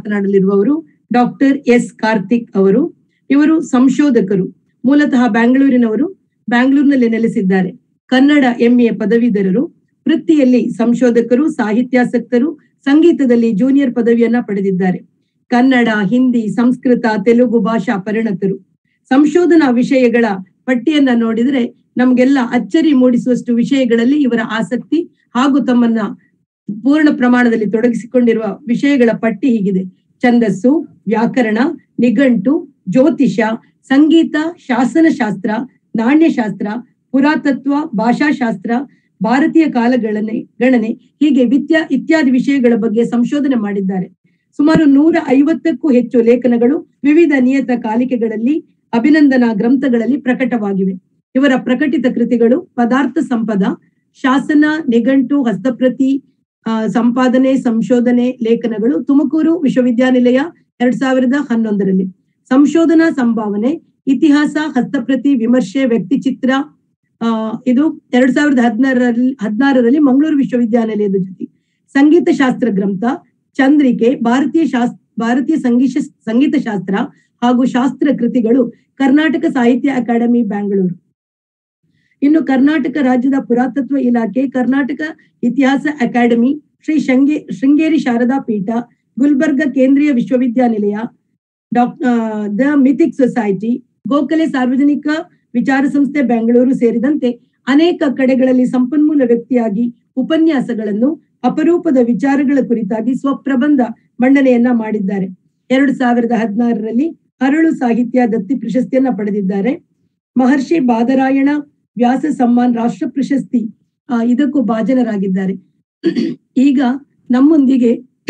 ಮಾತನಾಡಲಿರುವವರು doctor S Karthik ಅವರು ಇವರು ಸಂಶೋಧಕರು ಮೂಲತಃ ಬ್ಯಾಂಗ್ಳೂರಿನವರು ಬ್ಯಾಂಗ್ಳೂರಿನಲ್ಲಿ ನೆಲೆಸಿದ್ದಾರೆ ಕನ್ನಡ ಎಂಎ ಪದವೀಧರರು ವೃತ್ತಿಯಲ್ಲಿ ಸಂಶೋಧಕರು ಸಾಹಿತ್ಯಾಸಕ್ತರು ಸಂಗೀತದಲ್ಲಿ ಜೂನಿಯರ್ ಪದವಿಯನ್ನ ಪಡೆದಿದ್ದಾರೆ ಕನ್ನಡ ಹಿಂದಿ ಸಂಸ್ಕೃತ ತೆಲುಗು ಭಾಷಾ ಪರಿಣತರು ಸಂಶೋಧನಾ ವಿಷಯಗಳ ಪಟ್ಟಿಯನ್ನ ನೋಡಿದ್ರೆ ನಮ್ಗೆಲ್ಲ ಅಚ್ಚರಿ ಮೂಡಿಸುವಷ್ಟು ವಿಷಯಗಳಲ್ಲಿ ಇವರ ಆಸಕ್ತಿ ಹಾಗೂ ತಮ್ಮನ್ನ ಪೂರ್ಣ ಪ್ರಮಾಣದಲ್ಲಿ ತೊಡಗಿಸಿಕೊಂಡಿರುವ ವಿಷಯಗಳ ಪಟ್ಟಿ ಹೀಗಿದೆ ಛಂದಸ್ಸು ವ್ಯಾಕರಣ ನಿಘಂಟು ಜ್ಯೋತಿಷ ಸಂಗೀತ ಶಾಸನಶಾಸ್ತ್ರ ನಾಣ್ಯಶಾಸ್ತ್ರ ಪುರಾತತ್ವ ಭಾಷಾಶಾಸ್ತ್ರ ಭಾರತೀಯ ಕಾಲಗಣನೆ ಗಣನೆ ಹೀಗೆ ವಿದ್ಯಾ ಇತ್ಯಾದಿ ವಿಷಯಗಳ ಬಗ್ಗೆ ಸಂಶೋಧನೆ ಮಾಡಿದ್ದಾರೆ ಸುಮಾರು ನೂರ ಐವತ್ತಕ್ಕೂ ಹೆಚ್ಚು ಲೇಖನಗಳು ವಿವಿಧ ನಿಯತ ಕಾಲಿಕೆಗಳಲ್ಲಿ ಅಭಿನಂದನಾ ಗ್ರಂಥಗಳಲ್ಲಿ ಪ್ರಕಟವಾಗಿವೆ ಇವರ ಪ್ರಕಟಿತ ಕೃತಿಗಳು ಪದಾರ್ಥ ಸಂಪದ ಶಾಸನ ನಿಘಂಟು ಹಸ್ತಪ್ರತಿ ಆ, ಸಂಪಾದನೆ ಸಂಶೋಧನೆ ಲೇಖನಗಳು ತುಮಕೂರು ವಿಶ್ವವಿದ್ಯಾನಿಲಯ ಎರಡ್ ಸಾವಿರದ ಹನ್ನೊಂದರಲ್ಲಿ ಸಂಶೋಧನಾ ಸಂಭಾವನೆ ಇತಿಹಾಸ ಹಸ್ತಪ್ರತಿ ವಿಮರ್ಶೆ ವ್ಯಕ್ತಿಚಿತ್ರ ಆ ಇದು ಎರಡ್ ಸಾವಿರದ ಹದಿನಾರರಲ್ಲಿ ಹದಿನಾರರಲ್ಲಿ ಮಂಗಳೂರು ವಿಶ್ವವಿದ್ಯಾನಿಲಯದ ಜೊತೆ ಸಂಗೀತ ಶಾಸ್ತ್ರ ಗ್ರಂಥ ಚಂದ್ರಿಕೆ ಭಾರತೀಯ ಶಾಸ್ತ್ರ ಭಾರತೀಯ ಸಂಗೀತ ಸಂಗೀತ ಶಾಸ್ತ್ರ ಹಾಗೂ ಶಾಸ್ತ್ರ ಕೃತಿಗಳು ಕರ್ನಾಟಕ ಸಾಹಿತ್ಯ ಅಕಾಡೆಮಿ ಬ್ಯಾಂಗಳೂರು ಇನ್ನು ಕರ್ನಾಟಕ ರಾಜ್ಯದ ಪುರಾತತ್ವ ಇಲಾಖೆ ಕರ್ನಾಟಕ ಇತಿಹಾಸ ಅಕಾಡೆಮಿ ಶ್ರೀ ಶೃಂಗೇ ಶೃಂಗೇರಿ ಶಾರದಾ ಪೀಠ ಗುಲ್ಬರ್ಗ ಕೇಂದ್ರೀಯ ವಿಶ್ವವಿದ್ಯಾನಿಲಯ ಡಾಕ್ ದ ಮಿಥಿಕ್ ಸೊಸೈಟಿ ಗೋಖಲೆ ಸಾರ್ವಜನಿಕ ವಿಚಾರ ಸಂಸ್ಥೆ ಬೆಂಗಳೂರು ಸೇರಿದಂತೆ ಅನೇಕ ಕಡೆಗಳಲ್ಲಿ ಸಂಪನ್ಮೂಲ ವ್ಯಕ್ತಿಯಾಗಿ ಉಪನ್ಯಾಸಗಳನ್ನು ಅಪರೂಪದ ವಿಚಾರಗಳ ಕುರಿತಾಗಿ ಸ್ವಪ್ರಬಂಧ ಮಂಡನೆಯನ್ನ ಮಾಡಿದ್ದಾರೆ ಎರಡು ಸಾವಿರದ ಹದಿನಾರರಲ್ಲಿ ಅರಳು ಸಾಹಿತ್ಯ ದತ್ತಿ ಪ್ರಶಸ್ತಿಯನ್ನ ಪಡೆದಿದ್ದಾರೆ ಮಹರ್ಷಿ ಬಾದರಾಯಣ ವ್ಯಾಸ ಸಮ್ಮಾನ್ ರಾಷ್ಟ್ರ ಪ್ರಶಸ್ತಿ ಆ, ಇದಕ್ಕೂ ಭಾಜನರಾಗಿದ್ದಾರೆ ಈಗ ನಮ್ಮೊಂದಿಗೆ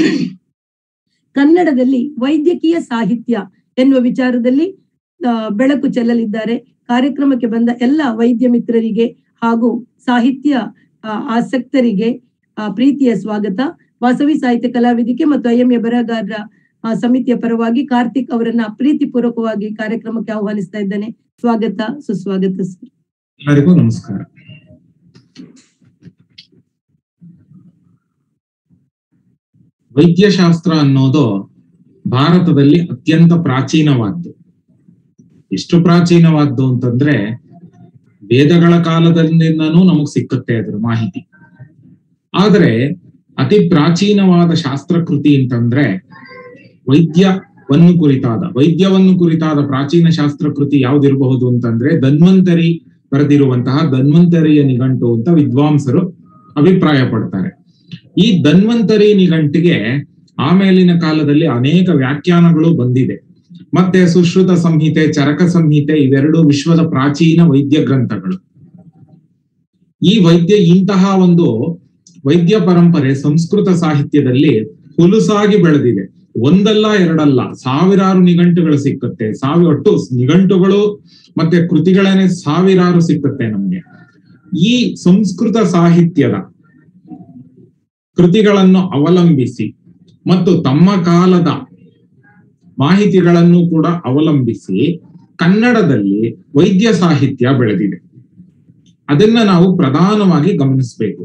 ಕನ್ನಡದಲ್ಲಿ ವೈದ್ಯಕೀಯ ಸಾಹಿತ್ಯ ಎನ್ನುವ ವಿಚಾರದಲ್ಲಿ ಆ, ಬೆಳಕು ಚೆಲ್ಲಲಿದ್ದಾರೆ ಕಾರ್ಯಕ್ರಮಕ್ಕೆ ಬಂದ ಎಲ್ಲ ವೈದ್ಯ ಮಿತ್ರರಿಗೆ ಹಾಗೂ ಸಾಹಿತ್ಯ ಆ, ಆಸಕ್ತರಿಗೆ ಆ, ಪ್ರೀತಿಯ ಸ್ವಾಗತ ವಾಸವಿ ಸಾಹಿತ್ಯ ಕಲಾವೇದಿಕೆ ಮತ್ತು ಐಎಂಎ ಬರಹಗಾರರ ಆ, ಸಮಿತಿಯ ಪರವಾಗಿ ಕಾರ್ತಿಕ್ ಅವರನ್ನ ಪ್ರೀತಿಪೂರ್ವಕವಾಗಿ ಕಾರ್ಯಕ್ರಮಕ್ಕೆ ಆಹ್ವಾನಿಸ್ತಾ ಇದ್ದೇನೆ ಸ್ವಾಗತ ಸುಸ್ವಾಗತ ಸರ್ ಎಲ್ಲರಿಗೂ ನಮಸ್ಕಾರ ವೈದ್ಯಶಾಸ್ತ್ರ ಅನ್ನೋದು ಭಾರತದಲ್ಲಿ ಅತ್ಯಂತ ಪ್ರಾಚೀನವಾದ್ದು ಎಷ್ಟು ಪ್ರಾಚೀನವಾದ್ದು ಅಂತಂದ್ರೆ ವೇದಗಳ ಕಾಲದಿಂದನೂ ನಮಗ್ ಸಿಕ್ಕುತ್ತೆ ಅದ್ರ ಮಾಹಿತಿ ಆದ್ರೆ ಅತಿ ಪ್ರಾಚೀನವಾದ ಶಾಸ್ತ್ರಕೃತಿ ಅಂತಂದ್ರೆ ವೈದ್ಯವನ್ನು ಕುರಿತಾದ ವೈದ್ಯವನ್ನು ಕುರಿತಾದ ಪ್ರಾಚೀನ ಶಾಸ್ತ್ರಕೃತಿ ಯಾವ್ದಿರಬಹುದು ಅಂತಂದ್ರೆ ಧನ್ವಂತರಿ ಬರೆದಿರುವಂತಹ ಧನ್ವಂತರಿಯ ನಿಘಂಟು ಅಂತ ವಿದ್ವಾಂಸರು ಅಭಿಪ್ರಾಯ ಪಡ್ತಾರೆ ಈ ಧನ್ವಂತರಿ ನಿಘಂಟಿಗೆ ಆಮೇಲಿನ ಕಾಲದಲ್ಲಿ ಅನೇಕ ವ್ಯಾಖ್ಯಾನಗಳು ಬಂದಿದೆ ಮತ್ತೆ ಸುಶ್ರುತ ಸಂಹಿತೆ ಚರಕ ಸಂಹಿತೆ ಇವೆರಡು ವಿಶ್ವದ ಪ್ರಾಚೀನ ವೈದ್ಯ ಗ್ರಂಥಗಳು ಈ ವೈದ್ಯ ಇಂತಹ ಒಂದು ವೈದ್ಯ ಪರಂಪರೆ ಸಂಸ್ಕೃತ ಸಾಹಿತ್ಯದಲ್ಲಿ ಹುಲುಸಾಗಿ ಬೆಳೆದಿದೆ ಒಂದಲ್ಲ ಎರಡಲ್ಲ ಸಾವಿರಾರು ನಿಘಂಟುಗಳು ಸಿಕ್ಕುತ್ತೆ ಸಾವಿ ಒಟ್ಟು ನಿಘಂಟುಗಳು ಮತ್ತೆ ಕೃತಿಗಳೇನೆ ಸಾವಿರಾರು ಸಿಕ್ಕುತ್ತೆ ನಮ್ಗೆ ಈ ಸಂಸ್ಕೃತ ಸಾಹಿತ್ಯದ ಕೃತಿಗಳನ್ನು ಅವಲಂಬಿಸಿ ಮತ್ತು ತಮ್ಮ ಕಾಲದ ಮಾಹಿತಿಗಳನ್ನು ಕೂಡ ಅವಲಂಬಿಸಿ ಕನ್ನಡದಲ್ಲಿ ವೈದ್ಯ ಸಾಹಿತ್ಯ ಬೆಳೆದಿದೆ ಅದನ್ನ ನಾವು ಪ್ರಧಾನವಾಗಿ ಗಮನಿಸಬೇಕು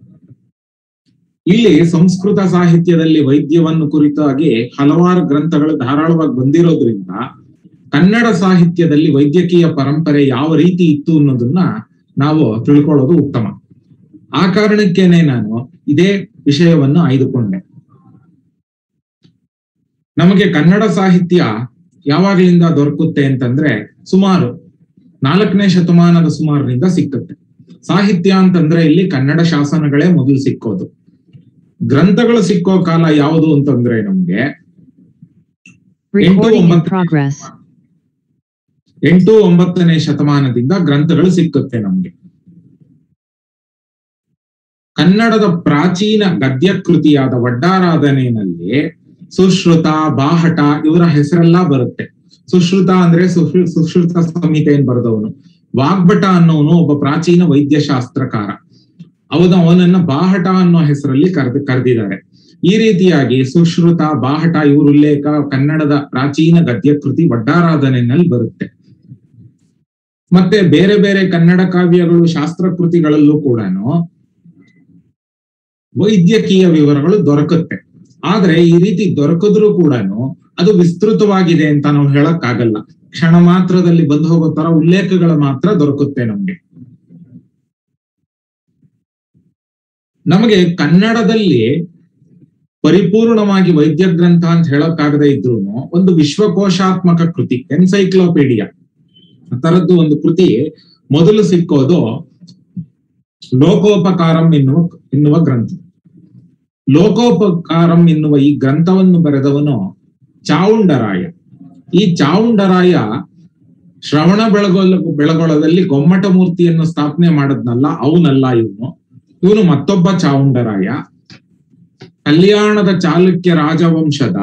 ಇಲ್ಲಿ ಸಂಸ್ಕೃತ ಸಾಹಿತ್ಯದಲ್ಲಿ ವೈದ್ಯವನ್ನು ಕುರಿತಾಗಿ ಹಲವಾರು ಗ್ರಂಥಗಳು ಧಾರಾಳವಾಗಿ ಬಂದಿರೋದ್ರಿಂದ ಕನ್ನಡ ಸಾಹಿತ್ಯದಲ್ಲಿ ವೈದ್ಯಕೀಯ ಪರಂಪರೆ ಯಾವ ರೀತಿ ಇತ್ತು ಅನ್ನೋದನ್ನ ನಾವು ತಿಳ್ಕೊಳ್ಳೋದು ಉತ್ತಮ ಆ ಕಾರಣಕ್ಕೇನೆ ನಾನು ಇದೇ ವಿಷಯವನ್ನು ಆಯ್ದುಕೊಂಡೆ ನಮಗೆ ಕನ್ನಡ ಸಾಹಿತ್ಯ ಯಾವಾಗಲಿಂದ ದೊರಕುತ್ತೆ ಅಂತಂದ್ರೆ ಸುಮಾರು ನಾಲ್ಕನೇ ಶತಮಾನದ ಸುಮಾರಿನಿಂದ ಸಿಕ್ಕುತ್ತೆ ಸಾಹಿತ್ಯ ಅಂತಂದ್ರೆ ಇಲ್ಲಿ ಕನ್ನಡ ಶಾಸನಗಳೇ ಮೊದಲು ಸಿಕ್ಕೋದು ಗ್ರಂಥಗಳು ಸಿಕ್ಕೋ ಕಾಲ ಯಾವುದು ಅಂತಂದ್ರೆ ನಮ್ಗೆ Recording in ಒಂಬತ್ತು- progress. ಎಂಟು ಒಂಬತ್ತನೇ ಶತಮಾನದಿಂದ ಗ್ರಂಥಗಳು ಸಿಕ್ಕುತ್ತೆ ನಮ್ಗೆ ಕನ್ನಡದ ಪ್ರಾಚೀನ ಗದ್ಯ ಕೃತಿಯಾದ ವಡ್ಡಾರಾಧನೆಯಲ್ಲಿ ಸುಶ್ರುತ ಬಾಹಟ ಇವರ ಹೆಸರೆಲ್ಲ ಬರುತ್ತೆ ಸುಶ್ರುತ ಅಂದ್ರೆ ಸುಶ್ರು- ಸುಶ್ರುತ ಸಂಹಿತೆಯನ್ನು ಬರೆದವನು ವಾಗ್ಭಟ ಅನ್ನೋನು ಒಬ್ಬ ಪ್ರಾಚೀನ ವೈದ್ಯಶಾಸ್ತ್ರಕಾರ ಅವನು ಅವನನ್ನ ಬಾಹಟ ಅನ್ನೋ ಹೆಸರಲ್ಲಿ ಕರೆದು ಕರೆದಿದ್ದಾರೆ ಈ ರೀತಿಯಾಗಿ ಸುಶ್ರುತ ಬಾಹಟ ಇವ್ರ ಉಲ್ಲೇಖ ಕನ್ನಡದ ಪ್ರಾಚೀನ ಗದ್ಯ ಕೃತಿ ವಡ್ಡಾರಾಧನೆಯಲ್ಲಿ ಬರುತ್ತೆ ಮತ್ತೆ ಬೇರೆ ಬೇರೆ ಕನ್ನಡ ಕಾವ್ಯಗಳು ಶಾಸ್ತ್ರ ಕೃತಿಗಳಲ್ಲೂ ಕೂಡ ವೈದ್ಯಕೀಯ ವಿವರಗಳು ದೊರಕುತ್ತೆ ಆದ್ರೆ ಈ ರೀತಿ ದೊರಕಿದ್ರು ಕೂಡ ಅದು ವಿಸ್ತೃತವಾಗಿದೆ ಅಂತ ನಾವು ಹೇಳಕ್ಕಾಗಲ್ಲ ಕ್ಷಣ ಮಾತ್ರದಲ್ಲಿ ಬಂದು ಹೋಗೋ ತರ ಉಲ್ಲೇಖಗಳು ಮಾತ್ರ ದೊರಕುತ್ತೆ ನಮ್ಗೆ ನಮಗೆ ಕನ್ನಡದಲ್ಲಿ ಪರಿಪೂರ್ಣವಾಗಿ ವೈದ್ಯ ಗ್ರಂಥ ಅಂತ ಹೇಳಕ್ಕಾಗದೇ ಇದ್ರು ಒಂದು ವಿಶ್ವಕೋಶಾತ್ಮಕ ಕೃತಿ ಎನ್ಸೈಕ್ಲೋಪೀಡಿಯಾ ತರದ್ದು ಒಂದು ಕೃತಿ ಮೊದಲು ಸಿಕ್ಕೋದು ಲೋಕೋಪಕಾರಂ ಎನ್ನುವ ಎನ್ನುವ ಗ್ರಂಥ ಲೋಕೋಪಕಾರಂ ಎನ್ನುವ ಈ ಗ್ರಂಥವನ್ನು ಬರೆದವನು ಚಾವುಂಡರಾಯ ಈ ಚಾವುಂಡರಾಯ ಶ್ರವಣ ಬೆಳಗೊಳ ಬೆಳಗೊಳದಲ್ಲಿ ಗೊಮ್ಮಟ ಮೂರ್ತಿಯನ್ನು ಸ್ಥಾಪನೆ ಮಾಡದ್ನಲ್ಲ ಅವನಲ್ಲ ಇವನು ಇವನು ಮತ್ತೊಬ್ಬ ಚಾವುಂಡರಾಯ ಕಲ್ಯಾಣದ ಚಾಲುಕ್ಯ ರಾಜವಂಶದ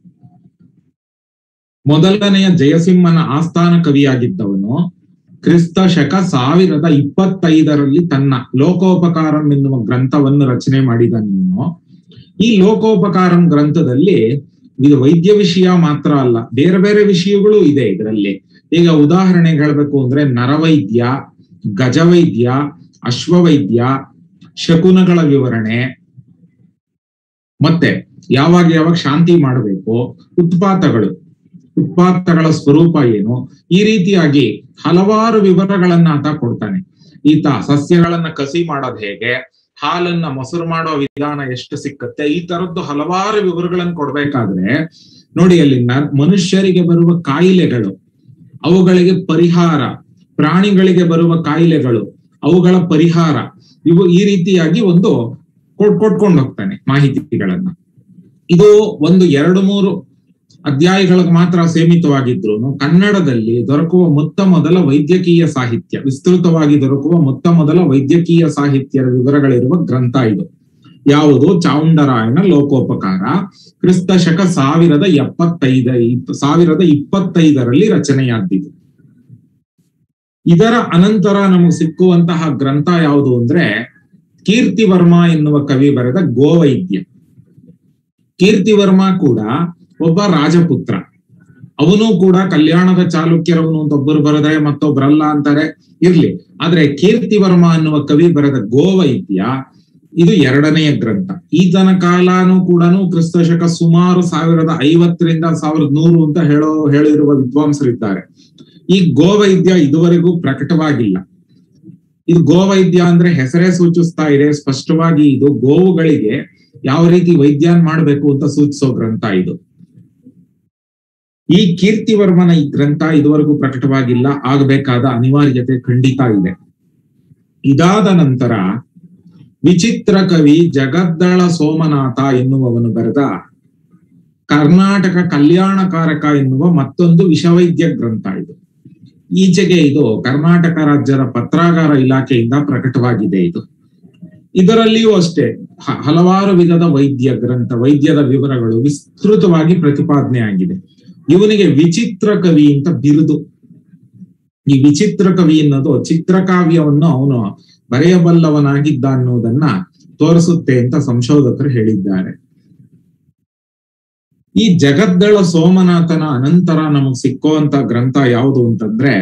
ಮೊದಲನೆಯ ಜಯಸಿಂಹನ ಆಸ್ಥಾನ ಕವಿಯಾಗಿದ್ದವನು ಕ್ರಿಸ್ತ ಶಕ ಸಾವಿರದ ಇಪ್ಪತ್ತೈದರಲ್ಲಿ ತನ್ನ ಲೋಕೋಪಕಾರಂ ಎನ್ನುವ ಗ್ರಂಥವನ್ನು ರಚನೆ ಮಾಡಿದ ನೀನು ಈ ಲೋಕೋಪಕಾರಂ ಗ್ರಂಥದಲ್ಲಿ ಇದು ವೈದ್ಯ ವಿಷಯ ಮಾತ್ರ ಅಲ್ಲ ಬೇರೆ ಬೇರೆ ವಿಷಯಗಳು ಇದೆ ಇದರಲ್ಲಿ ಈಗ ಉದಾಹರಣೆಗೆ ಹೇಳ್ಬೇಕು ಅಂದ್ರೆ ನರವೈದ್ಯ ಗಜವೈದ್ಯ ಅಶ್ವವೈದ್ಯ ಶಕುನಗಳ ವಿವರಣೆ ಮತ್ತೆ ಯಾವಾಗ ಯಾವಾಗ ಶಾಂತಿ ಮಾಡಬೇಕು ಉತ್ಪಾತಗಳು ಉತ್ಪಾತಗಳ ಸ್ವರೂಪ ಏನು ಈ ರೀತಿಯಾಗಿ ಹಲವಾರು ವಿವರಗಳನ್ನ ಆತ ಕೊಡ್ತಾನೆ ಈತ ಸಸ್ಯಗಳನ್ನ ಕಸಿ ಮಾಡೋದ್ ಹೇಗೆ ಹಾಲನ್ನ ಮೊಸರು ಮಾಡೋ ವಿಧಾನ ಎಷ್ಟು ಸಿಕ್ಕತ್ತೆ ಈ ತರದ್ದು ಹಲವಾರು ವಿವರಗಳನ್ನು ಕೊಡ್ಬೇಕಾದ್ರೆ ನೋಡಿ ಅಲ್ಲಿ ನ- ಮನುಷ್ಯರಿಗೆ ಬರುವ ಕಾಯಿಲೆಗಳು ಅವುಗಳಿಗೆ ಪರಿಹಾರ ಪ್ರಾಣಿಗಳಿಗೆ ಬರುವ ಕಾಯಿಲೆಗಳು ಅವುಗಳ ಪರಿಹಾರ ಇವು ಈ ರೀತಿಯಾಗಿ ಒಂದು ಕೊಟ್ ಕೊಟ್ಕೊಂಡು ಹೋಗ್ತಾನೆ ಮಾಹಿತಿಗಳನ್ನ ಇದು ಒಂದು ಎರಡು ಮೂರು ಅಧ್ಯಾಯಗಳಿಗೆ ಮಾತ್ರ ಸೀಮಿತವಾಗಿದ್ರು ಕನ್ನಡದಲ್ಲಿ ದೊರಕುವ ಮೊತ್ತ ಮೊದಲ ವೈದ್ಯಕೀಯ ಸಾಹಿತ್ಯ ವಿಸ್ತೃತವಾಗಿ ದೊರಕುವ ಮೊತ್ತ ಮೊದಲ ವೈದ್ಯಕೀಯ ಸಾಹಿತ್ಯದ ವಿವರಗಳಿರುವ ಗ್ರಂಥ ಇದು ಯಾವುದು ಚಾವುಂಡರಾಯನ ಲೋಕೋಪಕಾರ ಕ್ರಿಸ್ತ ಶಕ ಸಾವಿರದ ಎಪ್ಪತ್ತೈದ ಇಪ್ಪ- ಸಾವಿರದ ಇಪ್ಪತ್ತೈದರಲ್ಲಿ ರಚನೆಯಾದ್ದಿತು ಇದರ ಅನಂತರ ನಮಗೆ ಸಿಕ್ಕುವಂತಹ ಗ್ರಂಥ ಯಾವುದು ಅಂದ್ರೆ ಕೀರ್ತಿವರ್ಮ ಎನ್ನುವ ಕವಿ ಬರೆದ ಗೋವೈದ್ಯ ಕೀರ್ತಿವರ್ಮ ಕೂಡ ಒಬ್ಬ ರಾಜಪುತ್ರ ಅವನು ಕೂಡ ಕಲ್ಯಾಣದ ಚಾಲುಕ್ಯರವನು ಅಂತ ಒಬ್ಬರು ಬರೆದ್ರೆ ಮತ್ತೊಬ್ಬರಲ್ಲ ಅಂತಾರೆ ಇರ್ಲಿ ಆದ್ರೆ ಕೀರ್ತಿವರ್ಮ ಅನ್ನುವ ಕವಿ ಬರೆದ ಗೋವೈದ್ಯ ಇದು ಎರಡನೆಯ ಗ್ರಂಥ ಈತನ ಕಾಲಾನು ಕೂಡ ಕ್ರಿಸ್ತ ಶಕ ಸುಮಾರು ಸಾವಿರದ ಐವತ್ತರಿಂದ ಸಾವಿರದ ನೂರು ಅಂತ ಹೇಳೋ ಹೇಳಿರುವ ವಿದ್ವಾಂಸರಿದ್ದಾರೆ ಈ ಗೋವೈದ್ಯ ಇದುವರೆಗೂ ಪ್ರಕಟವಾಗಿಲ್ಲ ಇದು ಗೋವೈದ್ಯ ಅಂದ್ರೆ ಹೆಸರೇ ಸೂಚಿಸ್ತಾ ಇದೆ ಸ್ಪಷ್ಟವಾಗಿ ಇದು ಗೋವುಗಳಿಗೆ ಯಾವ ರೀತಿ ವೈದ್ಯಾನ್ ಮಾಡ್ಬೇಕು ಅಂತ ಸೂಚಿಸೋ ಗ್ರಂಥ ಇದು ಈ ಕೀರ್ತಿವರ್ಮನ ಈ ಗ್ರಂಥ ಇದುವರೆಗೂ ಪ್ರಕಟವಾಗಿಲ್ಲ ಆಗಬೇಕಾದ ಅನಿವಾರ್ಯತೆ ಖಂಡಿತ ಇದೆ ಇದಾದ ನಂತರ ವಿಚಿತ್ರ ಕವಿ ಜಗದ್ದಳ ಸೋಮನಾಥ ಎನ್ನುವವನು ಬರೆದ ಕರ್ನಾಟಕ ಕಲ್ಯಾಣಕಾರಕ ಎನ್ನುವ ಮತ್ತೊಂದು ವಿಷವೈದ್ಯ ಗ್ರಂಥ ಇದು ಈಚೆಗೆ ಇದು ಕರ್ನಾಟಕ ರಾಜ್ಯದ ಪತ್ರಾಗಾರ ಇಲಾಖೆಯಿಂದ ಪ್ರಕಟವಾಗಿದೆ ಇದು ಇದರಲ್ಲಿಯೂ ಅಷ್ಟೇ ಹ- ಹಲವಾರು ವಿಧದ ವೈದ್ಯ ಗ್ರಂಥ ವೈದ್ಯದ ವಿವರಗಳು ವಿಸ್ತೃತವಾಗಿ ಪ್ರತಿಪಾದನೆ ಆಗಿದೆ ಇವನಿಗೆ ವಿಚಿತ್ರ ಕವಿ ಅಂತ ಬಿರುದು ಈ ವಿಚಿತ್ರ ಕವಿ ಅನ್ನೋದು ಚಿತ್ರಕಾವ್ಯವನ್ನು ಅವನು ಬರೆಯಬಲ್ಲವನಾಗಿದ್ದ ಅನ್ನೋದನ್ನ ತೋರಿಸುತ್ತೆ ಅಂತ ಸಂಶೋಧಕರು ಹೇಳಿದ್ದಾರೆ ಈ ಜಗದ್ದಳ ಸೋಮನಾಥನ ಅನಂತರ ನಮಗ್ ಸಿಕ್ಕುವಂತ ಗ್ರಂಥ ಯಾವುದು ಅಂತಂದ್ರೆ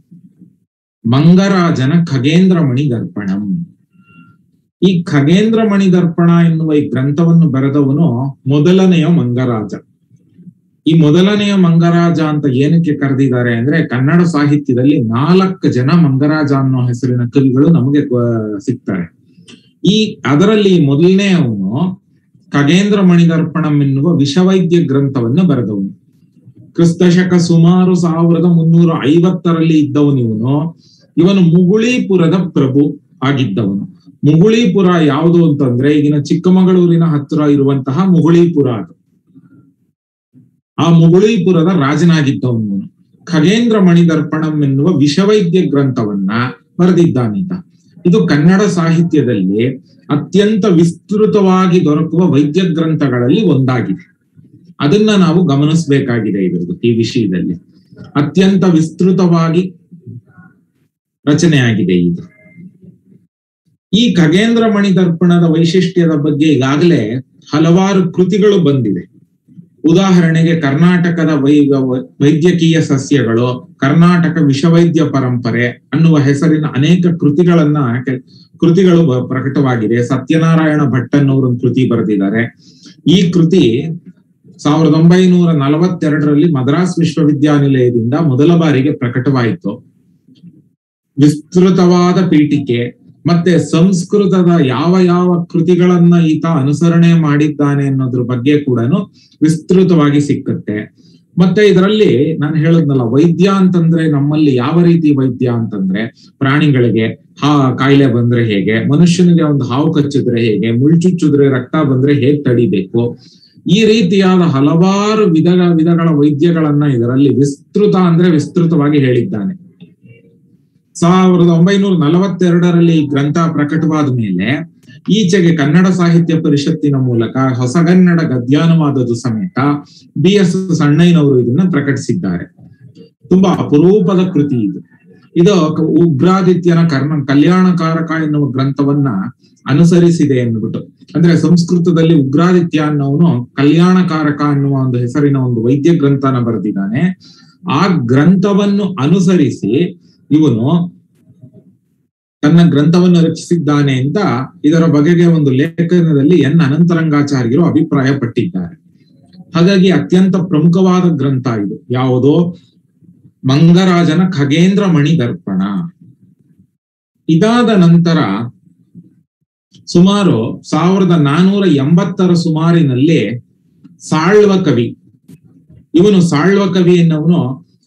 ಮಂಗರಾಜನ ಖಗೇಂದ್ರ ಮಣಿ ದರ್ಪಣಂ ಈ ಖಗೇಂದ್ರ ಮಣಿ ದರ್ಪಣ ಎನ್ನುವ ಈ ಗ್ರಂಥವನ್ನು ಬರೆದವನು ಮೊದಲನೆಯ ಮಂಗರಾಜ ಈ ಮೊದಲನೆಯ ಮಂಗರಾಜ ಅಂತ ಏನಕ್ಕೆ ಕರೆದಿದ್ದಾರೆ ಅಂದ್ರೆ ಕನ್ನಡ ಸಾಹಿತ್ಯದಲ್ಲಿ ನಾಲ್ಕು ಜನ ಮಂಗರಾಜ ಅನ್ನೋ ಹೆಸರಿನ ಕವಿಗಳು ನಮಗೆ ಗೊ- ಸಿಗ್ತಾರೆ ಈ ಅದರಲ್ಲಿ ಮೊದಲನೇ ಅವನು ಖಗೇಂದ್ರ ಮಣಿದರ್ಪಣಂ ಎನ್ನುವ ವಿಷವೈದ್ಯ ಗ್ರಂಥವನ್ನು ಬರೆದವನು ಕ್ರಿಸ್ತಶಕ ಸುಮಾರು ಸಾವಿರದ ಮುನ್ನೂರ ಐವತ್ತರಲ್ಲಿ ಇದ್ದವನು ಇವನು ಇವನು ಮುಗುಳೀಪುರದ ಪ್ರಭು ಆಗಿದ್ದವನು ಮುಗುಳೀಪುರ ಯಾವುದು ಅಂತಂದ್ರೆ ಈಗಿನ ಚಿಕ್ಕಮಗಳೂರಿನ ಹತ್ತಿರ ಇರುವಂತಹ ಮುಗುಳೀಪುರ ಅದು ಆ ಮುಗುಳೀಪುರದ ರಾಜನಾಗಿದ್ದವನು ಇವನು. ಖಗೇಂದ್ರ ಮಣಿದರ್ಪಣಂ ಎನ್ನುವ ವಿಷವೈದ್ಯ ಗ್ರಂಥವನ್ನ ಬರೆದಿದ್ದಾನೀತ ಇದು ಕನ್ನಡ ಸಾಹಿತ್ಯದಲ್ಲಿ ಅತ್ಯಂತ ವಿಸ್ತೃತವಾಗಿ ದೊರಕುವ ವೈದ್ಯ ಗ್ರಂಥಗಳಲ್ಲಿ ಒಂದಾಗಿದೆ ಅದನ್ನ ನಾವು ಗಮನಿಸಬೇಕಾಗಿದೆ ಇದ್ರದ್ದು ಈ ವಿಷಯದಲ್ಲಿ ಅತ್ಯಂತ ವಿಸ್ತೃತವಾಗಿ ರಚನೆಯಾಗಿದೆ ಇದು ಈ ಖಗೇಂದ್ರ ಮಣಿ ದರ್ಪಣದ ವೈಶಿಷ್ಟ್ಯದ ಬಗ್ಗೆ ಈಗಾಗಲೇ ಹಲವಾರು ಕೃತಿಗಳು ಬಂದಿದೆ ಉದಾಹರಣೆಗೆ ಕರ್ನಾಟಕದ ವೈ ವ- ವೈದ್ಯಕೀಯ ಸಸ್ಯಗಳು ಕರ್ನಾಟಕ ವಿಷವೈದ್ಯ ಪರಂಪರೆ ಅನ್ನುವ ಹೆಸರಿನ ಅನೇಕ ಕೃತಿಗಳನ್ನ ಕೆ- ಕೃತಿಗಳು ಬ- ಪ್ರಕಟವಾಗಿದೆ ಸತ್ಯನಾರಾಯಣ ಭಟ್ ಅನ್ನೋರು ಒಂದು ಕೃತಿ ಬರೆದಿದ್ದಾರೆ ಈ ಕೃತಿ ಸಾವಿರದ ಒಂಬೈನೂರ ನಲವತ್ತೆರಡರಲ್ಲಿ ಮದ್ರಾಸ್ ವಿಶ್ವವಿದ್ಯಾನಿಲಯದಿಂದ ಮೊದಲ ಬಾರಿಗೆ ಪ್ರಕಟವಾಯಿತು ವಿಸ್ತೃತವಾದ ಪೀಠಿಕೆ ಮತ್ತೆ ಸಂಸ್ಕೃತದ ಯಾವ ಯಾವ ಕೃತಿಗಳನ್ನ ಈತ ಅನುಸರಣೆ ಮಾಡಿದ್ದಾನೆ ಅನ್ನೋದ್ರ ಬಗ್ಗೆ ಕೂಡ ವಿಸ್ತೃತವಾಗಿ ಸಿಕ್ಕತ್ತೆ ಮತ್ತೆ ಇದರಲ್ಲಿ ನಾನು ಹೇಳದ್ನಲ್ಲ ವೈದ್ಯ ಅಂತಂದ್ರೆ ನಮ್ಮಲ್ಲಿ ಯಾವ ರೀತಿ ವೈದ್ಯ ಅಂತಂದ್ರೆ ಪ್ರಾಣಿಗಳಿಗೆ ಹಾ ಕಾಯಿಲೆ ಬಂದ್ರೆ ಹೇಗೆ ಮನುಷ್ಯನಿಗೆ ಒಂದು ಹಾವು ಕಚ್ಚಿದ್ರೆ ಹೇಗೆ ಮುಳ್ಚುಚ್ಚಿದ್ರೆ ರಕ್ತ ಬಂದ್ರೆ ಹೇಗ್ ತಡಿಬೇಕು ಈ ರೀತಿಯಾದ ಹಲವಾರು ವಿಧ ವಿಧಗಳ ವೈದ್ಯಗಳನ್ನ ಇದರಲ್ಲಿ ವಿಸ್ತೃತ ಅಂದ್ರೆ ವಿಸ್ತೃತವಾಗಿ ಹೇಳಿದ್ದಾನೆ ಸಾವಿರದ ಒಂಬೈನೂರ ನಲವತ್ತೆರಡರಲ್ಲಿ ಈ ಗ್ರಂಥ ಪ್ರಕಟವಾದ ಮೇಲೆ ಈಚೆಗೆ ಕನ್ನಡ ಸಾಹಿತ್ಯ ಪರಿಷತ್ತಿನ ಮೂಲಕ ಹೊಸಗನ್ನಡ ಗದ್ಯಾನುವಾದದ ಸಮೇತ ಬಿ ಎಸ್ ಸಣ್ಣಯ್ಯನವರು ಇದನ್ನ ಪ್ರಕಟಿಸಿದ್ದಾರೆ ತುಂಬಾ ಅಪರೂಪದ ಕೃತಿ ಇದು ಇದು ಕ- ಉಗ್ರಾದಿತ್ಯನ ಕರ್ಣ ಕಲ್ಯಾಣಕಾರಕ ಎನ್ನುವ ಗ್ರಂಥವನ್ನ ಅನುಸರಿಸಿದೆ ಎನ್ನುಬಿಟ್ಟು ಅಂದ್ರೆ ಸಂಸ್ಕೃತದಲ್ಲಿ ಉಗ್ರಾದಿತ್ಯ ಅನ್ನೋನು ಕಲ್ಯಾಣಕಾರಕ ಅನ್ನುವ ಒಂದು ಹೆಸರಿನ ಒಂದು ವೈದ್ಯ ಗ್ರಂಥನ ಬರೆದಿದ್ದಾನೆ ಆ ಗ್ರಂಥವನ್ನು ಅನುಸರಿಸಿ ಇವನು ತನ್ನ ಗ್ರಂಥವನ್ನು ರಚಿಸಿದ್ದಾನೆ ಅಂತ ಇದರ ಬಗೆಗೆ ಒಂದು ಲೇಖನದಲ್ಲಿ ಎನ್ ಅನಂತರಂಗಾಚಾರ್ಯರು ಅಭಿಪ್ರಾಯ ಪಟ್ಟಿದ್ದಾರೆ ಹಾಗಾಗಿ ಅತ್ಯಂತ ಪ್ರಮುಖವಾದ ಗ್ರಂಥ ಇದು ಯಾವುದೋ ಮಂಗರಾಜನ ಖಗೇಂದ್ರ ಮಣಿ ದರ್ಪಣ ಇದಾದ ನಂತರ ಸುಮಾರು ಸಾವಿರದ ನಾನೂರ ಎಂಬತ್ತರ ಸುಮಾರಿನಲ್ಲಿ ಸಾಳ್ವ ಕವಿ ಇವನು ಸಾಳ್ವ ಕವಿ ಎನ್ನುವನು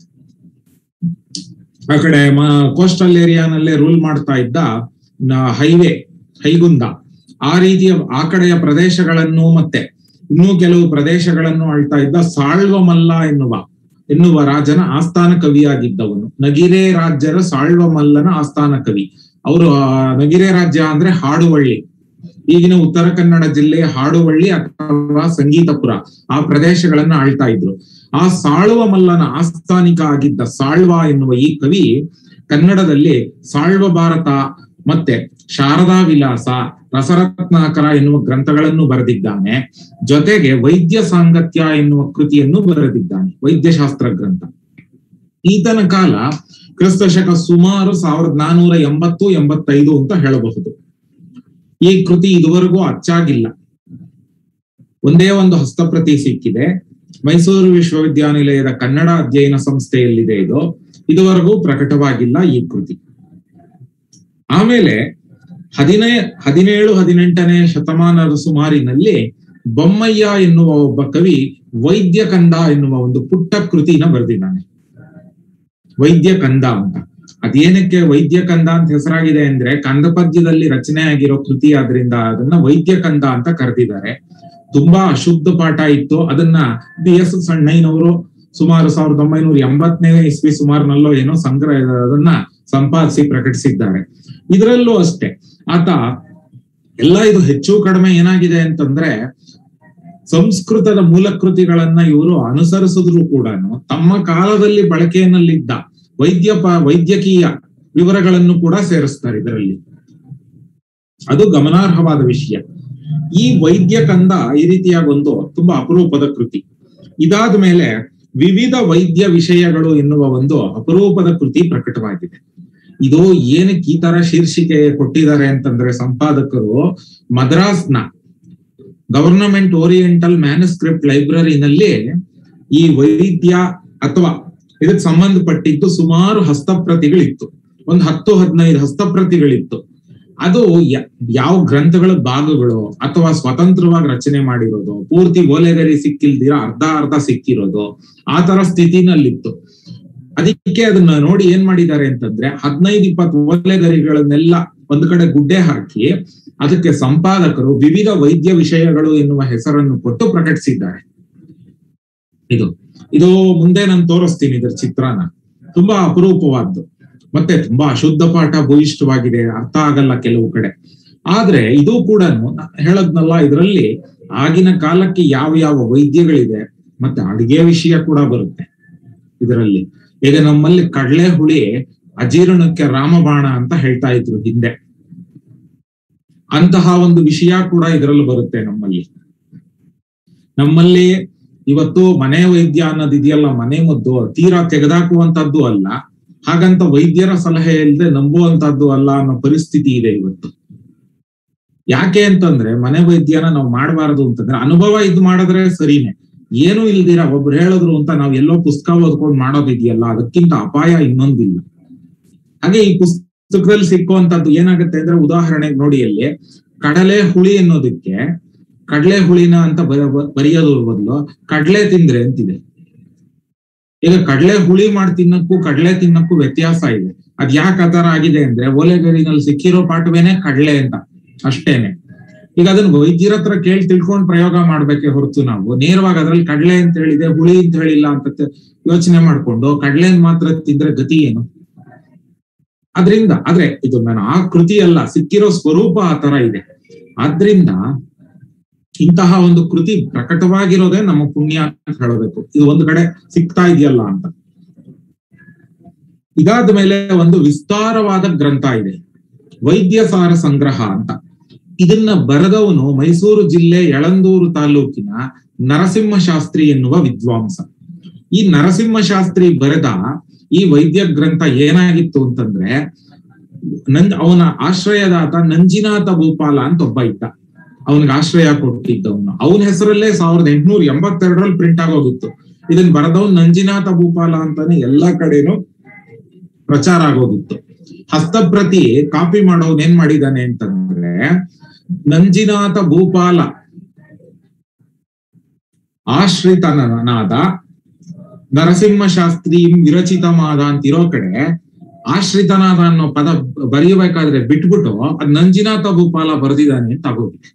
ಆ ಕಡೆ ಕೋಸ್ಟಲ್ ಏರಿಯಾನಲ್ಲೇ ರೂಲ್ ಮಾಡ್ತಾ ಇದ್ದ ಹೈವೇ ಹೈಗುಂದ ಆ ರೀತಿಯ ಆ ಕಡೆಯ ಪ್ರದೇಶಗಳನ್ನು ಮತ್ತೆ ಇನ್ನೂ ಕೆಲವು ಪ್ರದೇಶಗಳನ್ನು ಆಳ್ತಾ ಇದ್ದ ಸಾಳ್ವ ಮಲ್ಲ ಎನ್ನುವ ಎನ್ನುವ ರಾಜನ ಆಸ್ಥಾನ ಕವಿಯಾಗಿದ್ದವನು ನಗಿರೆ ರಾಜ್ಯರ ಸಾಳ್ವ ಮಲ್ಲನ ಆಸ್ಥಾನ ಕವಿ ಅವರು ನಗಿರೆ ರಾಜ್ಯ ಅಂದ್ರೆ ಹಾಡುವಳ್ಳಿ ಈಗಿನ ಉತ್ತರ ಕನ್ನಡ ಜಿಲ್ಲೆಯ ಹಾಡುವಳ್ಳಿ ಅಥವಾ ಸಂಗೀತಪುರ ಆ ಪ್ರದೇಶಗಳನ್ನ ಆಳ್ತಾ ಇದ್ರು ಆ ಸಾಳುವ ಮಲ್ಲನ ಆಸ್ಥಾನಿಕ ಆಗಿದ್ದ ಸಾಳ್ವ ಎನ್ನುವ ಈ ಕವಿ ಕನ್ನಡದಲ್ಲಿ ಸಾಳ್ವ ಭಾರತ ಮತ್ತೆ ಶಾರದಾ ವಿಲಾಸ ರಸರತ್ನಾಕರ ಎನ್ನುವ ಗ್ರಂಥಗಳನ್ನು ಬರೆದಿದ್ದಾನೆ ಜೊತೆಗೆ ವೈದ್ಯ ಸಾಂಗತ್ಯ ಎನ್ನುವ ಕೃತಿಯನ್ನು ಬರೆದಿದ್ದಾನೆ ವೈದ್ಯಶಾಸ್ತ್ರ ಗ್ರಂಥ ಈತನ ಕಾಲ ಕ್ರಿಸ್ತ ಶಕ ಸುಮಾರು ಸಾವಿರದ ನಾನೂರ ಎಂಬತ್ತು ಎಂಬತ್ತೈದು ಅಂತ ಹೇಳಬಹುದು ಈ ಕೃತಿ ಇದುವರೆಗೂ ಅಚ್ಚಾಗಿಲ್ಲ ಒಂದೇ ಒಂದು ಹಸ್ತಪ್ರತಿ ಸಿಕ್ಕಿದೆ ಮೈಸೂರು ವಿಶ್ವವಿದ್ಯಾನಿಲಯದ ಕನ್ನಡ ಅಧ್ಯಯನ ಸಂಸ್ಥೆಯಲ್ಲಿದೆ ಇದು ಇದುವರೆಗೂ ಪ್ರಕಟವಾಗಿಲ್ಲ ಈ ಕೃತಿ ಆಮೇಲೆ ಹದಿನೇ ಹದಿನೇಳು ಹದಿನೆಂಟನೇ ಶತಮಾನದ ಸುಮಾರಿನಲ್ಲಿ ಬೊಮ್ಮಯ್ಯ ಎನ್ನುವ ಒಬ್ಬ ಕವಿ ವೈದ್ಯ ಕಂದ ಎನ್ನುವ ಒಂದು ಪುಟ್ಟ ಕೃತಿನ ಬರೆದಿದ್ದಾನೆ ವೈದ್ಯ ಕಂದ ಅಂತ ಅದೇನಕ್ಕೆ ವೈದ್ಯ ಕಂದ ಅಂತ ಹೆಸರಾಗಿದೆ ಅಂದ್ರೆ ಕಂದ ಪದ್ಯದಲ್ಲಿ ರಚನೆ ಆಗಿರೋ ಕೃತಿ ಆದ್ರಿಂದ ಅದನ್ನ ವೈದ್ಯ ಕಂದ ಅಂತ ಕರೆದಿದ್ದಾರೆ ತುಂಬಾ ಅಶುದ್ಧ ಪಾಠ ಇತ್ತು ಅದನ್ನ ಬಿ ಎಸ್ ಸಣ್ಣಯ್ಯನವರು ಸುಮಾರು ಸಾವಿರದ ಒಂಬೈನೂರ ಎಂಬತ್ತನೇ ಇಸ್ವಿ ಸುಮಾರಿನಲ್ಲೋ ಏನೋ ಸಂಗ್ರಹ ಅದನ್ನ ಸಂಪಾದಿಸಿ ಪ್ರಕಟಿಸಿದ್ದಾರೆ ಇದರಲ್ಲೂ ಅಷ್ಟೇ ಆತ ಎಲ್ಲ ಇದು ಹೆಚ್ಚು ಕಡಿಮೆ ಏನಾಗಿದೆ ಅಂತಂದ್ರೆ ಸಂಸ್ಕೃತದ ಮೂಲ ಕೃತಿಗಳನ್ನ ಇವರು ಅನುಸರಿಸಿದ್ರು ಕೂಡ ತಮ್ಮ ಕಾಲದಲ್ಲಿ ಬಳಕೆಯಲ್ಲಿದ್ದ ವೈದ್ಯ ಪ- ವೈದ್ಯಕೀಯ ವಿವರಗಳನ್ನು ಕೂಡ ಸೇರಿಸ್ತಾರೆ ಇದರಲ್ಲಿ ಅದು ಗಮನಾರ್ಹವಾದ ವಿಷಯ ಈ ವೈದ್ಯ ಕಂದ ಈ ರೀತಿಯಾಗಿ ಒಂದು ತುಂಬಾ ಅಪರೂಪದ ಕೃತಿ ಇದಾದ ಮೇಲೆ ವಿವಿಧ ವೈದ್ಯ ವಿಷಯಗಳು ಎನ್ನುವ ಒಂದು ಅಪರೂಪದ ಕೃತಿ ಪ್ರಕಟವಾಗಿದೆ ಇದು ಏನಕ್ಕೆ ಈ ತರ ಶೀರ್ಷಿಕೆ ಕೊಟ್ಟಿದ್ದಾರೆ ಅಂತಂದ್ರೆ ಸಂಪಾದಕರು ಮದ್ರಾಸ್ನ ಗವರ್ನಮೆಂಟ್ ಓರಿಯೆಂಟಲ್ ಮ್ಯಾನುಸ್ಕ್ರಿಪ್ಟ್ ಲೈಬ್ರರಿನಲ್ಲಿ ಈ ವೈದ್ಯ ಅಥವಾ ಇದಕ್ಕೆ ಸಂಬಂಧಪಟ್ಟಿದ್ದು ಸುಮಾರು ಹಸ್ತಪ್ರತಿಗಳಿತ್ತು ಒಂದು ಹತ್ತು ಹದಿನೈದು ಹಸ್ತಪ್ರತಿಗಳಿತ್ತು ಅದು ಯ- ಯಾವ ಗ್ರಂಥಗಳ ಭಾಗಗಳು ಅಥವಾ ಸ್ವತಂತ್ರವಾಗಿ ರಚನೆ ಮಾಡಿರೋದು ಪೂರ್ತಿ ಓಲೆಗರಿ ಸಿಕ್ಕಿಲ್ದಿರ ಅರ್ಧ ಅರ್ಧ ಸಿಕ್ಕಿರೋದು ಆ ತರ ಸ್ಥಿತಿನಲ್ಲಿತ್ತು ಅದಕ್ಕೆ ಅದನ್ನ ನೋಡಿ ಏನ್ ಮಾಡಿದ್ದಾರೆ ಅಂತಂದ್ರೆ ಹದಿನೈದು ಇಪ್ಪತ್ತು ಓಲೆಗರಿಗಳನ್ನೆಲ್ಲ ಒಂದ್ ಕಡೆ ಗುಡ್ಡೆ ಹಾಕಿ ಅದಕ್ಕೆ ಸಂಪಾದಕರು ವಿವಿಧ ವೈದ್ಯ ವಿಷಯಗಳು ಎನ್ನುವ ಹೆಸರನ್ನು ಕೊಟ್ಟು ಪ್ರಕಟಿಸಿದ್ದಾರೆ ಇದು ಇದು ಮುಂದೆ ನಾನು ತೋರಿಸ್ತೀನಿ ಇದರ ಚಿತ್ರಾನ ತುಂಬಾ ಅಪರೂಪವಾದ್ದು ಮತ್ತೆ ತುಂಬಾ ಅಶುದ್ಧ ಪಾಠ ಭೂಯಿಷ್ಠವಾಗಿದೆ ಅರ್ಥ ಆಗಲ್ಲ ಕೆಲವು ಕಡೆ ಆದ್ರೆ ಇದು ಕೂಡ ಹೇಳದ್ನಲ್ಲ ಇದರಲ್ಲಿ ಆಗಿನ ಕಾಲಕ್ಕೆ ಯಾವ ಯಾವ ವೈದ್ಯಗಳಿದೆ ಮತ್ತೆ ಅಡಿಗೆ ವಿಷಯ ಕೂಡ ಬರುತ್ತೆ ಇದರಲ್ಲಿ ಈಗ ನಮ್ಮಲ್ಲಿ ಕಡಲೆ ಹುಳಿ ಅಜೀರ್ಣಕ್ಕೆ ರಾಮಬಾಣ ಅಂತ ಹೇಳ್ತಾ ಇದ್ರು ಹಿಂದೆ ಅಂತಹ ಒಂದು ವಿಷಯ ಕೂಡ ಇದರಲ್ಲಿ ಬರುತ್ತೆ ನಮ್ಮಲ್ಲಿ ನಮ್ಮಲ್ಲಿ ಇವತ್ತು ಮನೆ ವೈದ್ಯ ಅನ್ನೋದಿದೆಯಲ್ಲ ಮನೆ ಮದ್ದು ತೀರಾ ತೆಗೆದಾಕುವಂತದ್ದು ಅಲ್ಲ ಹಾಗಂತ ವೈದ್ಯರ ಸಲಹೆ ಇಲ್ಲದೆ ನಂಬುವಂತದ್ದು ಅಲ್ಲ ಅನ್ನೋ ಪರಿಸ್ಥಿತಿ ಇದೆ ಇವತ್ತು ಯಾಕೆ ಅಂತಂದ್ರೆ ಮನೆ ವೈದ್ಯನ ನಾವು ಮಾಡಬಾರದು ಅಂತಂದ್ರೆ ಅನುಭವ ಇದ್ ಮಾಡಿದ್ರೆ ಸರಿನೇ ಏನು ಇಲ್ದಿರ ಒಬ್ರು ಹೇಳಿದ್ರು ಅಂತ ನಾವ್ ಎಲ್ಲೋ ಪುಸ್ತಕ ಓದ್ಕೊಂಡು ಮಾಡೋದಿದೆಯಲ್ಲ ಅದಕ್ಕಿಂತ ಅಪಾಯ ಇನ್ನೊಂದಿಲ್ಲ ಹಾಗೆ ಈ ಪುಸ್ತಕದಲ್ಲಿ ಸಿಕ್ಕುವಂತದ್ದು ಏನಾಗುತ್ತೆ ಅಂದ್ರೆ ಉದಾಹರಣೆಗೆ ನೋಡಿ ಅಲ್ಲಿ ಕಡಲೆ ಹುಳಿ ಅನ್ನೋದಕ್ಕೆ ಕಡಲೆ ಹುಳಿನ ಅಂತ ಬರ- ಬರೆಯೋದ್ರ ಬದಲು ಕಡಲೆ ತಿಂದ್ರೆ ಅಂತಿದೆ ಈಗ ಕಡಲೆ ಹುಳಿ ಮಾಡಿ ತಿನ್ನಕ್ಕೂ ಕಡಲೆ ತಿನ್ನಕ್ಕೂ ವ್ಯತ್ಯಾಸ ಇದೆ ಅದ್ ಯಾಕೆ ಆ ತರ ಆಗಿದೆ ಅಂದ್ರೆ ಓಲೆಗರಿನಲ್ಲಿ ಸಿಕ್ಕಿರೋ ಪಾಠವೇನೆ ಕಡಲೆ ಅಂತ ಅಷ್ಟೇನೆ ಈಗ ಅದನ್ನ ವೈದ್ಯರ ಹತ್ರ ಕೇಳಿ ತಿಳ್ಕೊಂಡು ಪ್ರಯೋಗ ಮಾಡ್ಬೇಕೆ ಹೊರತು ನಾವು ನೇರವಾಗಿ ಅದ್ರಲ್ಲಿ ಕಡಲೆ ಅಂತ ಹೇಳಿದೆ ಹುಳಿ ಅಂತ ಹೇಳಿಲ್ಲ ಅಂತ ತ- ಯೋಚನೆ ಮಾಡ್ಕೊಂಡು ಕಡಲೆ ಮಾತ್ರ ತಿಂದ್ರೆ ಗತಿ ಏನು ಅದ್ರಿಂದ ಆದ್ರೆ ಇದು ನಾನು ಆ ಕೃತಿ ಅಲ್ಲ ಸಿಕ್ಕಿರೋ ಸ್ವರೂಪ ಆ ತರ ಇದೆ ಆದ್ರಿಂದ ಇಂತಹ ಒಂದು ಕೃತಿ ಪ್ರಕಟವಾಗಿರೋದೇ ನಮ್ಮ ಪುಣ್ಯ ಅಂತ ಹೇಳಬೇಕು ಇದು ಒಂದು ಕಡೆ ಸಿಗ್ತಾ ಇದೆಯಲ್ಲ ಅಂತ ಇದಾದ ಮೇಲೆ ಒಂದು ವಿಸ್ತಾರವಾದ ಗ್ರಂಥ ಇದೆ ವೈದ್ಯ ಸಾರ ಸಂಗ್ರಹ ಅಂತ ಇದನ್ನ ಬರೆದವನು ಮೈಸೂರು ಜಿಲ್ಲೆ ಯಳಂದೂರು ತಾಲೂಕಿನ ನರಸಿಂಹಶಾಸ್ತ್ರಿ ಎನ್ನುವ ವಿದ್ವಾಂಸ ಈ ನರಸಿಂಹಶಾಸ್ತ್ರಿ ಬರೆದ ಈ ವೈದ್ಯ ಗ್ರಂಥ ಏನಾಗಿತ್ತು ಅಂತಂದ್ರೆ ನನ್ ಅವನ ಆಶ್ರಯದಾತ ನಂಜಿನಾಥ ಭೂಪಾಲ ಅಂತ ಒಬ್ಬ ಇದ್ದ ಅವನಿಗೆ ಆಶ್ರಯ ಕೊಟ್ಟಿದ್ದವನು ಅವನ ಹೆಸರಲ್ಲೇ ಸಾವಿರದ ಎಂಟುನೂರ ಎಂಬತ್ತೆರಡರಲ್ಲಿ ಪ್ರಿಂಟ್ ಆಗೋಗಿತ್ತು ಇದನ್ನ ಬರೆದವನ್ ನಂಜಿನಾಥ ಭೂಪಾಲ ಅಂತಾನೆ ಎಲ್ಲಾ ಕಡೆನೂ ಪ್ರಚಾರ ಆಗೋಗಿತ್ತು ಹಸ್ತಪ್ರತಿ ಕಾಪಿ ಮಾಡೋನ್ ಏನ್ ಮಾಡಿದಾನೆ ಅಂತಂದ್ರೆ ನಂಜಿನಾಥ ಭೂಪಾಲ ಆಶ್ರಿತನಾದ ನರಸಿಂಹಶಾಸ್ತ್ರಿ ವಿರಚಿತಮಾದ ಅಂತಿರೋ ಕಡೆ ಆಶ್ರಿತನಾದ ಅನ್ನೋ ಪದ ಬರೆಯಬೇಕಾದ್ರೆ ಬಿಟ್ಬಿಟ್ಟು ಅದ್ ನಂಜಿನಾಥ ಭೂಪಾಲ ಬರೆದಿದ್ದಾನೆ ಅಂತ ಆಗೋಗಿದೆ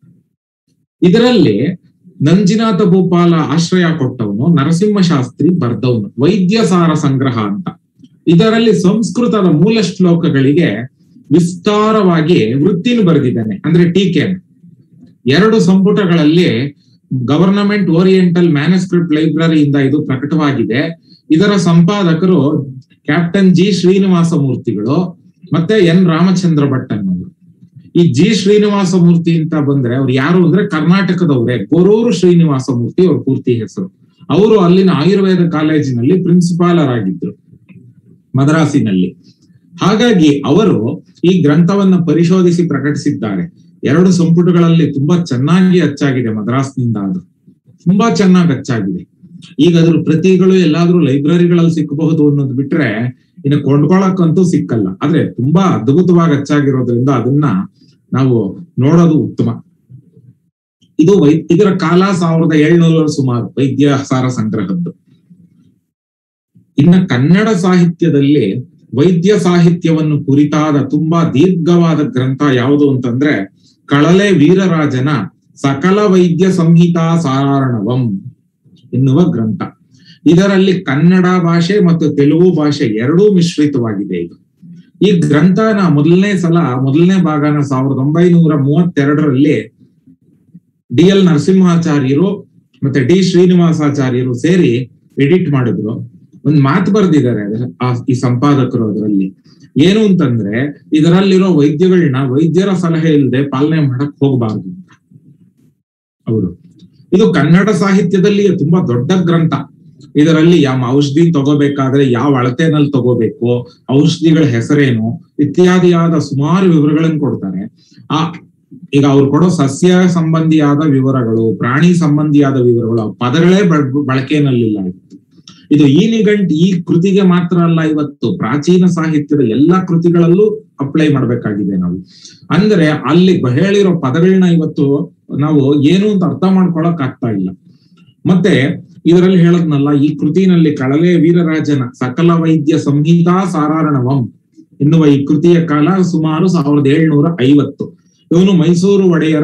ಇದರಲ್ಲಿ ನಂಜಿನಾಥ ಭೂಪಾಲ ಆಶ್ರಯ ಕೊಟ್ಟವನು ನರಸಿಂಹಶಾಸ್ತ್ರಿ ಬರ್ದವನು ವೈದ್ಯ ಸಾರ ಸಂಗ್ರಹ ಅಂತ ಇದರಲ್ಲಿ ಸಂಸ್ಕೃತದ ಮೂಲ ಶ್ಲೋಕಗಳಿಗೆ ವಿಸ್ತಾರವಾಗಿ ವೃತ್ತಿನ ಬರೆದಿದ್ದಾನೆ ಅಂದ್ರೆ ಟೀಕೆ ಎರಡು ಸಂಪುಟಗಳಲ್ಲಿ ಗವರ್ನಮೆಂಟ್ ಓರಿಯೆಂಟಲ್ ಮ್ಯಾನುಸ್ಕ್ರಿಪ್ಟ್ ಲೈಬ್ರರಿಯಿಂದ ಇದು ಪ್ರಕಟವಾಗಿದೆ ಇದರ ಸಂಪಾದಕರು ಕ್ಯಾಪ್ಟನ್ ಜಿ ಶ್ರೀನಿವಾಸ ಮೂರ್ತಿಗಳು ಮತ್ತೆ ಎನ್ ರಾಮಚಂದ್ರ ಭಟ್ ಅನ್ನೋರು ಈ ಜಿ ಶ್ರೀನಿವಾಸ ಮೂರ್ತಿ ಅಂತ ಬಂದ್ರೆ ಅವ್ರು ಯಾರು ಅಂದ್ರೆ ಕರ್ನಾಟಕದವರೇ ಗೊರೂರು ಶ್ರೀನಿವಾಸ ಮೂರ್ತಿ ಅವ್ರ ಪೂರ್ತಿ ಹೆಸರು ಅವರು ಅಲ್ಲಿನ ಆಯುರ್ವೇದ ಕಾಲೇಜಿನಲ್ಲಿ ಪ್ರಿನ್ಸಿಪಾಲರ್ ಆಗಿದ್ರು ಮದ್ರಾಸಿನಲ್ಲಿ ಹಾಗಾಗಿ ಅವರು ಈ ಗ್ರಂಥವನ್ನ ಪರಿಶೋಧಿಸಿ ಪ್ರಕಟಿಸಿದ್ದಾರೆ ಎರಡು ಸಂಪುಟಗಳಲ್ಲಿ ತುಂಬಾ ಚೆನ್ನಾಗಿ ಅಚ್ಚಾಗಿದೆ ಮದ್ರಾಸ್ನಿಂದ ಅದು ತುಂಬಾ ಚೆನ್ನಾಗಿ ಅಚ್ಚಾಗಿದೆ ಈಗ ಅದ್ರ ಪ್ರತಿಗಳು ಎಲ್ಲಾದ್ರೂ ಲೈಬ್ರರಿಗಳಲ್ಲಿ ಸಿಕ್ಕಬಹುದು ಅನ್ನೋದು ಬಿಟ್ರೆ ಇನ್ನು ಕೊಂಡ್ಕೊಳಕ್ಕಂತೂ ಸಿಕ್ಕಲ್ಲ ಆದ್ರೆ ತುಂಬಾ ಅದ್ಭುತವಾಗಿ ಅಚ್ಚಾಗಿರೋದ್ರಿಂದ ಅದನ್ನ ನಾವು ನೋಡೋದು ಉತ್ತಮ ಇದು ವೈ ಇದರ ಕಾಲ ಸಾವಿರದ ಏಳ್ನೂರ ಸುಮಾರು ವೈದ್ಯ ಸಾರ ಸಂಗ್ರಹದ್ದು ಇನ್ನ ಕನ್ನಡ ಸಾಹಿತ್ಯದಲ್ಲಿ ವೈದ್ಯ ಸಾಹಿತ್ಯವನ್ನು ಕುರಿತಾದ ತುಂಬಾ ದೀರ್ಘವಾದ ಗ್ರಂಥ ಯಾವುದು ಅಂತಂದ್ರೆ ಕಳಲೆ ವೀರರಾಜನ ಸಕಲ ವೈದ್ಯ ಸಂಹಿತಾ ಸಾರಾರ್ಣವಂ ಎನ್ನುವ ಗ್ರಂಥ ಇದರಲ್ಲಿ ಕನ್ನಡ ಭಾಷೆ ಮತ್ತು ತೆಲುಗು ಭಾಷೆ ಎರಡೂ ಮಿಶ್ರಿತವಾಗಿದೆ ಇದು ಈ ಗ್ರಂಥನ ಮೊದಲನೇ ಸಲ ಮೊದಲನೇ ಭಾಗನ ಸಾವಿರದ ಒಂಬೈನೂರ ಮೂವತ್ತೆರಡರಲ್ಲಿ ಡಿ ಎಲ್ ನರಸಿಂಹಾಚಾರ್ಯರು ಮತ್ತೆ ಡಿ ಶ್ರೀನಿವಾಸಾಚಾರ್ಯರು ಸೇರಿ ಎಡಿಟ್ ಮಾಡಿದ್ರು ಒಂದ್ ಮಾತು ಬರೆದಿದ್ದಾರೆ ಈ ಸಂಪಾದಕರು ಅದರಲ್ಲಿ ಏನು ಅಂತಂದ್ರೆ ಇದರಲ್ಲಿರೋ ವೈದ್ಯಗಳನ್ನ ವೈದ್ಯರ ಸಲಹೆ ಇಲ್ಲದೆ ಪಾಲನೆ ಮಾಡಕ್ ಹೋಗಬಾರ್ದು ಅಂತ ಅವರು ಇದು ಕನ್ನಡ ಸಾಹಿತ್ಯದಲ್ಲಿ ತುಂಬಾ ದೊಡ್ಡ ಗ್ರಂಥ ಇದರಲ್ಲಿ ಯಾವ ಔಷಧಿ ತಗೋಬೇಕಾದ್ರೆ ಯಾವ ಅಳತೆನಲ್ಲಿ ತಗೋಬೇಕು ಔಷಧಿಗಳ ಹೆಸರೇನು ಇತ್ಯಾದಿಯಾದ ಸುಮಾರು ವಿವರಗಳನ್ನು ಕೊಡ್ತಾರೆ ಆ ಈಗ ಅವ್ರು ಕೊಡೋ ಸಸ್ಯ ಸಂಬಂಧಿಯಾದ ವಿವರಗಳು ಪ್ರಾಣಿ ಸಂಬಂಧಿಯಾದ ವಿವರಗಳು ಆ ಪದಗಳೇ ಬಳಕೆನಲ್ಲಿಲ್ಲ ಇವತ್ತು ಇದು ಈ ನಿಘಂಟ್ ಈ ಕೃತಿಗೆ ಮಾತ್ರ ಅಲ್ಲ ಇವತ್ತು ಪ್ರಾಚೀನ ಸಾಹಿತ್ಯದ ಎಲ್ಲಾ ಕೃತಿಗಳಲ್ಲೂ ಅಪ್ಲೈ ಮಾಡ್ಬೇಕಾಗಿದೆ ನಾವು ಅಂದ್ರೆ ಅಲ್ಲಿ ಹೇಳಿರೋ ಪದಗಳನ್ನ ಇವತ್ತು ನಾವು ಏನು ಅಂತ ಅರ್ಥ ಮಾಡ್ಕೊಳಕ್ ಆಗ್ತಾ ಇಲ್ಲ ಮತ್ತೆ ಇದರಲ್ಲಿ ಹೇಳದ್ನಲ್ಲ ಈ ಕೃತಿನಲ್ಲಿ ಕಳಲೆ ವೀರರಾಜನ ಸಕಲ ವೈದ್ಯ ಸಂಹಿತಾ ಸಾರಾರಣವಂ ಎನ್ನುವ ಈ ಕೃತಿಯ ಕಾಲ ಸುಮಾರು ಸಾವಿರದ ಏಳ್ನೂರ ಐವತ್ತು ಇವನು ಮೈಸೂರು ಒಡೆಯರ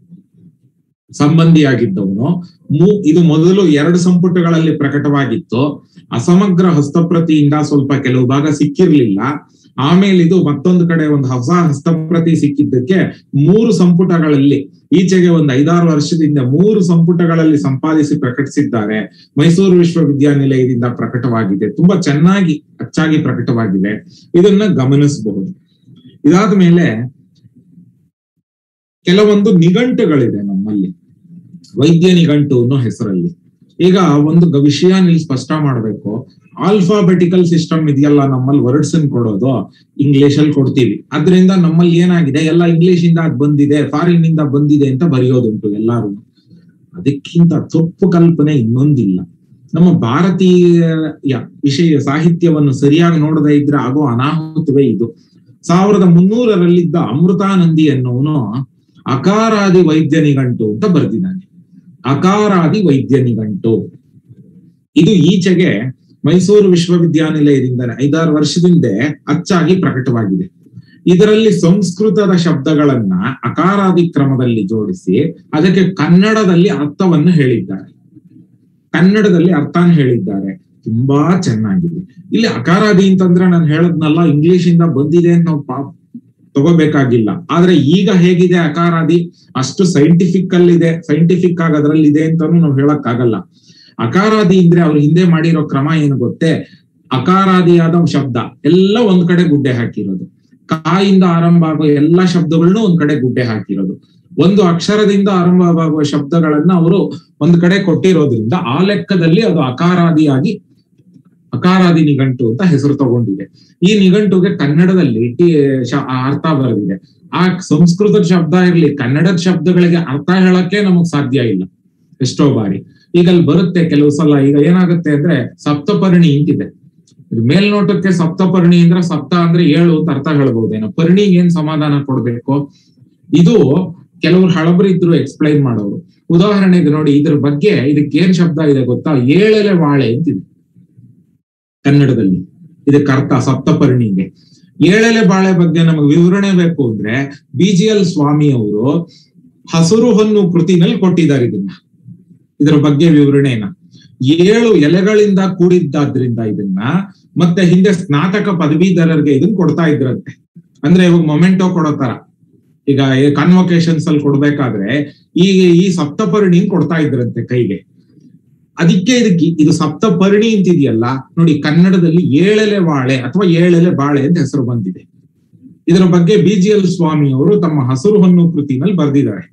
ಸಂಬಂಧಿಯಾಗಿದ್ದವನು ಮೂ ಇದು ಮೊದಲು ಎರಡು ಸಂಪುಟಗಳಲ್ಲಿ ಪ್ರಕಟವಾಗಿತ್ತು ಅಸಮಗ್ರ ಹಸ್ತಪ್ರತಿಯಿಂದ ಸ್ವಲ್ಪ ಕೆಲವು ಭಾಗ ಸಿಕ್ಕಿರ್ಲಿಲ್ಲ ಆಮೇಲೆ ಇದು ಮತ್ತೊಂದು ಕಡೆ ಒಂದು ಹೊಸ ಹಸ್ತಪ್ರತಿ ಸಿಕ್ಕಿದ್ದಕ್ಕೆ ಮೂರು ಸಂಪುಟಗಳಲ್ಲಿ ಈಚೆಗೆ ಒಂದು ಐದಾರು ವರ್ಷದಿಂದ ಮೂರು ಸಂಪುಟಗಳಲ್ಲಿ ಸಂಪಾದಿಸಿ ಪ್ರಕಟಿಸಿದ್ದಾರೆ ಮೈಸೂರು ವಿಶ್ವವಿದ್ಯಾನಿಲಯದಿಂದ ಪ್ರಕಟವಾಗಿದೆ ತುಂಬಾ ಚೆನ್ನಾಗಿ ಅಚ್ಚಾಗಿ ಪ್ರಕಟವಾಗಿದೆ ಇದನ್ನ ಗಮನಿಸಬಹುದು ಇದಾದ ಮೇಲೆ ಕೆಲವೊಂದು ನಿಘಂಟುಗಳಿದೆ ನಮ್ಮಲ್ಲಿ ವೈದ್ಯ ನಿಘಂಟು ಅನ್ನೋ ಹೆಸರಲ್ಲಿ ಈಗ ಒಂದು ವಿಷಯ ನೀವು ಸ್ಪಷ್ಟ ಮಾಡಬೇಕು ಆಲ್ಫಾಬೆಟಿಕಲ್ ಸಿಸ್ಟಮ್ ಇದೆಯಲ್ಲ ನಮ್ಮಲ್ಲಿ ವರ್ಡ್ಸ್ ಅನ್ ಕೊಡೋದು ಇಂಗ್ಲಿಷ್ ಅಲ್ಲಿ ಕೊಡ್ತೀವಿ ಅದರಿಂದ ನಮ್ಮಲ್ಲಿ ಏನಾಗಿದೆ ಎಲ್ಲ ಇಂಗ್ಲಿಷ್ ಇಂದ ಅದ್ ಬಂದಿದೆ ಫಾರಿನ್ ಇಂದ ಬಂದಿದೆ ಅಂತ ಬರೆಯೋದುಂಟು ಎಲ್ಲಾರು ಅದಕ್ಕಿಂತ ತಪ್ಪು ಕಲ್ಪನೆ ಇನ್ನೊಂದಿಲ್ಲ ನಮ್ಮ ಭಾರತೀಯ ವಿಷಯ ಸಾಹಿತ್ಯವನ್ನು ಸರಿಯಾಗಿ ನೋಡದೇ ಇದ್ರೆ ಆಗೋ ಅನಾಹುತವೇ ಇದು ಸಾವಿರದ ಮುನ್ನೂರರಲ್ಲಿದ್ದ ಅಮೃತಾನಂದಿ ಅನ್ನೋನು ಅಕಾರಾದಿ ವೈದ್ಯ ನಿಘಂಟು ಅಂತ ಬರೆದಿದ್ದಾನೆ ಅಕಾರಾದಿ ವೈದ್ಯ ನಿಘಂಟು ಇದು ಈಚೆಗೆ ಮೈಸೂರು ವಿಶ್ವವಿದ್ಯಾನಿಲಯದಿಂದ ಐದಾರು ವರ್ಷದಿಂದ ಅಚ್ಚಾಗಿ ಪ್ರಕಟವಾಗಿದೆ ಇದರಲ್ಲಿ ಸಂಸ್ಕೃತದ ಶಬ್ದಗಳನ್ನ ಅಕಾರಾದಿ ಕ್ರಮದಲ್ಲಿ ಜೋಡಿಸಿ ಅದಕ್ಕೆ ಕನ್ನಡದಲ್ಲಿ ಅರ್ಥವನ್ನು ಹೇಳಿದ್ದಾರೆ ಕನ್ನಡದಲ್ಲಿ ಅರ್ಥನ ಹೇಳಿದ್ದಾರೆ ತುಂಬಾ ಚೆನ್ನಾಗಿದೆ ಇಲ್ಲಿ ಅಕಾರಾದಿ ಅಂತಂದ್ರೆ ನಾನು ಹೇಳದ್ನಲ್ಲ ಇಂಗ್ಲಿಷ್ ಇಂದ ಬಂದಿದೆ ಅಂತ ನಾವು ಪಾ ತಗೋಬೇಕಾಗಿಲ್ಲ ಆದ್ರೆ ಈಗ ಹೇಗಿದೆ ಅಕಾರಾದಿ ಅಷ್ಟು ಸೈಂಟಿಫಿಕ್ ಅಲ್ಲಿ ಇದೆ ಸೈಂಟಿಫಿಕ್ ಆಗಿ ಅದ್ರಲ್ಲಿ ಇದೆ ಅಂತಾನು ನಾವು ಹೇಳಕ್ ಆಗಲ್ಲ ಅಕಾರಾದಿ ಅಂದ್ರೆ ಅವ್ರು ಹಿಂದೆ ಮಾಡಿರೋ ಕ್ರಮ ಏನು ಗೊತ್ತೇ ಅಕಾರಾದಿಯಾದ ಶಬ್ದ ಎಲ್ಲ ಒಂದ್ ಕಡೆ ಗುಡ್ಡೆ ಹಾಕಿರೋದು ಕಾಯಿಂದ ಆರಂಭ ಆಗೋ ಎಲ್ಲಾ ಶಬ್ದಗಳನ್ನೂ ಒಂದ್ ಕಡೆ ಗುಡ್ಡೆ ಹಾಕಿರೋದು ಒಂದು ಅಕ್ಷರದಿಂದ ಆರಂಭವಾಗುವ ಶಬ್ದಗಳನ್ನ ಅವರು ಒಂದ್ ಕಡೆ ಕೊಟ್ಟಿರೋದ್ರಿಂದ ಆ ಲೆಕ್ಕದಲ್ಲಿ ಅದು ಅಕಾರಾದಿಯಾಗಿ ಅಕಾರಾದಿ ನಿಘಂಟು ಅಂತ ಹೆಸರು ತಗೊಂಡಿದೆ ಈ ನಿಘಂಟುಗೆ ಕನ್ನಡದಲ್ಲಿ ಅರ್ಥ ಬರೆದಿದೆ ಆ ಸಂಸ್ಕೃತದ ಶಬ್ದ ಇರ್ಲಿ ಕನ್ನಡದ ಶಬ್ದಗಳಿಗೆ ಅರ್ಥ ಹೇಳಕ್ಕೆ ನಮಗ್ ಸಾಧ್ಯ ಇಲ್ಲ ಎಷ್ಟೋ ಬಾರಿ ಈಗ ಅಲ್ಲಿ ಬರುತ್ತೆ ಕೆಲವು ಸಲ ಈಗ ಏನಾಗುತ್ತೆ ಅಂದ್ರೆ ಸಪ್ತಪರ್ಣಿ ಅಂತಿದೆ ಮೇಲ್ನೋಟಕ್ಕೆ ಸಪ್ತಪರ್ಣಿ ಅಂದ್ರೆ ಸಪ್ತ ಅಂದ್ರೆ ಏಳು ಅಂತ ಅರ್ಥ ಹೇಳ್ಬಹುದೇನೋ ಪರ್ಣಿಗೆ ಏನ್ ಸಮಾಧಾನ ಕೊಡ್ಬೇಕು ಇದು ಕೆಲವ್ರು ಹಳಬರಿದ್ರು ಎಕ್ಸ್ಪ್ಲೈನ್ ಮಾಡೋರು ಉದಾಹರಣೆಗೆ ನೋಡಿ ಇದ್ರ ಬಗ್ಗೆ ಇದಕ್ಕೆ ಏನ್ ಶಬ್ದ ಇದೆ ಗೊತ್ತಾ ಏಳೆಲೆ ವಾಳೆ ಅಂತಿದೆ ಕನ್ನಡದಲ್ಲಿ ಇದಕ್ಕೆ ಅರ್ಥ ಸಪ್ತಪರ್ಣಿಗೆ ಏಳೆಲೆ ಬಾಳೆ ಬಗ್ಗೆ ನಮಗೆ ವಿವರಣೆ ಬೇಕು ಅಂದ್ರೆ ಬಿ ಜಿ ಎಲ್ ಸ್ವಾಮಿ ಅವರು ಹಸುರು ಹೊನ್ನು ಕೃತಿನಲ್ಲಿ ಕೊಟ್ಟಿದ್ದಾರೆ ಇದನ್ನ ಇದರ ಬಗ್ಗೆ ವಿವರಣೆನ ಏಳು ಎಲೆಗಳಿಂದ ಕೂಡಿದ್ದಾದ್ರಿಂದ ಇದನ್ನ ಮತ್ತೆ ಹಿಂದೆ ಸ್ನಾತಕ ಪದವೀಧರರಿಗೆ ಇದನ್ನ ಕೊಡ್ತಾ ಇದ್ರಂತೆ ಅಂದ್ರೆ ಇವಾಗ ಮೊಮೆಂಟೋ ಕೊಡೋ ತರ ಈಗ ಕನ್ವೊಕೇಶನ್ಸ್ ಅಲ್ಲಿ ಕೊಡ್ಬೇಕಾದ್ರೆ ಈಗ ಈ ಸಪ್ತಪರ್ಣಿ ಕೊಡ್ತಾ ಇದ್ರಂತೆ ಕೈಗೆ ಅದಕ್ಕೆ ಇದಕ್ಕೆ ಇದು ಸಪ್ತಪರ್ಣಿ ಅಂತಿದೆಯಲ್ಲ ನೋಡಿ ಕನ್ನಡದಲ್ಲಿ ಏಳೆಲೆ ಬಾಳೆ ಅಥವಾ ಏಳೆಲೆ ಬಾಳೆ ಅಂತ ಹೆಸರು ಬಂದಿದೆ ಇದರ ಬಗ್ಗೆ ಬಿ ಜಿ ಎಲ್ ಸ್ವಾಮಿ ಅವರು ತಮ್ಮ ಹಸಿರು ಹೊನ್ನು ಕೃತಿನಲ್ಲಿ ಬರೆದಿದ್ದಾರೆ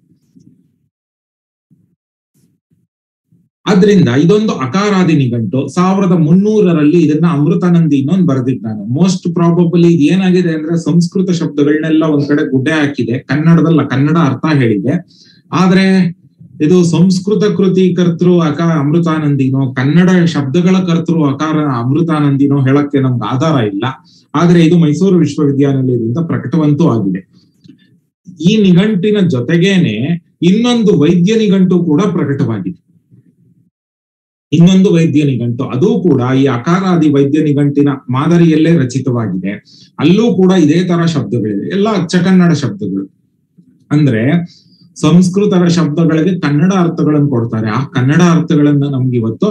ಆದ್ರಿಂದ ಇದೊಂದು ಅಕಾರಾದಿ ನಿಘಂಟು ಸಾವಿರದ ಮುನ್ನೂರರಲ್ಲಿ ಇದನ್ನ ಅಮೃತಾನಂದಿ ಇನ್ನೊಂದು ಬರೆದಿದ್ದಾನೆ ಮೋಸ್ಟ್ ಪ್ರಾಬಬಲಿ ಇದು ಏನಾಗಿದೆ ಅಂದ್ರೆ ಸಂಸ್ಕೃತ ಶಬ್ದಗಳನ್ನೆಲ್ಲ ಒಂದ್ ಕಡೆ ಗುಡ್ಡೆ ಹಾಕಿದೆ ಕನ್ನಡದಲ್ಲ ಕನ್ನಡ ಅರ್ಥ ಹೇಳಿದೆ ಆದ್ರೆ ಇದು ಸಂಸ್ಕೃತ ಕೃತಿ ಕರ್ತೃ ಅಕ ಅಮೃತಾನಂದಿನೋ ಕನ್ನಡ ಶಬ್ದಗಳ ಕರ್ತೃ ಅಕಾರ ಅಮೃತಾನಂದಿನೋ ಹೇಳಕ್ಕೆ ನಮ್ಗೆ ಆಧಾರ ಇಲ್ಲ ಆದ್ರೆ ಇದು ಮೈಸೂರು ವಿಶ್ವವಿದ್ಯಾನಿಲಯದಿಂದ ಪ್ರಕಟವಂತೂ ಆಗಿದೆ ಈ ನಿಘಂಟಿನ ಜೊತೆಗೇನೆ ಇನ್ನೊಂದು ವೈದ್ಯ ನಿಘಂಟು ಕೂಡ ಪ್ರಕಟವಾಗಿದೆ ಇನ್ನೊಂದು ವೈದ್ಯ ನಿಘಂಟು ಅದು ಕೂಡ ಈ ಅಕಾರಾದಿ ವೈದ್ಯ ನಿಘಂಟಿನ ಮಾದರಿಯಲ್ಲೇ ರಚಿತವಾಗಿದೆ ಅಲ್ಲೂ ಕೂಡ ಇದೇ ತರ ಶಬ್ದಗಳಿದೆ ಎಲ್ಲ ಅಚ್ಚ ಕನ್ನಡ ಶಬ್ದಗಳು ಅಂದ್ರೆ ಸಂಸ್ಕೃತದ ಶಬ್ದಗಳಿಗೆ ಕನ್ನಡ ಅರ್ಥಗಳನ್ನು ಕೊಡ್ತಾರೆ ಆ ಕನ್ನಡ ಅರ್ಥಗಳನ್ನ ನಮ್ಗೆ ಇವತ್ತು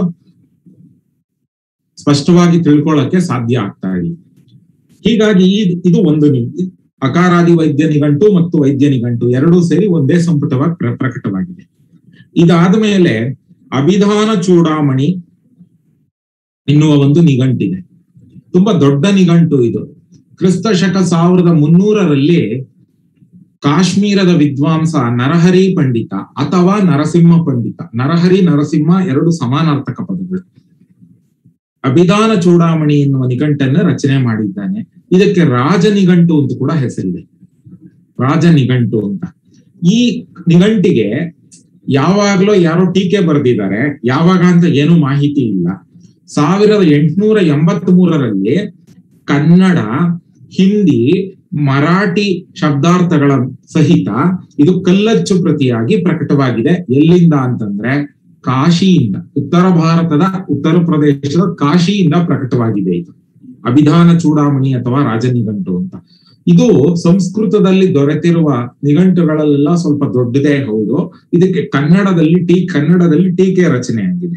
ಸ್ಪಷ್ಟವಾಗಿ ತಿಳ್ಕೊಳ್ಳಕ್ಕೆ ಸಾಧ್ಯ ಆಗ್ತಾ ಇಲ್ಲ ಹೀಗಾಗಿ ಇದು ಒಂದು ಅಕಾರಾದಿ ವೈದ್ಯ ನಿಘಂಟು ಮತ್ತು ವೈದ್ಯ ನಿಘಂಟು ಎರಡೂ ಸೇರಿ ಒಂದೇ ಸಂಪುಟವಾಗಿ ಪ್ರ ಪ್ರಕಟವಾಗಿದೆ ಇದಾದ ಮೇಲೆ ಅಭಿಧಾನ ಚೂಡಾಮಣಿ ಎನ್ನುವ ಒಂದು ನಿಘಂಟಿದೆ ತುಂಬಾ ದೊಡ್ಡ ನಿಘಂಟು ಇದು ಕ್ರಿಸ್ತ ಶಕ ಸಾವಿರದ ಮುನ್ನೂರರಲ್ಲಿ ಕಾಶ್ಮೀರದ ವಿದ್ವಾಂಸ ನರಹರಿ ಪಂಡಿತ ಅಥವಾ ನರಸಿಂಹ ಪಂಡಿತ ನರಹರಿ ನರಸಿಂಹ ಎರಡು ಸಮಾನಾರ್ಥಕ ಪದಗಳು ಅಭಿಧಾನ ಚೂಡಾಮಣಿ ಎನ್ನುವ ನಿಘಂಟನ್ನ ರಚನೆ ಮಾಡಿದ್ದಾನೆ ಇದಕ್ಕೆ ರಾಜ ನಿಘಂಟು ಅಂತ ಕೂಡ ಹೆಸರಿದೆ ರಾಜ ನಿಘಂಟು ಅಂತ ಈ ನಿಘಂಟಿಗೆ ಯಾವಾಗ್ಲೋ ಯಾರೋ ಟೀಕೆ ಬರೆದಿದ್ದಾರೆ ಯಾವಾಗ ಅಂತ ಏನು ಮಾಹಿತಿ ಇಲ್ಲ ಸಾವಿರದ ಎಂಟುನೂರ ಎಂಬತ್ ಮೂರರಲ್ಲಿ ಕನ್ನಡ ಹಿಂದಿ ಮರಾಠಿ ಶಬ್ದಾರ್ಥಗಳ ಸಹಿತ ಇದು ಕಲ್ಲಚ್ಚು ಪ್ರತಿಯಾಗಿ ಪ್ರಕಟವಾಗಿದೆ ಎಲ್ಲಿಂದ ಅಂತಂದ್ರೆ ಕಾಶಿಯಿಂದ ಉತ್ತರ ಭಾರತದ ಉತ್ತರ ಪ್ರದೇಶದ ಕಾಶಿಯಿಂದ ಪ್ರಕಟವಾಗಿದೆ ಇದು ಅಭಿಧಾನ ಚೂಡಾಮಣಿ ಅಥವಾ ರಾಜನಿಘಂಟು ಅಂತ ಇದು ಸಂಸ್ಕೃತದಲ್ಲಿ ದೊರೆತಿರುವ ನಿಘಂಟುಗಳಲ್ಲೆಲ್ಲ ಸ್ವಲ್ಪ ದೊಡ್ಡದೇ ಹೌದು ಇದಕ್ಕೆ ಕನ್ನಡದಲ್ಲಿ ಟೀ ಕನ್ನಡದಲ್ಲಿ ಟೀಕೆ ರಚನೆ ಆಗಿದೆ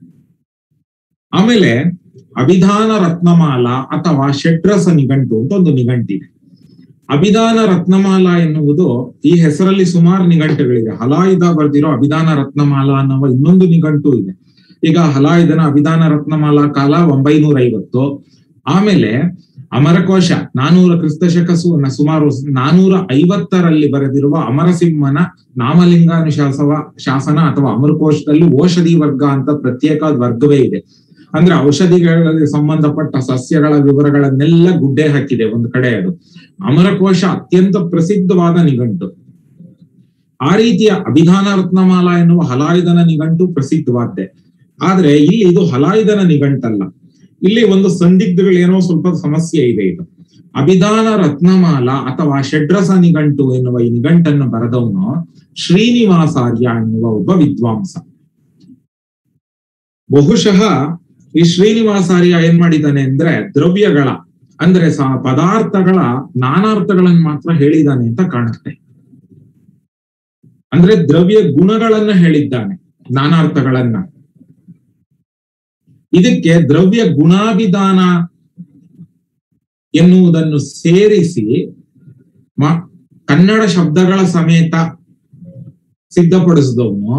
ಆಮೇಲೆ ಅಭಿಧಾನ ರತ್ನಮಾಲ ಅಥವಾ ಷಡ್ರಸ ನಿಘಂಟು ಅಂತ ಒಂದು ನಿಘಂಟಿದೆ ಅಭಿಧಾನ ರತ್ನಮಾಲ ಎನ್ನುವುದು ಈ ಹೆಸರಲ್ಲಿ ಸುಮಾರು ನಿಘಂಟುಗಳಿದೆ ಹಲಾಯುಧ ಬರೆದಿರೋ ಅಭಿಧಾನ ರತ್ನಮಾಲ ಅನ್ನುವ ಇನ್ನೊಂದು ನಿಘಂಟು ಇದೆ ಈಗ ಹಲಾಯುಧನ ಅಭಿಧಾನ ರತ್ನಮಾಲ ಕಾಲ ಒಂಬೈನೂರ ಐವತ್ತು ಆಮೇಲೆ ಅಮರಕೋಶ ನಾನೂರ ಕ್ರಿಸ್ತಶಕ ಸುಮಾರು ನಾನೂರ ಐವತ್ತರಲ್ಲಿ ಬರೆದಿರುವ ಅಮರಸಿಂಹನ ನಾಮಲಿಂಗಾನುಶಾಸವ ಶಾಸನ ಅಥವಾ ಅಮರಕೋಶದಲ್ಲಿ ಓಷಧಿ ವರ್ಗ ಅಂತ ಪ್ರತ್ಯೇಕ ವರ್ಗವೇ ಇದೆ ಅಂದ್ರೆ ಔಷಧಿಗಳಿಗೆ ಸಂಬಂಧಪಟ್ಟ ಸಸ್ಯಗಳ ವಿವರಗಳನ್ನೆಲ್ಲ ಗುಡ್ಡೆ ಹಾಕಿದೆ ಒಂದು ಕಡೆ ಅದು ಅಮರಕೋಶ ಅತ್ಯಂತ ಪ್ರಸಿದ್ಧವಾದ ನಿಘಂಟು ಆ ರೀತಿಯ ಅಭಿಧಾನ ರತ್ನಮಾಲ ಎನ್ನುವ ಹಲಾಯುಧನ ನಿಘಂಟು ಪ್ರಸಿದ್ಧವಾದ್ದೆ ಆದ್ರೆ ಇಲ್ಲಿ ಇದು ಹಲಾಯುಧನ ನಿಘಂಟಲ್ಲ ಇಲ್ಲಿ ಒಂದು ಸಂದಿಗ್ಧಗಳೇನೋ ಸ್ವಲ್ಪ ಸಮಸ್ಯೆ ಇದೆ ಇದು ಅಭಿಧಾನ ರತ್ನಮಾಲ ಅಥವಾ ಷಡ್ರಸ ನಿಘಂಟು ಎನ್ನುವ ಈ ನಿಘಂಟನ್ನು ಬರೆದವನು ಶ್ರೀನಿವಾಸಾರ್ಯ ಎನ್ನುವ ಒಬ್ಬ ವಿದ್ವಾಂಸ ಬಹುಶಃ ಈ ಶ್ರೀನಿವಾಸಾರ್ಯ ಏನ್ ಮಾಡಿದ್ದಾನೆ ಅಂದ್ರೆ ದ್ರವ್ಯಗಳ ಅಂದ್ರೆ ಸ ಪದಾರ್ಥಗಳ ನಾನಾರ್ಥಗಳನ್ನು ಮಾತ್ರ ಹೇಳಿದ್ದಾನೆ ಅಂತ ಕಾಣುತ್ತೆ ಅಂದ್ರೆ ದ್ರವ್ಯ ಗುಣಗಳನ್ನ ಹೇಳಿದ್ದಾನೆ ನಾನಾರ್ಥಗಳನ್ನ ಇದಕ್ಕೆ ದ್ರವ್ಯ ಗುಣಾಭಿಧಾನ ಎನ್ನುವುದನ್ನು ಸೇರಿಸಿ ಮ ಕನ್ನಡ ಶಬ್ದಗಳ ಸಮೇತ ಸಿದ್ಧಪಡಿಸಿದವನು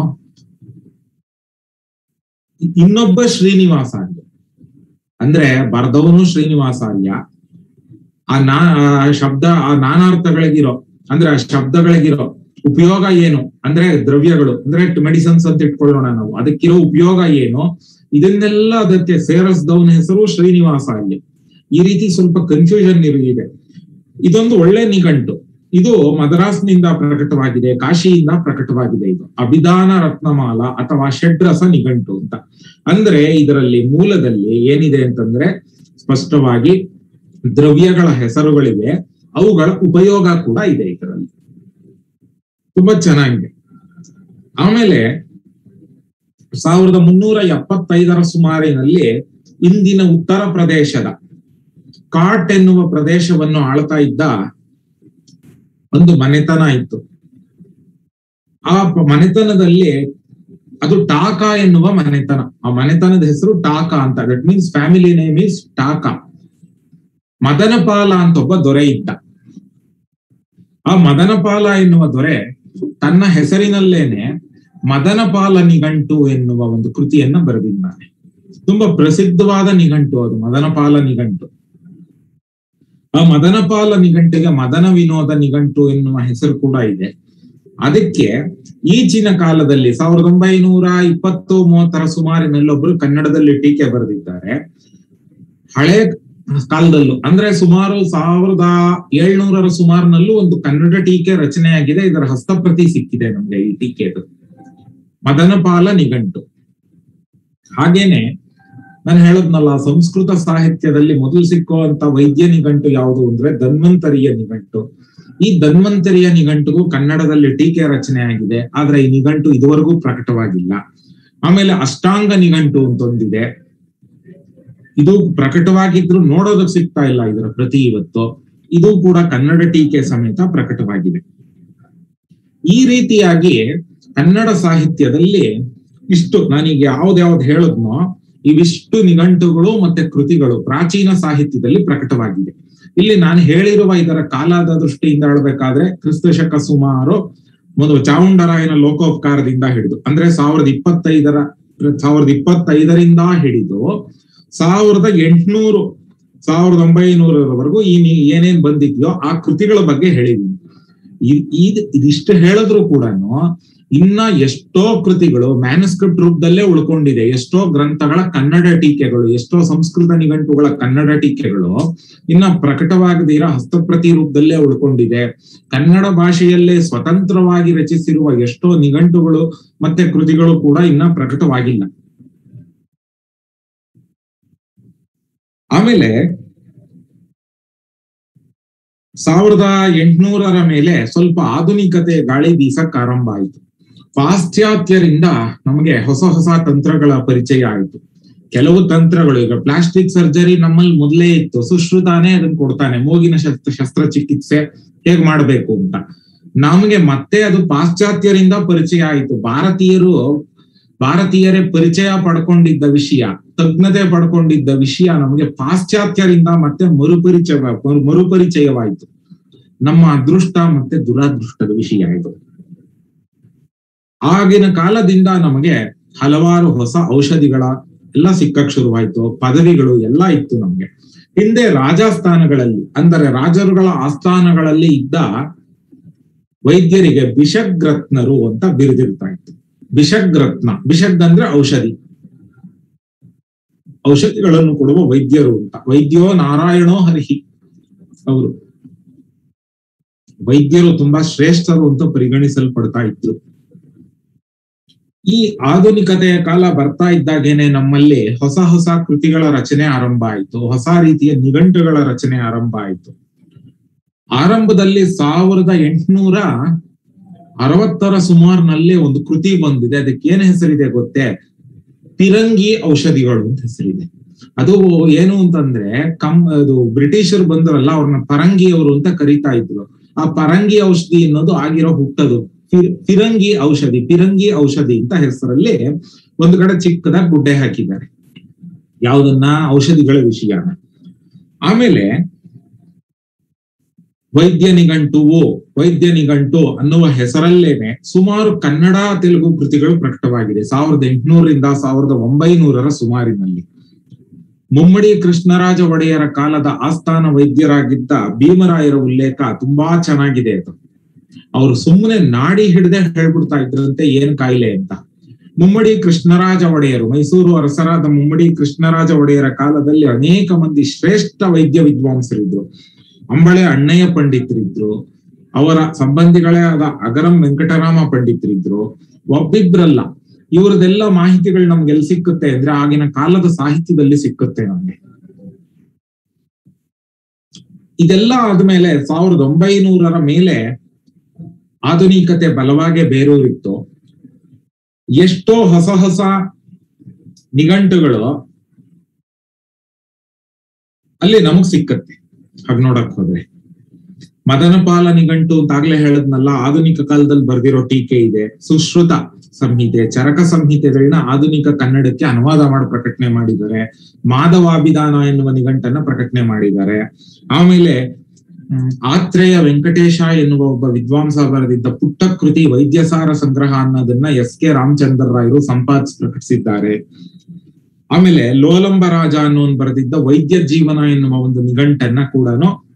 ಇನ್ನೊಬ್ಬ ಶ್ರೀನಿವಾಸಾರ್ಯ ಅಂದ್ರೆ ಬರ್ದವನು ಶ್ರೀನಿವಾಸಾರ್ಯ ಆ ನಾ ಆ ಶಬ್ದ ಆ ನಾನಾರ್ಥಗಳಿಗಿರೋ ಅಂದ್ರೆ ಆ ಶಬ್ದಗಳಿಗಿರೋ ಉಪಯೋಗ ಏನು ಅಂದ್ರೆ ದ್ರವ್ಯಗಳು ಅಂದ್ರೆ ಮೆಡಿಸನ್ಸ್ ಅಂತ ಇಟ್ಕೊಳ್ಳೋಣ ನಾವು ಅದಕ್ಕಿರೋ ಉಪಯೋಗ ಏನು ಇದನ್ನೆಲ್ಲ ಅದಕ್ಕೆ ಸೇರಿಸಿದವನ ಹೆಸರು ಶ್ರೀನಿವಾಸಾರ್ಯ ಈ ರೀತಿ ಸ್ವಲ್ಪ ಕನ್ಫ್ಯೂಷನ್ ಇದೆ ಇದೊಂದು ಒಳ್ಳೆ ನಿಘಂಟು ಇದು ಮದ್ರಾಸ್ನಿಂದ ಪ್ರಕಟವಾಗಿದೆ ಕಾಶಿಯಿಂದ ಪ್ರಕಟವಾಗಿದೆ ಇದು ಅಭಿಧಾನ ರತ್ನಮಾಲ ಅಥವಾ ಷಡ್ರಸ ನಿಘಂಟು ಅಂತ ಅಂದ್ರೆ ಇದರಲ್ಲಿ ಮೂಲದಲ್ಲಿ ಏನಿದೆ ಅಂತಂದ್ರೆ ಸ್ಪಷ್ಟವಾಗಿ ದ್ರವ್ಯಗಳ ಹೆಸರುಗಳಿವೆ ಅವುಗಳ ಉಪಯೋಗ ಕೂಡ ಇದೆ ಇದರಲ್ಲಿ ತುಂಬಾ ಚೆನ್ನಾಗಿದೆ ಆಮೇಲೆ ಸಾವಿರದ ಮುನ್ನೂರ ಎಪ್ಪತ್ತೈದರ ಸುಮಾರಿನಲ್ಲಿ ಇಂದಿನ ಉತ್ತರ ಪ್ರದೇಶದ ಕಾಟ್ ಎನ್ನುವ ಪ್ರದೇಶವನ್ನು ಆಳ್ತಾ ಇದ್ದ ಒಂದು ಮನೆತನ ಇತ್ತು ಆ ಪ- ಮನೆತನದಲ್ಲಿ ಅದು ಟಾಕಾ ಎನ್ನುವ ಮನೆತನ ಆ ಮನೆತನದ ಹೆಸರು ಟಾಕಾ ಅಂತ that means family name is Taka Madanapala ಅಂತ ಒಬ್ಬ ದೊರೆ ಇದ್ದ ಆ ಮದನಪಾಲ ಎನ್ನುವ ದೊರೆ ತನ್ನ ಹೆಸರಿನಲ್ಲೇನೆ ಮದನಪಾಲ ನಿಘಂಟು ಎನ್ನುವ ಒಂದು ಕೃತಿಯನ್ನ ಬರೆದಿದ್ದಾನೆ ತುಂಬಾ ಪ್ರಸಿದ್ಧವಾದ ನಿಘಂಟು ಅದು ಮದನಪಾಲ ನಿಘಂಟು ಆ ಮದನಪಾಲ ನಿಘಂಟಿಗೆ ಮದನ ವಿನೋದ ನಿಘಂಟು ಎನ್ನುವ ಹೆಸರು ಕೂಡ ಇದೆ ಅದಕ್ಕೆ ಈಚಿನ ಕಾಲದಲ್ಲಿ ಸಾವಿರದ ಒಂಬೈನೂರ ಇಪ್ಪತ್ತು ಮೂವತ್ತರ ಸುಮಾರಿನಲ್ಲಿ ಒಬ್ರು ಕನ್ನಡದಲ್ಲಿ ಟೀಕೆ ಬರೆದಿದ್ದಾರೆ ಹಳೆ ಕಾಲದಲ್ಲೂ ಅಂದ್ರೆ ಸುಮಾರು ಸಾವಿರದ ಏಳ್ನೂರರ ಸುಮಾರಿನಲ್ಲೂ ಒಂದು ಕನ್ನಡ ಟೀಕೆ ರಚನೆಯಾಗಿದೆ ಇದರ ಹಸ್ತಪ್ರತಿ ಸಿಕ್ಕಿದೆ ನಮ್ಗೆ ಈ ಟೀಕೆದು ಮದನಪಾಲ ನಿಘಂಟು ಹಾಗೇನೆ ನಾನು ಹೇಳದ್ನಲ್ಲ ಸಂಸ್ಕೃತ ಸಾಹಿತ್ಯದಲ್ಲಿ ಮೊದಲು ಸಿಕ್ಕುವಂತ ವೈದ್ಯ ನಿಘಂಟು ಯಾವುದು ಅಂದ್ರೆ ಧನ್ವಂತರಿಯ ನಿಘಂಟು ಈ ಧನ್ವಂತರಿಯ ನಿಘಂಟುಗೂ ಕನ್ನಡದಲ್ಲಿ ಟೀಕೆ ರಚನೆ ಆಗಿದೆ ಆದ್ರೆ ಈ ನಿಘಂಟು ಇದುವರೆಗೂ ಪ್ರಕಟವಾಗಿಲ್ಲ ಆಮೇಲೆ ಅಷ್ಟಾಂಗ ನಿಘಂಟು ಅಂತ ಒಂದಿದೆ ಇದು ಪ್ರಕಟವಾಗಿದ್ರು ನೋಡೋದಕ್ಕೆ ಸಿಗ್ತಾ ಇಲ್ಲ ಇದರ ಪ್ರತಿ ಇವತ್ತು ಇದು ಕೂಡ ಕನ್ನಡ ಟೀಕೆ ಸಮೇತ ಪ್ರಕಟವಾಗಿದೆ ಈ ರೀತಿಯಾಗಿ ಕನ್ನಡ ಸಾಹಿತ್ಯದಲ್ಲಿ ಇಷ್ಟು ನಾನೀಗ ಯಾವ್ದ್ಯಾವ್ದು ಹೇಳದ್ನೋ ಇವಿಷ್ಟು ನಿಘಂಟುಗಳು ಮತ್ತೆ ಕೃತಿಗಳು ಪ್ರಾಚೀನ ಸಾಹಿತ್ಯದಲ್ಲಿ ಪ್ರಕಟವಾಗಿದೆ ಇಲ್ಲಿ ನಾನು ಹೇಳಿರುವ ಇದರ ಕಾಲದ ದೃಷ್ಟಿಯಿಂದ ಹೇಳ್ಬೇಕಾದ್ರೆ ಕ್ರಿಸ್ತ ಶಕ ಸುಮಾರು ಒಂದು ಚಾವುಂಡರಾಯನ ಲೋಕೋಪಕಾರದಿಂದ ಹಿಡಿದು ಅಂದ್ರೆ ಸಾವಿರದ ಇಪ್ಪತ್ತೈದರ ಸಾವಿರದ ಇಪ್ಪತ್ತೈದರಿಂದ ಹಿಡಿದು ಸಾವಿರದ ಎಂಟುನೂರು ಸಾವಿರದ ಒಂಬೈನೂರರವರೆಗೂ ಈ ನೀ- ಏನೇನ್ ಬಂದಿದ್ಯೋ ಆ ಕೃತಿಗಳ ಬಗ್ಗೆ ಹೇಳಿದೀನಿ ಇದ್- ಇದ್ ಇದಿಷ್ಟು ಹೇಳಿದ್ರು ಕೂಡ ಇನ್ನ ಎಷ್ಟೋ ಕೃತಿಗಳು ಮ್ಯಾನುಸ್ಕ್ರಿಪ್ಟ್ ರೂಪದಲ್ಲೇ ಉಳ್ಕೊಂಡಿದೆ ಎಷ್ಟೋ ಗ್ರಂಥಗಳ ಕನ್ನಡ ಟೀಕೆಗಳು ಎಷ್ಟೋ ಸಂಸ್ಕೃತ ನಿಘಂಟುಗಳ ಕನ್ನಡ ಟೀಕೆಗಳು ಇನ್ನ ಪ್ರಕಟವಾಗದಿರ ಹಸ್ತಪ್ರತಿ ರೂಪದಲ್ಲೇ ಉಳ್ಕೊಂಡಿದೆ ಕನ್ನಡ ಭಾಷೆಯಲ್ಲೇ ಸ್ವತಂತ್ರವಾಗಿ ರಚಿಸಿರುವ ಎಷ್ಟೋ ನಿಘಂಟುಗಳು ಮತ್ತೆ ಕೃತಿಗಳು ಕೂಡ ಇನ್ನ ಪ್ರಕಟವಾಗಿಲ್ಲ ಆಮೇಲೆ ಸಾವಿರದ ಎಂಟುನೂರರ ಮೇಲೆ ಸ್ವಲ್ಪ ಆಧುನಿಕತೆ ಗಾಳಿ ಬೀಸಕ್ ಆರಂಭ ಆಯಿತು ಪಾಶ್ಚಾತ್ಯರಿಂದ ನಮಗೆ ಹೊಸ ಹೊಸ ತಂತ್ರಗಳ ಪರಿಚಯ ಆಯಿತು ಕೆಲವು ತಂತ್ರಗಳು ಈಗ ಪ್ಲಾಸ್ಟಿಕ್ ಸರ್ಜರಿ ನಮ್ಮಲ್ಲಿ ಮೊದಲೇ ಇತ್ತು ಸುಶ್ರುತಾನೇ ಅದನ್ನ ಕೊಡ್ತಾನೆ ಮೂಗಿನ ಶಸ್ತ್ರ ಶಸ್ತ್ರಚಿಕಿತ್ಸೆ ಹೇಗ್ ಮಾಡ್ಬೇಕು ಅಂತ ನಮಗೆ ಮತ್ತೆ ಅದು ಪಾಶ್ಚಾತ್ಯರಿಂದ ಪರಿಚಯ ಆಯಿತು ಭಾರತೀಯರು ಭಾರತೀಯರೇ ಪರಿಚಯ ಪಡ್ಕೊಂಡಿದ್ದ ವಿಷಯ ತಜ್ಞತೆ ಪಡ್ಕೊಂಡಿದ್ದ ವಿಷಯ ನಮಗೆ ಪಾಶ್ಚಾತ್ಯರಿಂದ ಮತ್ತೆ ಮರುಪರಿಚಯ ಮರುಪರಿಚಯವಾಯಿತು ನಮ್ಮ ಅದೃಷ್ಟ ಮತ್ತೆ ದುರಾದೃಷ್ಟದ ವಿಷಯ ಇದು ಆಗಿನ ಕಾಲದಿಂದ ನಮಗೆ ಹಲವಾರು ಹೊಸ ಔಷಧಿಗಳ ಎಲ್ಲ ಸಿಕ್ಕಕ್ ಶುರುವಾಯ್ತು ಪದವಿಗಳು ಎಲ್ಲ ಇತ್ತು ನಮ್ಗೆ ಹಿಂದೆ ರಾಜಸ್ಥಾನಗಳಲ್ಲಿ ಅಂದರೆ ರಾಜರುಗಳ ಆಸ್ಥಾನಗಳಲ್ಲಿ ಇದ್ದ ವೈದ್ಯರಿಗೆ ಬಿಷಗ್ರತ್ನರು ಅಂತ ಬಿರುದಿರ್ತಾ ಇತ್ತು ಬಿಷಗ್ರತ್ನ ಬಿಷಗ್ ಅಂದ್ರೆ ಔಷಧಿ ಔಷಧಿಗಳನ್ನು ಕೊಡುವ ವೈದ್ಯರು ಅಂತ ವೈದ್ಯೋ ನಾರಾಯಣೋ ಹರಿಹಿ ಅವರು ವೈದ್ಯರು ತುಂಬಾ ಶ್ರೇಷ್ಠರು ಅಂತ ಪರಿಗಣಿಸಲ್ಪಡ್ತಾ ಇದ್ರು ಈ ಆಧುನಿಕತೆಯ ಕಾಲ ಬರ್ತಾ ಇದ್ದಾಗೇನೆ ನಮ್ಮಲ್ಲಿ ಹೊಸ ಹೊಸ ಕೃತಿಗಳ ರಚನೆ ಆರಂಭ ಆಯಿತು ಹೊಸ ರೀತಿಯ ನಿಘಂಟುಗಳ ರಚನೆ ಆರಂಭ ಆಯಿತು ಆರಂಭದಲ್ಲಿ ಸಾವಿರದ ಎಂಟುನೂರ ಅರವತ್ತರ ಸುಮಾರಿನಲ್ಲಿ ಒಂದು ಕೃತಿ ಬಂದಿದೆ ಅದಕ್ಕೆ ಏನ್ ಹೆಸರಿದೆ ಗೊತ್ತೇ ಪಿರಂಗಿ ಔಷಧಿಗಳು ಅಂತ ಹೆಸರಿದೆ ಅದು ಏನು ಅಂತಂದ್ರೆ ಕಂ ಅದು ಬ್ರಿಟಿಷರು ಬಂದ್ರಲ್ಲ ಅವ್ರನ್ನ ಪರಂಗಿಯವರು ಅಂತ ಕರಿತಾ ಇದ್ರು ಆ ಪರಂಗಿ ಔಷಧಿ ಅನ್ನೋದು ಆಗಿರೋ ಹುಟ್ಟದು ಫಿರಂಗಿ ಔಷಧಿ ಪಿರಂಗಿ ಔಷಧಿ ಅಂತ ಹೆಸರಲ್ಲಿ ಒಂದು ಕಡೆ ಚಿಕ್ಕದಾಗಿ ಗುಡ್ಡೆ ಹಾಕಿದ್ದಾರೆ ಯಾವ್ದನ್ನ ಔಷಧಿಗಳ ವಿಷಯನ ಆಮೇಲೆ ವೈದ್ಯ ನಿಘಂಟುವು ವೈದ್ಯ ನಿಘಂಟು ಅನ್ನುವ ಹೆಸರಲ್ಲೇನೆ ಸುಮಾರು ಕನ್ನಡ ತೆಲುಗು ಕೃತಿಗಳು ಪ್ರಕಟವಾಗಿದೆ ಸಾವಿರದ ಎಂಟುನೂರಿಂದ ಸಾವಿರದ ಒಂಬೈನೂರರ ಸುಮಾರಿನಲ್ಲಿ ಮುಮ್ಮಡಿ ಕೃಷ್ಣರಾಜ ಒಡೆಯರ ಕಾಲದ ಆಸ್ಥಾನ ವೈದ್ಯರಾಗಿದ್ದ ಭೀಮರಾಯರ ಉಲ್ಲೇಖ ತುಂಬಾ ಚೆನ್ನಾಗಿದೆ ಅದು ಅವ್ರು ಸುಮ್ಮನೆ ನಾಡಿ ಹಿಡದೆ ಹೇಳ್ಬಿಡ್ತಾ ಇದ್ರಂತೆ ಏನ್ ಕಾಯಿಲೆ ಅಂತ ಮುಮ್ಮಡಿ ಕೃಷ್ಣರಾಜ ಒಡೆಯರು ಮೈಸೂರು ಅರಸರಾದ ಮುಮ್ಮಡಿ ಕೃಷ್ಣರಾಜ ಒಡೆಯರ ಕಾಲದಲ್ಲಿ ಅನೇಕ ಮಂದಿ ಶ್ರೇಷ್ಠ ವೈದ್ಯ ವಿದ್ವಾಂಸರಿದ್ರು ಅಂಬಳೆ ಅಣ್ಣಯ್ಯ ಪಂಡಿತರಿದ್ರು ಅವರ ಸಂಬಂಧಿಗಳೇ ಆದ ಅಗರಂ ವೆಂಕಟರಾಮ ಪಂಡಿತರಿದ್ರು ಒಬ್ಬಿಬ್ರಲ್ಲ ಇವ್ರದೆಲ್ಲ ಮಾಹಿತಿಗಳು ನಮ್ಗೆ ಎಲ್ಲಿ ಸಿಕ್ಕುತ್ತೆ ಅಂದ್ರೆ ಆಗಿನ ಕಾಲದ ಸಾಹಿತ್ಯದಲ್ಲಿ ಸಿಕ್ಕುತ್ತೆ ನಮ್ಗೆ ಇದೆಲ್ಲ ಆದ್ಮೇಲೆ ಸಾವಿರದ ಒಂಬೈನೂರರ ಮೇಲೆ ಆಧುನಿಕತೆ ಬಲವಾಗಿ ಬೇರೂರಿತ್ತು ಎಷ್ಟೋ ಹೊಸ ಹೊಸ ನಿಘಂಟುಗಳು ಅಲ್ಲಿ ನಮಗ್ ಸಿಕ್ಕತ್ತೆ ಹಾಗೆ ನೋಡಕ್ ಹೋದ್ರೆ ಮದನಪಾಲ ನಿಘಂಟು ಅಂತ ಆಗ್ಲೇ ಹೇಳದ್ನಲ್ಲ ಆಧುನಿಕ ಕಾಲದಲ್ಲಿ ಬರ್ದಿರೋ ಟೀಕೆ ಇದೆ ಸುಶ್ರುತ ಸಂಹಿತೆ ಚರಕ ಸಂಹಿತೆಗಳನ್ನ ಆಧುನಿಕ ಕನ್ನಡಕ್ಕೆ ಅನುವಾದ ಮಾಡಿ ಪ್ರಕಟಣೆ ಮಾಡಿದ್ದಾರೆ ಮಾಧವಾಭಿಧಾನ ಎನ್ನುವ ನಿಘಂಟನ್ನ ಪ್ರಕಟಣೆ ಮಾಡಿದ್ದಾರೆ ಆಮೇಲೆ ಆತ್ರೇಯ ವೆಂಕಟೇಶ ಎನ್ನುವ ಒಬ್ಬ ವಿದ್ವಾಂಸ ಬರೆದಿದ್ದ ಪುಟ್ಟ ಕೃತಿ ವೈದ್ಯಸಾರ ಸಂಗ್ರಹ ಅನ್ನೋದನ್ನ ಎಸ್ ಕೆ ರಾಮಚಂದ್ರ ರಾಯರು ಸಂಪಾದಿಸಿ ಪ್ರಕಟಿಸಿದ್ದಾರೆ ಆಮೇಲೆ ಲೋಲಂಬ ರಾಜ ಅನ್ನೋನ್ ಬರೆದಿದ್ದ ವೈದ್ಯ ಜೀವನ ಎನ್ನುವ ಒಂದು ನಿಘಂಟನ್ನ ಕೂಡ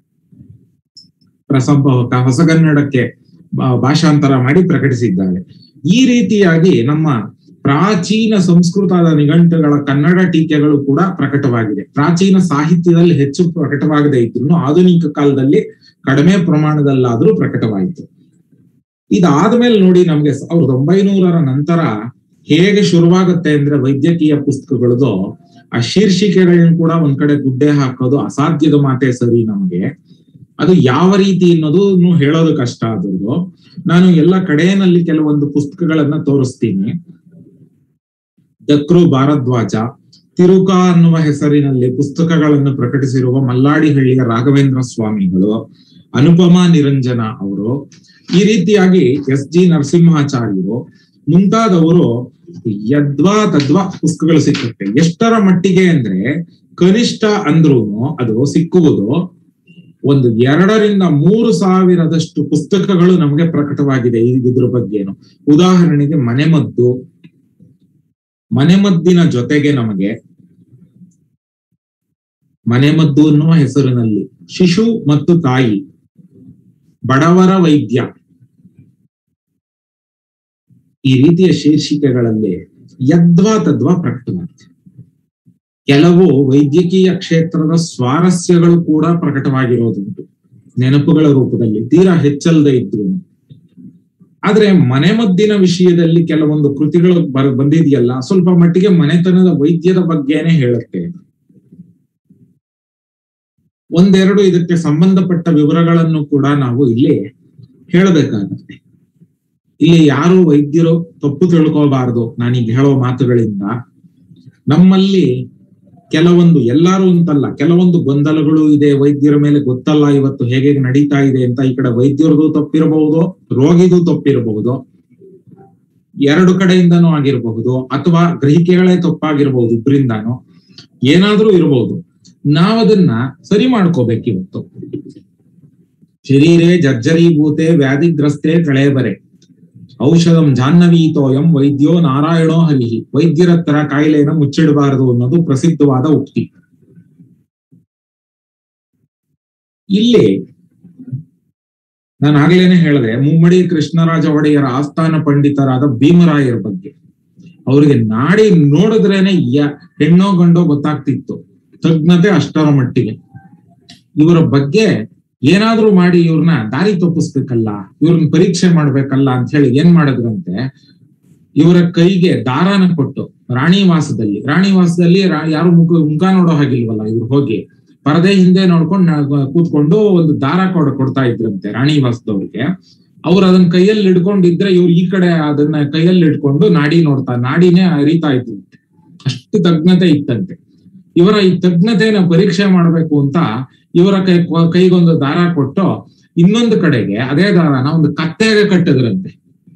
ಪ್ರಸಂಭವಕ ಹೊಸಗನ್ನಡಕ್ಕೆ ಭಾಷಾಂತರ ಮಾಡಿ ಪ್ರಕಟಿಸಿದ್ದಾರೆ ಈ ರೀತಿಯಾಗಿ ನಮ್ಮ ಪ್ರಾಚೀನ ಸಂಸ್ಕೃತದ ನಿಘಂಟುಗಳ ಕನ್ನಡ ಟೀಕೆಗಳು ಕೂಡ ಪ್ರಕಟವಾಗಿದೆ ಪ್ರಾಚೀನ ಸಾಹಿತ್ಯದಲ್ಲಿ ಹೆಚ್ಚು ಪ್ರಕಟವಾಗದೇ ಇದ್ರು ಆಧುನಿಕ ಕಾಲದಲ್ಲಿ ಕಡಿಮೆ ಪ್ರಮಾಣದಲ್ಲಾದ್ರೂ ಪ್ರಕಟವಾಯಿತು ಇದಾದ್ಮೇಲೆ ನೋಡಿ ನಮ್ಗೆ ಸಾವಿರದ ಒಂಬೈನೂರರ ನಂತರ ಹೇಗೆ ಶುರುವಾಗುತ್ತೆ ಅಂದ್ರೆ ವೈದ್ಯಕೀಯ ಪುಸ್ತಕಗಳದು ಆ ಶೀರ್ಷಿಕೆಗಳನ್ನ ಕೂಡ ಒಂದ್ ಕಡೆ ಗುಡ್ಡೆ ಹಾಕೋದು ಅಸಾಧ್ಯದ ಮಾತೆ ಸರಿ ನಮಗೆ ಅದು ಯಾವ ರೀತಿ ಅನ್ನೋದು ಹೇಳೋದು ಕಷ್ಟ ಆದ್ರದ್ದು ನಾನು ಎಲ್ಲ ಕಡೆಯಲ್ಲಿ ಕೆಲವೊಂದು ಪುಸ್ತಕಗಳನ್ನ ತೋರಿಸ್ತೀನಿ ದಕ್ರು ಭಾರದ್ವಾಜ ತಿರುಕ ಅನ್ನುವ ಹೆಸರಿನಲ್ಲಿ ಪುಸ್ತಕಗಳನ್ನು ಪ್ರಕಟಿಸಿರುವ ಮಲ್ಲಾಡಿಹಳ್ಳಿಯ ರಾಘವೇಂದ್ರ ಸ್ವಾಮಿಗಳು ಅನುಪಮಾ ನಿರಂಜನ ಅವರು ಈ ರೀತಿಯಾಗಿ ಎಸ್ ಜಿ ನರಸಿಂಹಾಚಾರ್ಯರು ಮುಂತಾದವರು ಯದ್ವಾ ತದ್ವಾ ಪುಸ್ತಕಗಳು ಸಿಕ್ಕುತ್ತೆ ಎಷ್ಟರ ಮಟ್ಟಿಗೆ ಅಂದ್ರೆ ಕನಿಷ್ಠ ಅಂದ್ರೂ ಅದು ಸಿಕ್ಕುವುದು ಒಂದು ಎರಡರಿಂದ ಮೂರು ಸಾವಿರದಷ್ಟು ಪುಸ್ತಕಗಳು ನಮಗೆ ಪ್ರಕಟವಾಗಿದೆ ಇದ್ರ ಬಗ್ಗೆನು ಉದಾಹರಣೆಗೆ ಮನೆಮದ್ದು ಮನೆಮದ್ದಿನ ಜೊತೆಗೆ ನಮಗೆ ಮನೆಮದ್ದು ಅನ್ನುವ ಹೆಸರಿನಲ್ಲಿ ಶಿಶು ಮತ್ತು ತಾಯಿ ಬಡವರ ವೈದ್ಯ ಈ ರೀತಿಯ ಶೀರ್ಷಿಕೆಗಳಲ್ಲಿ ಯದ್ವಾ ತದ್ವಾ ಪ್ರಕಟವಾಗಿದೆ ಕೆಲವು ವೈದ್ಯಕೀಯ ಕ್ಷೇತ್ರದ ಸ್ವಾರಸ್ಯಗಳು ಕೂಡ ಪ್ರಕಟವಾಗಿರೋದುಂಟು ನೆನಪುಗಳ ರೂಪದಲ್ಲಿ ತೀರಾ ಹೆಚ್ಚಲ್ಲದೆ ಇದ್ರು ಆದ್ರೆ ಮನೆಮದ್ದಿನ ವಿಷಯದಲ್ಲಿ ಕೆಲವೊಂದು ಕೃತಿಗಳು ಬರ್ ಬಂದಿದೆಯಲ್ಲ ಸ್ವಲ್ಪ ಮಟ್ಟಿಗೆ ಮನೆತನದ ವೈದ್ಯದ ಬಗ್ಗೆನೆ ಹೇಳುತ್ತೆ ಒಂದೆರಡು ಇದಕ್ಕೆ ಸಂಬಂಧಪಟ್ಟ ವಿವರಗಳನ್ನು ಕೂಡ ನಾವು ಇಲ್ಲಿ ಹೇಳಬೇಕಾಗತ್ತೆ ಇಲ್ಲಿ ಯಾರು ವೈದ್ಯರು ತಪ್ಪು ತಿಳ್ಕೋಬಾರದು ನಾನೀಗ ಹೇಳೋ ಮಾತುಗಳಿಂದ ನಮ್ಮಲ್ಲಿ ಕೆಲವೊಂದು ಎಲ್ಲಾರು ಅಂತಲ್ಲ ಕೆಲವೊಂದು ಗೊಂದಲಗಳು ಇದೆ ವೈದ್ಯರ ಮೇಲೆ ಗೊತ್ತಲ್ಲ ಇವತ್ತು ಹೇಗೆ ನಡೀತಾ ಇದೆ ಅಂತ ಈ ಕಡೆ ವೈದ್ಯರದು ತಪ್ಪಿರಬಹುದು ರೋಗಿದು ತಪ್ಪಿರಬಹುದು ಎರಡು ಕಡೆಯಿಂದನೂ ಆಗಿರಬಹುದು ಅಥವಾ ಗ್ರಹಿಕೆಗಳೇ ತಪ್ಪಾಗಿರ್ಬಹುದು ಇಬ್ಬರಿಂದಾನು ಏನಾದ್ರೂ ಇರಬಹುದು ನಾವದನ್ನ ಸರಿ ಮಾಡ್ಕೋಬೇಕು ಇವತ್ತು ಶರೀರೇ ಜರ್ಜರೀಭೂತೆ ವ್ಯಾಧಿಗ್ರಸ್ತೆ ಕಳೆಬರೆ ಔಷಧಂ ಜಾಹ್ನವೀತೋಯಂ ವೈದ್ಯೋ ನಾರಾಯಣೋ ಹರಿಹಿ ವೈದ್ಯರ ತರ ಕಾಯಿಲೆಯನ್ನು ಮುಚ್ಚಿಡಬಾರದು ಅನ್ನೋದು ಪ್ರಸಿದ್ಧವಾದ ಉಕ್ತಿ ಇಲ್ಲಿ ನಾನು ಆಗ್ಲೇನೆ ಹೇಳಿದೆ ಮುಮ್ಮಡಿ ಕೃಷ್ಣರಾಜ ಒಡೆಯರ ಆಸ್ಥಾನ ಪಂಡಿತರಾದ ಭೀಮರಾಯರ ಬಗ್ಗೆ ಅವ್ರಿಗೆ ನಾಡಿ ನೋಡಿದ್ರೇನೆ ಯ- ಹೆಣ್ಣೋ ಗಂಡೋ ಗೊತ್ತಾಗ್ತಿತ್ತು ತಜ್ಞತೆ ಅಷ್ಟರ ಮಟ್ಟಿಗೆ ಇವರ ಬಗ್ಗೆ ಏನಾದ್ರೂ ಮಾಡಿ ಇವ್ರನ್ನ ದಾರಿ ತಪ್ಪಿಸ್ಬೇಕಲ್ಲ ಇವ್ರನ್ನ ಪರೀಕ್ಷೆ ಮಾಡ್ಬೇಕಲ್ಲ ಅಂತ ಹೇಳಿ ಏನ್ ಮಾಡಿದ್ರಂತೆ ಇವರ ಕೈಗೆ ದಾರಾನ ಕೊಟ್ಟು ರಾಣಿವಾಸದಲ್ಲಿ ರಾಣಿವಾಸದಲ್ಲಿ ರಾ- ಯಾರು ಮುಖ ಮುಖ ನೋಡೋ ಹಾಗಿಲ್ವಲ್ಲ ಇವ್ರು ಹೋಗಿ ಪರದೆ ಹಿಂದೆ ನೋಡ್ಕೊಂಡು ನ- ಕೂತ್ಕೊಂಡು ಒಂದು ದಾರ ಕೊಡ ಕೊಡ್ತಾ ಇದ್ರಂತೆ ರಾಣಿವಾಸದವ್ರಿಗೆ ಅವ್ರು ಅದನ್ನ ಕೈಯಲ್ಲಿ ಹಿಡ್ಕೊಂಡಿದ್ರೆ ಇವ್ರು ಈ ಕಡೆ ಅದನ್ನ ಕೈಯಲ್ಲಿ ಹಿಡ್ಕೊಂಡು ನಾಡಿ ನೋಡ್ತಾ ನಾಡಿನೇ ಅರಿತಾ ಇದ್ರು ಅಷ್ಟು ತಜ್ಞತೆ ಇತ್ತಂತೆ ಇವರ ಈ ತಜ್ಞತೆನ ಪರೀಕ್ಷೆ ಮಾಡ್ಬೇಕು ಅಂತ ಇವರ ಕೈ ಕೈಗೊಂದು ದಾರ ಕೊಟ್ಟು ಇನ್ನೊಂದು ಕಡೆಗೆ ಅದೇ ದಾರನ ಒಂದು ಕತ್ತೆಗೆ ಕಟ್ಟಿದ್ರಂತೆ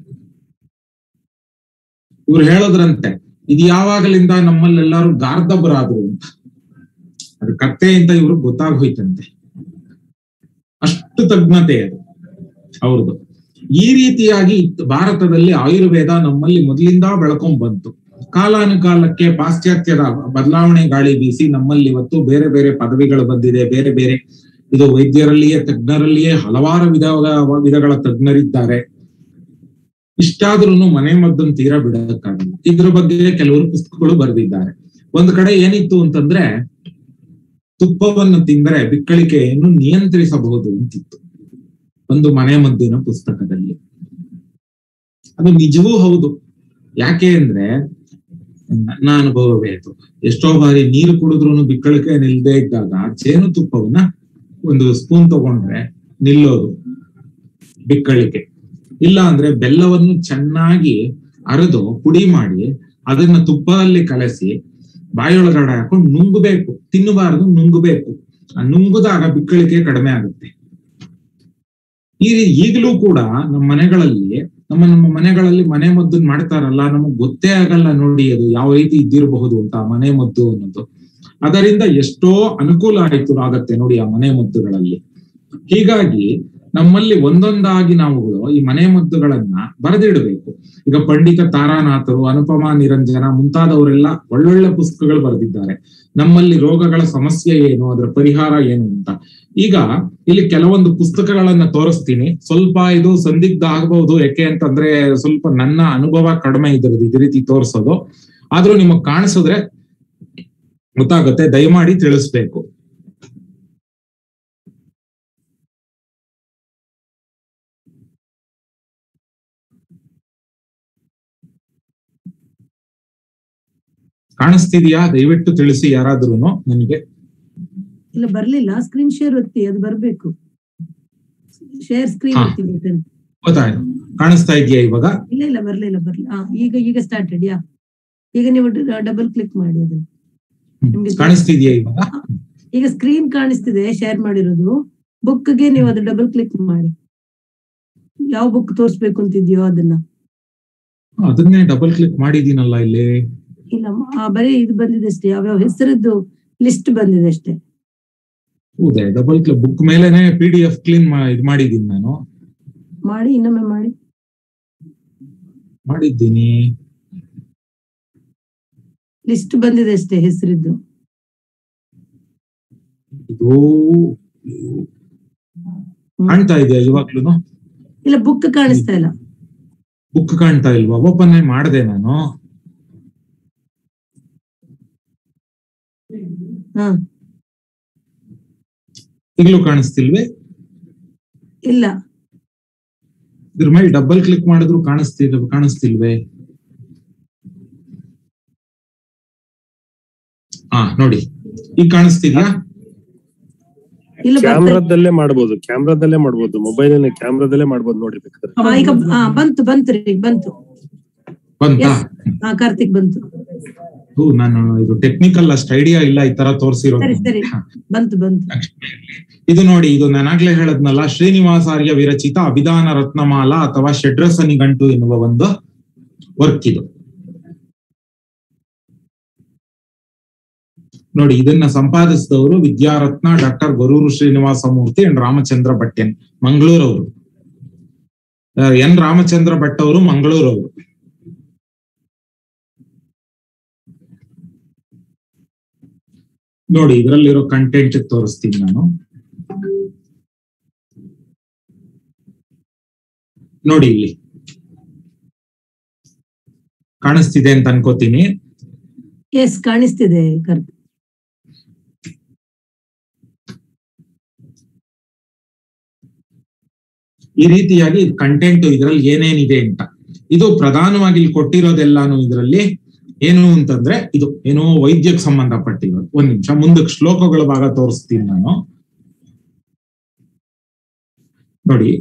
ಇವ್ರು ಹೇಳೋದ್ರಂತೆ ಇದು ಯಾವಾಗಲಿಂದ ನಮ್ಮಲ್ಲೆಲ್ಲರೂ ಗಾರ್ಧಬರಾದ್ರು ಅಂತ ಅದು ಕತ್ತೆ ಅಂತ ಇವ್ರಿಗೆ ಗೊತ್ತಾಗೋಯ್ತಂತೆ ಅಷ್ಟು ತಜ್ಞತೆ ಅದು ಅವ್ರದ್ದು ಈ ರೀತಿಯಾಗಿ ಇತ್ತು- ಭಾರತದಲ್ಲಿ ಆಯುರ್ವೇದ ನಮ್ಮಲ್ಲಿ ಮೊದಲಿಂದ ಬೆಳ್ಕೊಂಡ್ ಬಂತು ಕಾಲಾನುಕಾಲಕ್ಕೆ ಪಾಶ್ಚಾತ್ಯದ ಬದಲಾವಣೆ ಗಾಳಿ ಬೀಸಿ ನಮ್ಮಲ್ಲಿ ಇವತ್ತು ಬೇರೆ ಬೇರೆ ಪದವಿಗಳು ಬಂದಿದೆ ಬೇರೆ ಬೇರೆ ಇದು ವೈದ್ಯರಲ್ಲಿಯೇ ತಜ್ಞರಲ್ಲಿಯೇ ಹಲವಾರು ವಿಧ ವಿಧಗಳ ತಜ್ಞರಿದ್ದಾರೆ ಇಷ್ಟಾದ್ರೂ ಮನೆ ಮದ್ದನ್ನು ತೀರಾ ಬಿಡಕ್ಕಾಗಲ್ಲ ಇದ್ರ ಬಗ್ಗೆ ಕೆಲವರು ಪುಸ್ತಕಗಳು ಬರೆದಿದ್ದಾರೆ ಒಂದ್ ಕಡೆ ಏನಿತ್ತು ಅಂತಂದ್ರೆ ತುಪ್ಪವನ್ನು ತಿಂದರೆ ಬಿಕ್ಕಳಿಕೆಯನ್ನು ನಿಯಂತ್ರಿಸಬಹುದು ಅಂತಿತ್ತು ಒಂದು ಮನೆ ಮದ್ದಿನ ಪುಸ್ತಕದಲ್ಲಿ ಅದು ನಿಜವೂ ಹೌದು ಯಾಕೆ ಅಂದ್ರೆ ನನ್ನ ಅನುಭವವೇ ಅದು ಎಷ್ಟೋ ಬಾರಿ ನೀರು ಕುಡಿದ್ರು ಬಿಕ್ಕಳಿಕೆ ನಿಲ್ದೇ ಇದ್ದಾಗ ಜೇನು ತುಪ್ಪವನ್ನ ಒಂದು ಸ್ಪೂನ್ ತಗೊಂಡ್ರೆ ನಿಲ್ಲೋದು ಬಿಕ್ಕಳಿಕೆ ಇಲ್ಲ ಅಂದ್ರೆ ಬೆಲ್ಲವನ್ನು ಚೆನ್ನಾಗಿ ಅರೆದು ಪುಡಿ ಮಾಡಿ ಅದನ್ನ ತುಪ್ಪದಲ್ಲಿ ಕಲಸಿ ಬಾಯೊಳಗಡೆ ಹಾಕೊಂಡು ನುಂಗಬೇಕು ತಿನ್ನಬಾರದು ನುಂಗಬೇಕು ಆ ನುಂಗುದಾಗ ಬಿಕ್ಕಳಿಕೆ ಕಡಿಮೆ ಆಗುತ್ತೆ ಈ ರೀತಿ ಈಗಲೂ ಕೂಡ ನಮ್ಮ ಮನೆಗಳಲ್ಲಿ ನಮ್ಮ ನಮ್ಮ ಮನೆಗಳಲ್ಲಿ ಮನೆ ಮದ್ದು ಮಾಡ್ತಾರಲ್ಲ ನಮಗ್ ಗೊತ್ತೇ ಆಗಲ್ಲ ನೋಡಿ ಅದು ಯಾವ ರೀತಿ ಇದ್ದಿರಬಹುದು ಅಂತ ಆ ಮನೆ ಮದ್ದು ಅನ್ನೋದು ಅದರಿಂದ ಎಷ್ಟೋ ಅನುಕೂಲ ಆಯ್ತು ಆಗತ್ತೆ ನೋಡಿ ಆ ಮನೆ ಮದ್ದುಗಳಲ್ಲಿ ಹೀಗಾಗಿ ನಮ್ಮಲ್ಲಿ ಒಂದೊಂದಾಗಿ ನಾವುಗಳು ಈ ಮನೆ ಮದ್ದುಗಳನ್ನ ಬರೆದಿಡಬೇಕು ಈಗ ಪಂಡಿತ ತಾರಾನಾಥರು ಅನುಪಮಾ ನಿರಂಜನ ಮುಂತಾದವರೆಲ್ಲ ಒಳ್ಳೊಳ್ಳೆ ಪುಸ್ತಕಗಳು ಬರೆದಿದ್ದಾರೆ ನಮ್ಮಲ್ಲಿ ರೋಗಗಳ ಸಮಸ್ಯೆ ಏನು ಅದರ ಪರಿಹಾರ ಏನು ಅಂತ ಈಗ ಇಲ್ಲಿ ಕೆಲವೊಂದು ಪುಸ್ತಕಗಳನ್ನ ತೋರಿಸ್ತೀನಿ ಸ್ವಲ್ಪ ಇದು ಸಂದಿಗ್ಧ ಆಗಬಹುದು ಯಾಕೆ ಅಂತಂದ್ರೆ ಸ್ವಲ್ಪ ನನ್ನ ಅನುಭವ ಕಡಿಮೆ ಇದ್ರದ್ದು ಇದೇ ರೀತಿ ತೋರಿಸೋದು ಆದ್ರೂ ನಿಮಗ್ ಕಾಣಿಸಿದ್ರೆ ಗೊತ್ತಾಗುತ್ತೆ ದಯಮಾಡಿ ತಿಳಿಸ್ಬೇಕು ಕಾಣಿಸ್ತಿದ್ಯಾ ದಯವಿಟ್ಟು ತಿಳಿಸಿ ಯಾರಾದ್ರೂ ನನಗೆ ಇಲ್ಲ ಬರ್ಲಿಲ್ಲ ಸ್ಕ್ರೀನ್ ಶೇರ್ ಒತ್ತಿ ಅದು ಬರ್ಬೇಕು ಶೇರ್ ಸ್ಕ್ರೀನ್ ಹಾ. ಒತ್ತಿ button. ಗೊತ್ತಾಯ್ತು ಕಾಣಿಸ್ತಾ ಇದೆಯಾ ಇವಾಗ ಇಲ್ಲ ಇಲ್ಲ ಬರ್ಲಿಲ್ಲ ಬರ್ಲಿ ಹಾ ಈಗ ಈಗ ಸ್ಟಾರ್ಟೆಡ್ ಯಾ ಈಗ ನೀವು ಡಬಲ್ ಕ್ಲಿಕ್ ಮಾಡಿ ಅದನ್ನ ಹ್ಮ್. ನಿಮ್ಗೆ ಕಾಣಿಸ್ತಿದ್ಯಾ ಇವಾಗ ಈಗ ಸ್ಕ್ರೀನ್ ಕಾಣಿಸ್ತಿದೆ ಶೇರ್ ಮಾಡಿರೋದು ಬುಕ್ಗೆ ನೀವು ಅದು ಡಬಲ್ ಕ್ಲಿಕ್ ಮಾಡಿ ಯಾವ ಬುಕ್ ತೋರಿಸ್ಬೇಕು ಅಂತಿದ್ಯೋ ಅದನ್ನ ಅದನ್ನೇ ಡಬಲ್ ಕ್ಲಿಕ್ ಮಾಡಿದೀನಲ್ಲ ಇಲ್ಲಿ ಇಲ್ಲ ಆ, ಬರೀ ಇದು ಬಂದಿದೆ ಅಷ್ಟೇ ಯಾವ್ಯಾವ ಹೆಸರದ್ದು ಲಿಸ್ಟ್ ಬಂದಿದೆ ಅಷ್ಟೇ ಹೌದೇ ಡಬಲ್ ಕ್ಲಿಕ್ ಬುಕ್ ಮೇಲೆನೆ ಪಿ ಡಿ ಎಫ್ ಕ್ಲೀನ್ ಇದು ಮಾಡಿದೀನಿ ನಾನು ಮಾಡಿ ಇನ್ನೊಮ್ಮೆ ಮಾಡಿ ಮಾಡಿದ್ದೀನಿ ಲಿಸ್ಟ್ ಬಂದಿದೆ ಅಷ್ಟೇ ಹೆಸರಿದ್ದು ಇದು ಕಾಣ್ತಾ ಇದೆಯಾ ಇವಾಗ್ಲೂ ಇಲ್ಲ ಬುಕ್ ಕಾಣಿಸ್ತಾ ಇಲ್ಲ ಬುಕ್ ಕಾಣ್ತಾ ಇಲ್ವಾ ಓಪನ್ ಮಾಡ್ದೆ ನಾನು ಹಾ ಈಗಲೂ ಕಾಣಿಸ್ತಿಲ್ವೇ ಇಲ್ಲ ಇದ್ರ ಮೇಲೆ ಡಬಲ್ ಕ್ಲಿಕ್ ಮಾಡಿದ್ರು ಕಾಣಿಸ್ತಿಲ್ ಕಾಣಿಸ್ತಿಲ್ವೇ ಹಾ ನೋಡಿ ಈಗ ಕಾಣಿಸ್ತಿದ್ಯಾ ಇಲ್ಲ ಬರ್ತಾ ಕ್ಯಾಮ್ರಾದಲ್ಲೇ ಮಾಡ್ಬೋದು ಕ್ಯಾಮ್ರಾದಲ್ಲೇ ಮಾಡ್ಬೋದು ಮೊಬೈಲ್ ಕ್ಯಾಮ್ರಾದಲ್ಲೇ ಮಾಡ್ಬೋದು ನೋಡಿ ಬೇಕಾದ್ರೆ ಹಾ, ಈಗ ಹಾ ಬಂತು ಬಂತು ರೀ ಬಂತು ಬಂತಾ Yes. ಹಾ ಕಾರ್ತಿಕ್ ಬಂತು ಹೂ ನಾನು ಇದು ಟೆಕ್ನಿಕಲ್ ಅಷ್ಟು ಐಡಿಯಾ ಇಲ್ಲ ಈ ತರ ತೋರಿಸಿರೋದು ಸರಿ ಸರಿ ಬಂತು ಬಂತು ಇದು ನೋಡಿ ಇದು ನಾನಾಗ್ಲೇ ಹೇಳದ್ನಲ್ಲ ಶ್ರೀನಿವಾಸಾರ್ಯ ವಿರಚಿತ ಅಭಿಧಾನ ರತ್ನಮಾಲಾ ಅಥವಾ ಷಡ್ರಸ ನಿಘಂಟು ಎನ್ನುವ ಒಂದು ವರ್ಕ್ ಇದು ನೋಡಿ ಇದನ್ನ ಸಂಪಾದಿಸಿದವರು ವಿದ್ಯಾರತ್ನ ಡಾಕ್ಟರ್ ಗೊರೂರು ಶ್ರೀನಿವಾಸ ಮೂರ್ತಿ ಅಂಡ್ ರಾಮಚಂದ್ರ ಭಟ್ಯನ್ ಮಂಗಳೂರವರು ಎನ್ ರಾಮಚಂದ್ರ ಭಟ್ ಅವರು ಮಂಗಳೂರವರು ನೋಡಿ ಇದರಲ್ಲಿರೋ ಕಂಟೆಂಟ್ ತೋರಿಸ್ತೀನಿ ನಾನು ನೋಡಿ ಇಲ್ಲಿ ಕಾಣಿಸ್ತಿದೆ ಅಂತ ಅನ್ಕೋತೀನಿ ಎಸ್ ಕಾಣಿಸ್ತಿದೆ ಕರ್ ಈ ರೀತಿಯಾಗಿ ಕಂಟೆಂಟ್ ಇದರಲ್ಲಿ ಏನೇನಿದೆ ಅಂತ ಇದು ಪ್ರಧಾನವಾಗಿ ಇಲ್ಲಿ ಕೊಟ್ಟಿರೋದೆಲ್ಲಾನು ಇದರಲ್ಲಿ ಏನು ಅಂತಂದ್ರೆ ಇದು ಏನೋ ವೈದ್ಯಕ್ಕೆ ಸಂಬಂಧಪಟ್ಟಿರೋದು ಒಂದ್ ನಿಮಿಷ ಮುಂದಕ್ಕೆ ಶ್ಲೋಕಗಳ ಭಾಗ ತೋರಿಸ್ತೀನಿ ನಾನು ನೋಡಿ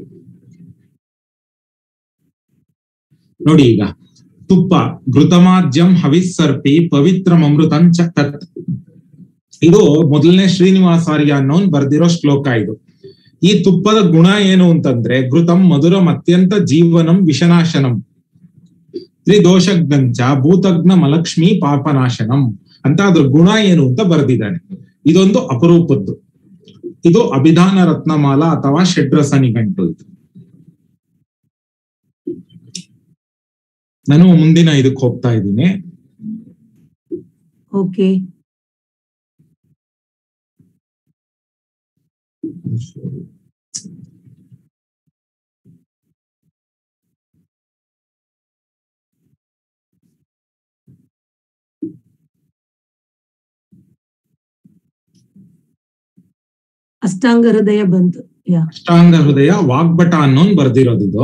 ನೋಡಿ ಈಗ ತುಪ್ಪ ಘೃತಮಾದ್ಯಂ ಹವಿಸ್ಸರ್ಪಿ ಪವಿತ್ರಂ ಅಮೃತಂಚ ತತ್ ಇದು ಮೊದಲನೇ ಶ್ರೀನಿವಾಸಾರ್ಯ ಅನ್ನೋನ್ ಬರ್ದಿರೋ ಶ್ಲೋಕ ಇದು ಈ ತುಪ್ಪದ ಗುಣ ಏನು ಅಂತಂದ್ರೆ ಘೃತಂ ಮಧುರಂ ಅತ್ಯಂತ ಜೀವನಂ ವಿಷನಾಶನಂ ತ್ರಿದೋಷಗ್ನಂಚ ಭೂತಗ್ನ ಮಲಕ್ಷ್ಮಿ ಪಾಪನಾಶನಂ ಅಂತ ಅದ್ರ ಗುಣ ಏನು ಅಂತ ಬರ್ದಿದ್ದಾನೆ ಇದೊಂದು ಅಪರೂಪದ್ದು ಇದು ಅಭಿಧಾನ ರತ್ನಮಾಲ ಅಥವಾ ಷಡ್ರಸ ನಿಘಂಟು ಇದು ನಾನು ಮುಂದಿನ ಇದಕ್ಕೆ ಹೋಗ್ತಾ ಇದ್ದೀನಿ ಓಕೆ ಅಷ್ಟಾಂಗ ಹೃದಯ ಬಂತು ಯಾ ಅಷ್ಟಾಂಗ ಹೃದಯ ವಾಗ್ಭಟ ಅನ್ನೋನ್ ಬರ್ದಿರೋದು ಇದು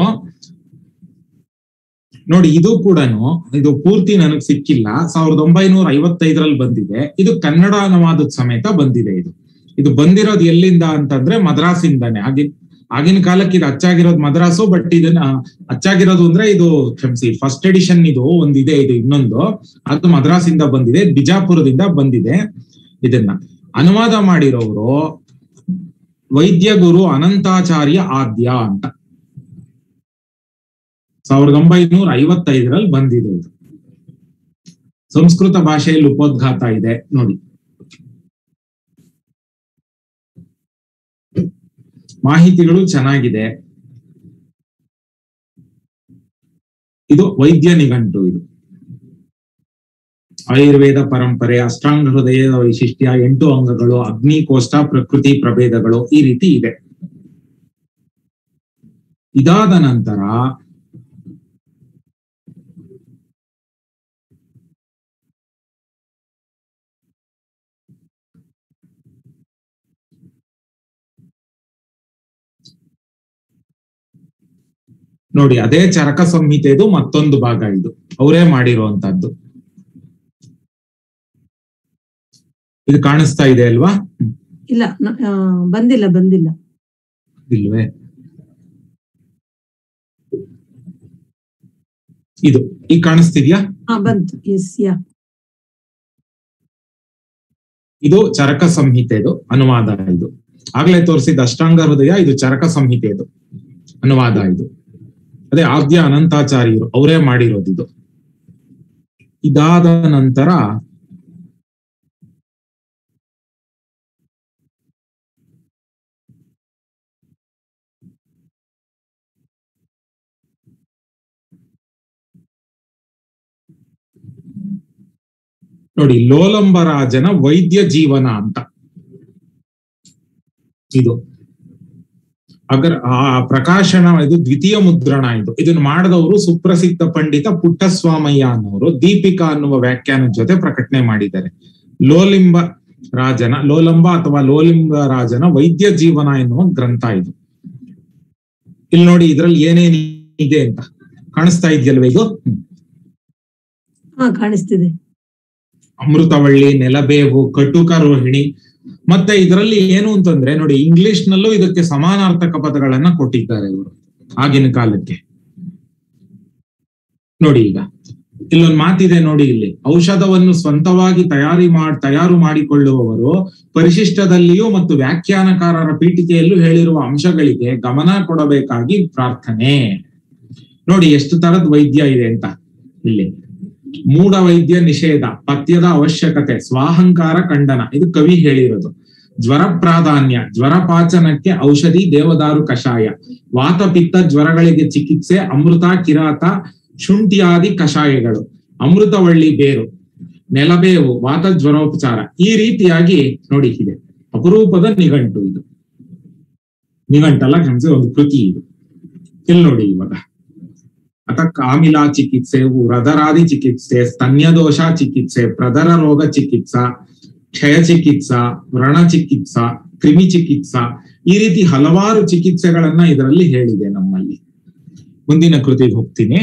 ನೋಡಿ ಇದು ಕೂಡ ಇದು ಪೂರ್ತಿ ನನಗ್ ಸಿಕ್ಕಿಲ್ಲ ಸಾವಿರದ ಒಂಬೈನೂರ ಐವತ್ತೈದರಲ್ಲಿ ಬಂದಿದೆ ಇದು ಕನ್ನಡ ಅನುವಾದದ ಸಮೇತ ಬಂದಿದೆ ಇದು ಇದು ಬಂದಿರೋದು ಎಲ್ಲಿಂದ ಅಂತಂದ್ರೆ ಮದ್ರಾಸಿಂದಾನೆ ಆಗಿನ ಆಗಿನ ಕಾಲಕ್ಕೆ ಇದು ಅಚ್ಚಾಗಿರೋದು ಮದ್ರಾಸು ಬಟ್ ಇದನ್ನ ಅಚ್ಚಾಗಿರೋದು ಅಂದ್ರೆ ಇದು ಕ್ಷಮಿಸಿ ಫಸ್ಟ್ ಎಡಿಷನ್ ಇದು ಒಂದಿದೆ ಇದು ಇನ್ನೊಂದು ಅದು ಮದ್ರಾಸಿಂದ ಬಂದಿದೆ ಬಿಜಾಪುರದಿಂದ ಬಂದಿದೆ ಇದನ್ನ ಅನುವಾದ ಮಾಡಿರೋರು ವೈದ್ಯ ಗುರು ಅನಂತಾಚಾರ್ಯ ಆದ್ಯ ಅಂತ ಸಾವಿರದ ಒಂಬೈನೂರ ಐವತ್ತೈದರಲ್ಲಿ ಬಂದಿದೆ ಇದು ಸಂಸ್ಕೃತ ಭಾಷೆಯಲ್ಲಿ ಉಪೋದ್ಘಾತ ಇದೆ ನೋಡಿ ಮಾಹಿತಿಗಳು ಚೆನ್ನಾಗಿದೆ ಇದು ವೈದ್ಯ ನಿಘಂಟು ಇದು ಆಯುರ್ವೇದ ಪರಂಪರೆ ಅಷ್ಟಾಂಗ ಹೃದಯದ ವೈಶಿಷ್ಟ್ಯ ಎಂಟು ಅಂಗಗಳು ಅಗ್ನಿ ಕೋಷ್ಟ ಪ್ರಕೃತಿ ಪ್ರಭೇದಗಳು ಈ ರೀತಿ ಇದೆ ಇದಾದ ನಂತರ ನೋಡಿ ಅದೇ ಚರಕ ಸಂಹಿತೆದು ಮತ್ತೊಂದು ಭಾಗ ಇದು ಅವರೇ ಮಾಡಿರುವಂತದ್ದು ಇದು ಕಾಣಿಸ್ತಾ ಇದೆ ಅಲ್ವಾ ಇಲ್ಲ ನ- ಆ, ಬಂದಿಲ್ಲ ಬಂದಿಲ್ಲ ಇಲ್ವೇ ಇದು ಈಗ ಕಾಣಿಸ್ತಿದ್ಯಾ ಹಾ ಬಂತು ಎಸ್ ಯಾ ಇದು ಚರಕ ಸಂಹಿತೆದು ಅನುವಾದ ಇದು ಆಗ್ಲೇ ತೋರಿಸಿದ ಅಷ್ಟಾಂಗ ಹೃದಯ ಇದು ಚರಕ ಸಂಹಿತೆದು ಅನುವಾದ ಇದು ಅದೇ ಆದ್ಯ ಅನಂತಾಚಾರ್ಯರು ಅವರೇ ಮಾಡಿರೋದು ಇದು ಇದಾದ ನಂತರ ನೋಡಿ ಲೋಲಂಬರಾಜನ ವೈದ್ಯ ಜೀವನ ಅಂತ ಇದು ಅಗರ್ ಆ ಪ್ರಕಾಶನ ಇದು ದ್ವಿತೀಯ ಮುದ್ರಣ ಇದು ಇದನ್ನ ಮಾಡಿದವರು ಸುಪ್ರಸಿದ್ಧ ಪಂಡಿತ ಪುಟ್ಟಸ್ವಾಮಯ್ಯ ಅನ್ನೋರು ದೀಪಿಕಾ ಅನ್ನುವ ವ್ಯಾಖ್ಯಾನದ ಜೊತೆ ಪ್ರಕಟಣೆ ಮಾಡಿದ್ದಾರೆ ಲೋಲಿಂಬ ರಾಜನ ಲೋಲಂಬ ಅಥವಾ ಲೋಲಿಂಬ ರಾಜನ ವೈದ್ಯ ಜೀವನ ಎನ್ನುವ ಗ್ರಂಥ ಇದು ಇಲ್ಲಿ ನೋಡಿ ಇದ್ರಲ್ಲಿ ಏನೇನ್ ಇದೆ ಅಂತ ಕಾಣಿಸ್ತಾ ಇದೆಯಲ್ವ ಇದು ಹ್ಮ್. ಹಾ ಕಾಣಿಸ್ತಿದೆ ಅಮೃತವಳ್ಳಿ ನೆಲಬೇವು ಕಟುಕ ರೋಹಿಣಿ ಮತ್ತೆ ಇದರಲ್ಲಿ ಏನು ಅಂತಂದ್ರೆ ನೋಡಿ ಇಂಗ್ಲಿಷ್ ನಲ್ಲೂ ಇದಕ್ಕೆ ಸಮಾನಾರ್ಥಕ ಪದಗಳನ್ನ ಕೊಟ್ಟಿದ್ದಾರೆ ಇವರು ಆಗಿನ ಕಾಲಕ್ಕೆ ನೋಡಿ ಈಗ ಇಲ್ಲೊಂದು ಮಾತಿದೆ ನೋಡಿ ಇಲ್ಲಿ ಔಷಧವನ್ನು ಸ್ವಂತವಾಗಿ ತಯಾರಿ ಮಾಡ್ ತಯಾರು ಮಾಡಿಕೊಳ್ಳುವವರು ಪರಿಶಿಷ್ಟದಲ್ಲಿಯೂ ಮತ್ತು ವ್ಯಾಖ್ಯಾನಕಾರರ ಪೀಠಿಕೆಯಲ್ಲೂ ಹೇಳಿರುವ ಅಂಶಗಳಿಗೆ ಗಮನ ಕೊಡಬೇಕಾಗಿ ಪ್ರಾರ್ಥನೆ ನೋಡಿ ಎಷ್ಟು ತರದ ವೈದ್ಯ ಇದೆ ಅಂತ ಇಲ್ಲಿ ಮೂಢ ವೈದ್ಯ ನಿಷೇಧ ಪಥ್ಯದ ಅವಶ್ಯಕತೆ ಸ್ವಾಹಂಕಾರ ಖಂಡನ ಇದು ಕವಿ ಹೇಳಿರೋದು ಜ್ವರ ಪ್ರಾಧಾನ್ಯ ಜ್ವರ ಪಾಚನಕ್ಕೆ ಔಷಧಿ ದೇವದಾರು ಕಷಾಯ ವಾತ ಪಿತ್ತ ಜ್ವರಗಳಿಗೆ ಚಿಕಿತ್ಸೆ ಅಮೃತ ಕಿರಾತ ಶುಂಠಿಯಾದಿ ಕಷಾಯಗಳು ಅಮೃತವಳ್ಳಿ ಬೇರು ನೆಲಬೇವು ವಾತ ಜ್ವರೋಪಚಾರ ಈ ರೀತಿಯಾಗಿ ನೋಡಿ ಇದೆ ಅಪರೂಪದ ನಿಘಂಟು ಇದು ನಿಘಂಟಲ್ಲ ಕ್ಷಮಿಸಿ ಒಂದು ಕೃತಿ ಇದು ಇಲ್ಲಿ ನೋಡಿ ಇವಾಗ ಅಥವಾ ಕಾಮಿಲಾ ಚಿಕಿತ್ಸೆ ಹೃದರಾದಿ ಚಿಕಿತ್ಸೆ ಸ್ತನ್ಯದೋಷ ಚಿಕಿತ್ಸೆ ಪ್ರದರ ರೋಗ ಚಿಕಿತ್ಸಾ ಕ್ಷಯ ಚಿಕಿತ್ಸಾ ವ್ರಣ ಚಿಕಿತ್ಸಾ ಕ್ರಿಮಿ ಚಿಕಿತ್ಸಾ ಈ ರೀತಿ ಹಲವಾರು ಚಿಕಿತ್ಸೆಗಳನ್ನ ಇದರಲ್ಲಿ ಹೇಳಿದೆ ನಮ್ಮಲ್ಲಿ ಮುಂದಿನ ಕೃತಿಗೆ ಹೋಗ್ತೀನಿ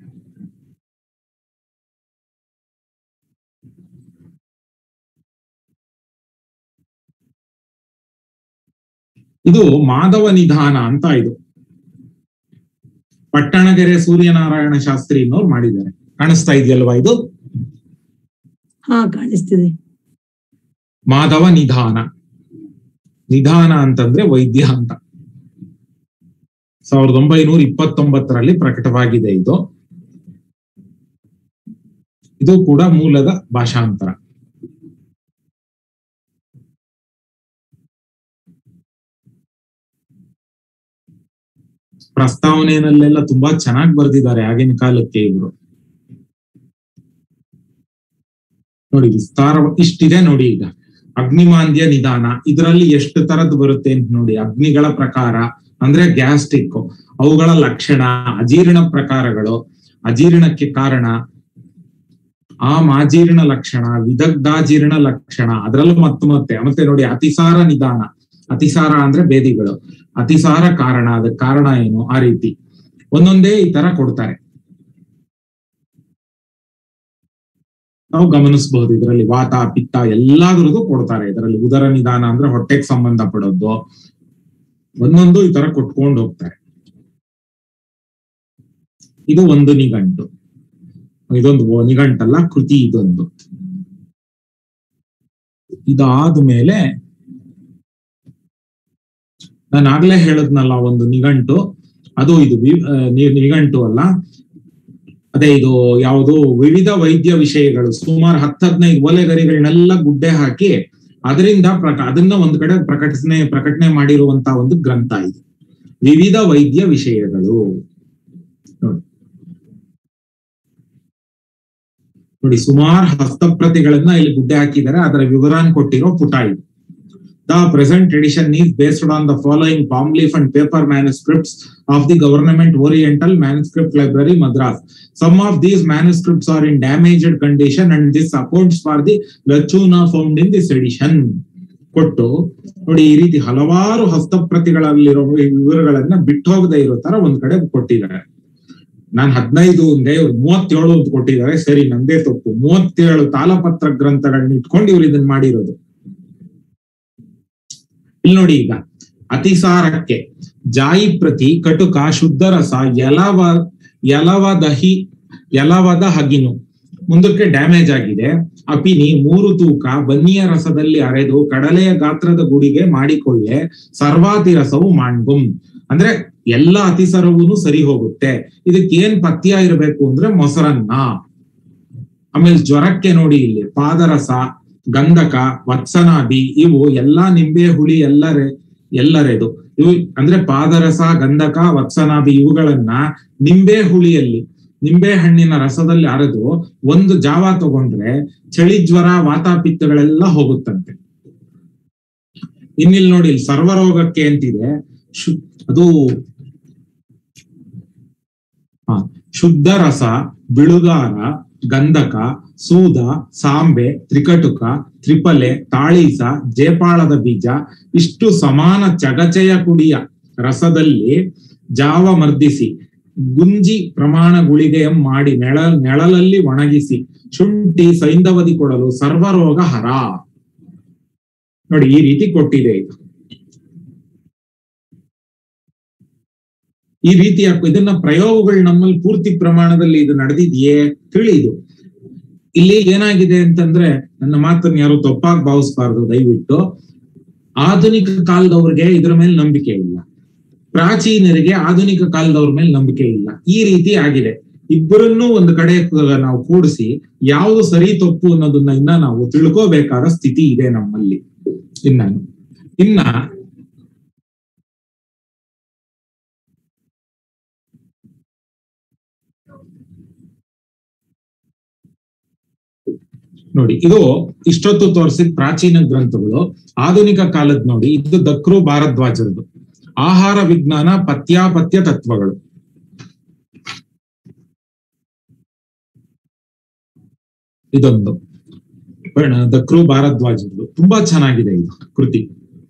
ಇದು ಮಾಧವ ನಿಧಾನ ಅಂತ ಇದು ಪಟ್ಟಣಗೆರೆ ಸೂರ್ಯನಾರಾಯಣ ಶಾಸ್ತ್ರಿನವ್ರು ಮಾಡಿದ್ದಾರೆ ಕಾಣಿಸ್ತಾ ಇದೆಯಲ್ವಾ ಇದು ಹಾ ಕಾಣಿಸ್ತಿದೆ ಮಾಧವ ನಿಧಾನ ನಿಧಾನ ಅಂತಂದ್ರೆ ವೈದ್ಯ ಅಂತ ಸಾವಿರದ ಒಂಬೈನೂರ ಇಪ್ಪತ್ತೊಂಬತ್ತರಲ್ಲಿ ಪ್ರಕಟವಾಗಿದೆ ಇದು ಇದು ಕೂಡ ಮೂಲದ ಭಾಷಾಂತರ ಪ್ರಸ್ತಾವನೆಯಲ್ಲೆಲ್ಲ ತುಂಬಾ ಚೆನ್ನಾಗಿ ಬರೆದಿದ್ದಾರೆ ಆಗಿನ ಕಾಲಕ್ಕೆ ಇವರು ನೋಡಿ ವಿಸ್ತಾರ ಇಷ್ಟಿದೆ ನೋಡಿ ಈಗ ಅಗ್ನಿಮಾಂದ್ಯ ನಿಧಾನ ಇದರಲ್ಲಿ ಎಷ್ಟು ತರದ್ ಬರುತ್ತೆ ಅಂತ ನೋಡಿ ಅಗ್ನಿಗಳ ಪ್ರಕಾರ ಅಂದ್ರೆ ಗ್ಯಾಸ್ಟ್ರಿಕ್ ಅವುಗಳ ಲಕ್ಷಣ ಅಜೀರ್ಣ ಪ್ರಕಾರಗಳು ಅಜೀರ್ಣಕ್ಕೆ ಕಾರಣ ಆ ಮಾಜೀರ್ಣ ಲಕ್ಷಣ ವಿದಗ್ಧಾಜೀರ್ಣ ಲಕ್ಷಣ ಅದರಲ್ಲೂ ಮತ್ತೆ ಮತ್ತೆ ಮತ್ತೆ ನೋಡಿ ಅತಿಸಾರ ನಿಧಾನ ಅತಿಸಾರ ಅಂದ್ರೆ ಬೇದಿಗಳು ಅತಿಸಾರ ಕಾರಣ ಅದಕ್ಕೆ ಕಾರಣ ಏನು ಆ ರೀತಿ ಒಂದೊಂದೇ ಈ ತರ ಕೊಡ್ತಾರೆ ನಾವು ಗಮನಿಸಬಹುದು ಇದರಲ್ಲಿ ವಾತ ಪಿತ್ತ ಎಲ್ಲಾದ್ರದ್ದು ಕೊಡ್ತಾರೆ ಇದರಲ್ಲಿ ಉದರ ನಿಧಾನ ಅಂದ್ರೆ ಹೊಟ್ಟೆಗೆ ಸಂಬಂಧ ಪಡೋದು ಒಂದೊಂದು ಈ ತರ ಕೊಟ್ಕೊಂಡು ಹೋಗ್ತಾರೆ ಇದು ಒಂದು ನಿಘಂಟು ಇದೊಂದು ನಿಘಂಟಲ್ಲ ಕೃತಿ ಇದೊಂದು ಇದಾದ ಮೇಲೆ ನಾನು ಆಗ್ಲೇ ಹೇಳದ್ನಲ್ಲ ಒಂದು ನಿಘಂಟು ಅದು ಇದು ವಿ- ಆ, ನಿ- ನಿಘಂಟು ಅಲ್ಲ ಅದೇ ಇದು ಯಾವುದು ವಿವಿಧ ವೈದ್ಯ ವಿಷಯಗಳು ಸುಮಾರು ಹತ್ತು ಹದಿನೈದು ಒಲೆಗರಿಗಳನ್ನೆಲ್ಲ ಗುಡ್ಡೆ ಹಾಕಿ ಅದರಿಂದ ಪ್ರಕ ಅದನ್ನ ಒಂದ್ ಕಡೆ ಪ್ರಕಟಣೆ ಪ್ರಕಟಣೆ ಮಾಡಿರುವಂತ ಒಂದು ಗ್ರಂಥ ಇದು ವಿವಿಧ ವೈದ್ಯ ವಿಷಯಗಳು ನೋಡಿ ನೋಡಿ ಸುಮಾರು ಹಸ್ತಪ್ರತಿಗಳನ್ನ ಇಲ್ಲಿ ಗುಡ್ಡೆ ಹಾಕಿದ್ದಾರೆ ಅದರ ವಿವರಾನ್ ಕೊಟ್ಟಿರೋ ಪುಟ ಇದು the present edition is based on the following palm leaf and paper manuscripts of the government oriental manuscript library Madras some of these manuscripts are in damaged condition and this accounts for the lacuna found in this edition ಕೊಟ್ಟು ನೋಡಿ ಈ ರೀತಿ ಹಲವಾರು ಹಸ್ತಪ್ರತಿಗಳಲ್ಲಿರೋ ಈ ವಿವರಗಳನ್ನ ಬಿಟ್ಟು ಹೋಗದೆ ಇರೋ ತರ ಒಂದ್ ಕಡೆ ಕೊಟ್ಟಿದ್ದಾರೆ ನಾನ್ ಹದಿನೈದು ಅಂದ್ರೆ ಇವ್ರು ಮೂವತ್ತೇಳು ಅಂತ ಕೊಟ್ಟಿದ್ದಾರೆ ಸರಿ ನಂದೇ ತಪ್ಪು ಮೂವತ್ತೇಳು ತಾಲಪತ್ರ ಗ್ರಂಥಗಳನ್ನ ಇಟ್ಕೊಂಡು ಇವ್ರು ಇದನ್ನ ಮಾಡಿರೋದು ಇಲ್ಲಿ ನೋಡಿ ಈಗ ಅತಿಸಾರಕ್ಕೆ ಜಾಯಿ ಪ್ರತಿ ಕಟುಕ ಶುದ್ಧ ರಸ ಎಲವ ಎಲವ ದಹಿ ಎಲವದ ಹಗಿನು ಮುಂದಕ್ಕೆ ಡ್ಯಾಮೇಜ್ ಆಗಿದೆ ಅಪಿನಿ ಮೂರು ತೂಕ ಬನ್ನಿಯ ರಸದಲ್ಲಿ ಅರೆದು ಕಡಲೆಯ ಗಾತ್ರದ ಗುಡಿಗೆ ಮಾಡಿಕೊಳ್ಳೆ ಸರ್ವಾತಿ ರಸವು ಮಾಣ್ಗುಂ ಅಂದ್ರೆ ಎಲ್ಲ ಅತಿಸರವೂ ಸರಿ ಹೋಗುತ್ತೆ ಇದಕ್ಕೆ ಏನ್ ಪಥ್ಯ ಇರಬೇಕು ಅಂದ್ರೆ ಮೊಸರನ್ನ ಆಮೇಲೆ ಜ್ವರಕ್ಕೆ ನೋಡಿ ಇಲ್ಲಿ ಪಾದರಸ ಗಂಧಕ ವತ್ಸನಾದಿ ಇವು ಎಲ್ಲಾ ನಿಂಬೆ ಹುಳಿ ಎಲ್ಲರೆ ಎಲ್ಲರೆದು ಇವು ಅಂದ್ರೆ ಪಾದರಸ ಗಂಧಕ ವತ್ಸನಾದಿ ಇವುಗಳನ್ನ ನಿಂಬೆ ಹುಳಿಯಲ್ಲಿ ನಿಂಬೆ ಹಣ್ಣಿನ ರಸದಲ್ಲಿ ಅರೆದು ಒಂದು ಜಾವ ತಗೊಂಡ್ರೆ ಚಳಿ ಜ್ವರ ವಾತಾಪಿತ್ತಗಳೆಲ್ಲ ಹೋಗುತ್ತಂತೆ ಇನ್ನಿಲ್ ನೋಡಿ ಇಲ್ಲಿ ಸರ್ವರೋಗಕ್ಕೆ ಅಂತಿದೆ ಶು ಅದು ಹಾ ಶುದ್ಧ ರಸ ಬಿಳುಗಾರ ಗಂಧಕ ಸೂದ ಸಾಂಬೆ ತ್ರಿಕಟುಕ ತ್ರಿಪಲೆ ತಾಳೀಸ ಜೇಪಾಳದ ಬೀಜ ಇಷ್ಟು ಸಮಾನ ಚಗಚೆಯ ಕುಡಿಯ ರಸದಲ್ಲಿ ಜಾವ ಮರ್ದಿಸಿ ಗುಂಜಿ ಪ್ರಮಾಣ ಗುಳಿಗೆ ಮಾಡಿ ನೆಳ ನೆಳಲಲ್ಲಿ ಒಣಗಿಸಿ ಶುಂಠಿ ಸೈಂಧವದಿ ಕೊಡಲು ಸರ್ವರೋಗ ಹರ ನೋಡಿ ಈ ರೀತಿ ಕೊಟ್ಟಿದೆ ಇದು ಈ ರೀತಿಯ ಇದನ್ನ ಪ್ರಯೋಗಗಳು ನಮ್ಮಲ್ಲಿ ಪೂರ್ತಿ ಪ್ರಮಾಣದಲ್ಲಿ ಇದು ನಡೆದಿದೆಯೇ ತಿಳಿದು ಇಲ್ಲಿ ಏನಾಗಿದೆ ಅಂತಂದ್ರೆ ನನ್ನ ಮಾತನ್ನ ಯಾರು ತಪ್ಪಾಗಿ ಭಾವಿಸ್ಬಾರ್ದು ದಯವಿಟ್ಟು ಆಧುನಿಕ ಕಾಲದವ್ರಿಗೆ ಇದ್ರ ಮೇಲೆ ನಂಬಿಕೆ ಇಲ್ಲ ಪ್ರಾಚೀನರಿಗೆ ಆಧುನಿಕ ಕಾಲದವ್ರ ಮೇಲೆ ನಂಬಿಕೆ ಇಲ್ಲ ಈ ರೀತಿ ಆಗಿದೆ ಇಬ್ಬರನ್ನೂ ಒಂದು ಕಡೆ ನಾವು ಕೂಡಿಸಿ ಯಾವುದು ಸರಿ ತಪ್ಪು ಅನ್ನೋದನ್ನ ಇನ್ನ ನಾವು ತಿಳ್ಕೋಬೇಕಾದ ಸ್ಥಿತಿ ಇದೆ ನಮ್ಮಲ್ಲಿ ಇನ್ನ ಇನ್ನ ನೋಡಿ ಇದು ಇಷ್ಟೊತ್ತು ತೋರಿಸಿದ ಪ್ರಾಚೀನ ಗ್ರಂಥಗಳು ಆಧುನಿಕ ಕಾಲದ ನೋಡಿ ಇದು ದಕ್ರು ಭಾರದ್ವಾಜರದು ಆಹಾರ ವಿಜ್ಞಾನ ಪತ್ಯಾಪತ್ಯ ತತ್ವಗಳು ಇದೊಂದು ದ ಕ್ರೂ ಭಾರದ್ವಾಜದ್ದು ತುಂಬಾ ಚೆನ್ನಾಗಿದೆ ಇದು ಕೃತಿ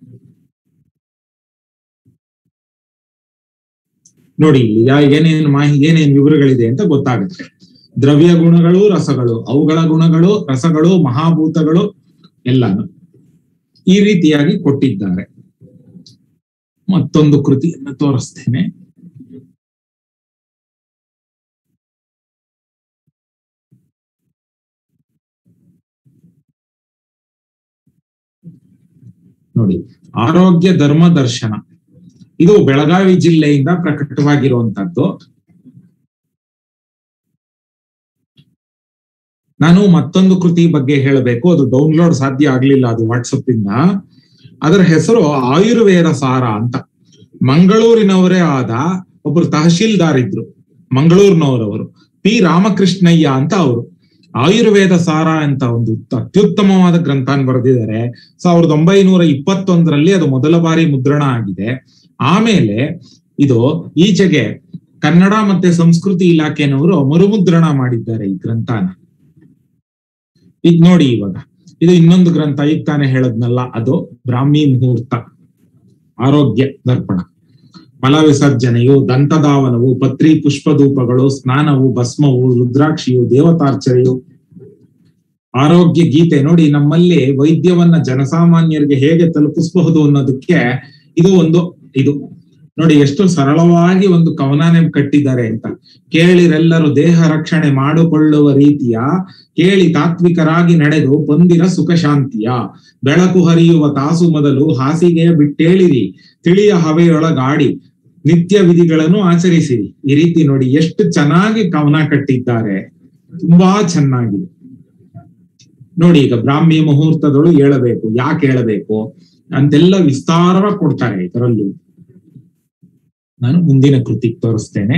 ನೋಡಿ ಇಲ್ಲಿ ಯಾ- ಏನೇನು ಮಾಹಿ ಏನೇನು ವಿವರಗಳಿದೆ ಅಂತ ಗೊತ್ತಾಗುತ್ತೆ ದ್ರವ್ಯ ಗುಣಗಳು ರಸಗಳು ಅವುಗಳ ಗುಣಗಳು ರಸಗಳು ಮಹಾಭೂತಗಳು ಎಲ್ಲಾನು ಈ ರೀತಿಯಾಗಿ ಕೊಟ್ಟಿದ್ದಾರೆ ಮತ್ತೊಂದು ಕೃತಿಯನ್ನು ತೋರಿಸ್ತೇನೆ ನೋಡಿ ಆರೋಗ್ಯ ಧರ್ಮ ದರ್ಶನ ಇದು ಬೆಳಗಾವಿ ಜಿಲ್ಲೆಯಿಂದ ಪ್ರಕಟವಾಗಿರುವಂತದ್ದು ನಾನು ಮತ್ತೊಂದು ಕೃತಿ ಬಗ್ಗೆ ಹೇಳಬೇಕು ಅದು ಡೌನ್ಲೋಡ್ ಸಾಧ್ಯ ಆಗ್ಲಿಲ್ಲ ಅದು ವಾಟ್ಸಪ್ ಇಂದ ಅದರ ಹೆಸರು ಆಯುರ್ವೇದ ಸಾರ ಅಂತ ಮಂಗಳೂರಿನವರೇ ಆದ ಒಬ್ರು ತಹಶೀಲ್ದಾರ್ ಇದ್ರು ಮಂಗಳೂರಿನವರವರು ಪಿ ರಾಮಕೃಷ್ಣಯ್ಯ ಅಂತ ಅವರು ಆಯುರ್ವೇದ ಸಾರ ಅಂತ ಒಂದು ಅತ್ಯುತ್ತಮವಾದ ಗ್ರಂಥನ ಬರೆದಿದ್ದಾರೆ ಸಾವಿರದ ಒಂಬೈನೂರ ಇಪ್ಪತ್ತೊಂದರಲ್ಲಿ ಅದು ಮೊದಲ ಬಾರಿ ಮುದ್ರಣ ಆಗಿದೆ ಆಮೇಲೆ ಇದು ಈಚೆಗೆ ಕನ್ನಡ ಮತ್ತೆ ಸಂಸ್ಕೃತಿ ಇಲಾಖೆನವರು ಮರುಮುದ್ರಣ ಮಾಡಿದ್ದಾರೆ ಈ ಗ್ರಂಥನ ಈಗ ನೋಡಿ ಇವಾಗ ಇದು ಇನ್ನೊಂದು ಗ್ರಂಥ ಈಗ ತಾನೇ ಹೇಳದ್ನಲ್ಲ ಅದು ಬ್ರಾಹ್ಮಿ ಮುಹೂರ್ತ ಆರೋಗ್ಯ ದರ್ಪಣ ಮಲ ವಿಸರ್ಜನೆಯು ದಂತಧಾವನವು ಪತ್ರಿ ಪುಷ್ಪಧೂಪಗಳು ಸ್ನಾನವು ಭಸ್ಮವು ರುದ್ರಾಕ್ಷಿಯು ದೇವತಾರ್ಚನೆಯು ಆರೋಗ್ಯ ಗೀತೆ ನೋಡಿ ನಮ್ಮಲ್ಲಿ ವೈದ್ಯವನ್ನ ಜನಸಾಮಾನ್ಯರಿಗೆ ಹೇಗೆ ತಲುಪಿಸಬಹುದು ಅನ್ನೋದಕ್ಕೆ ಇದು ಒಂದು ಇದು ನೋಡಿ ಎಷ್ಟು ಸರಳವಾಗಿ ಒಂದು ಕವನನೆ ಕಟ್ಟಿದ್ದಾರೆ ಅಂತ ಕೇಳಿರೆಲ್ಲರೂ ದೇಹ ರಕ್ಷಣೆ ಮಾಡಿಕೊಳ್ಳುವ ರೀತಿಯ ಕೇಳಿ ತಾತ್ವಿಕರಾಗಿ ನಡೆದು ಬಂದಿರ ಸುಖ ಶಾಂತಿಯ ಬೆಳಕು ಹರಿಯುವ ತಾಸು ಮೊದಲು ಹಾಸಿಗೆಯ ಬಿಟ್ಟೇಳಿರಿ ತಿಳಿಯ ಹವೆಯೊಳಗಾಡಿ ನಿತ್ಯ ವಿಧಿಗಳನ್ನು ಆಚರಿಸಿರಿ ಈ ರೀತಿ ನೋಡಿ ಎಷ್ಟು ಚೆನ್ನಾಗಿ ಕವನ ಕಟ್ಟಿದ್ದಾರೆ ತುಂಬಾ ಚೆನ್ನಾಗಿದೆ ನೋಡಿ ಈಗ ಬ್ರಾಹ್ಮಿ ಮುಹೂರ್ತದಳು ಹೇಳಬೇಕು ಯಾಕೆ ಹೇಳಬೇಕು ಅಂತೆಲ್ಲ ವಿಸ್ತಾರವಾಗಿ ಕೊಡ್ತಾರೆ ಇದರಲ್ಲಿ ನಾನು ಮುಂದಿನ ಕೃತಿಗೆ ತೋರಿಸ್ತೇನೆ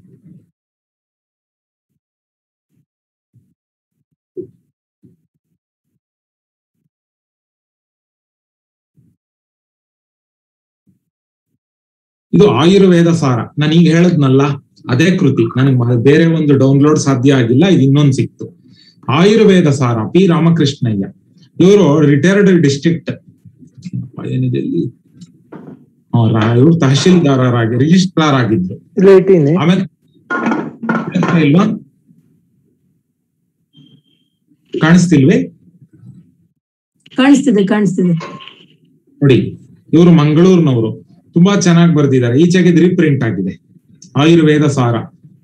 ಇದು ಆಯುರ್ವೇದ ಸಾರ ನಾನು ಈಗ ಹೇಳದ್ನಲ್ಲ ಅದೇ ಕೃತಿ ನನಗೆ ಬೇರೆ ಒಂದು ಡೌನ್ಲೋಡ್ ಸಾಧ್ಯ ಆಗಿಲ್ಲ ಇದು ಇನ್ನೊಂದು ಸಿಕ್ತು ಆಯುರ್ವೇದ ಸಾರ ಪಿ ರಾಮಕೃಷ್ಣಯ್ಯ ಇವರು ರಿಟೈರ್ಡ್ ಡಿಸ್ಟ್ರಿಕ್ಟ್ ಏನಿದೆ ಇಲ್ಲಿ ಇವರು ತಹಶೀಲ್ದಾರರಾಗಿ ರಿಜಿಸ್ಟ್ರಾರ್ ಆಗಿದ್ರು ಆಮೇಲೆ ಕಾಣಿಸ್ತಾ ಇಲ್ವಾ ಕಾಣಿಸ್ತಿಲ್ವೇ ಕಾಣಿಸ್ತಿದೆ ಕಾಣಿಸ್ತಿದೆ ನೋಡಿ ಇವರು ಮಂಗಳೂರಿನವರು ತುಂಬಾ ಚೆನ್ನಾಗಿ ಬರ್ದಿದ್ದಾರೆ ಈಚೆಗೆ ರೀಪ್ರಿಂಟ್ ಆಗಿದೆ ಆಯುರ್ವೇದ ಸಾರ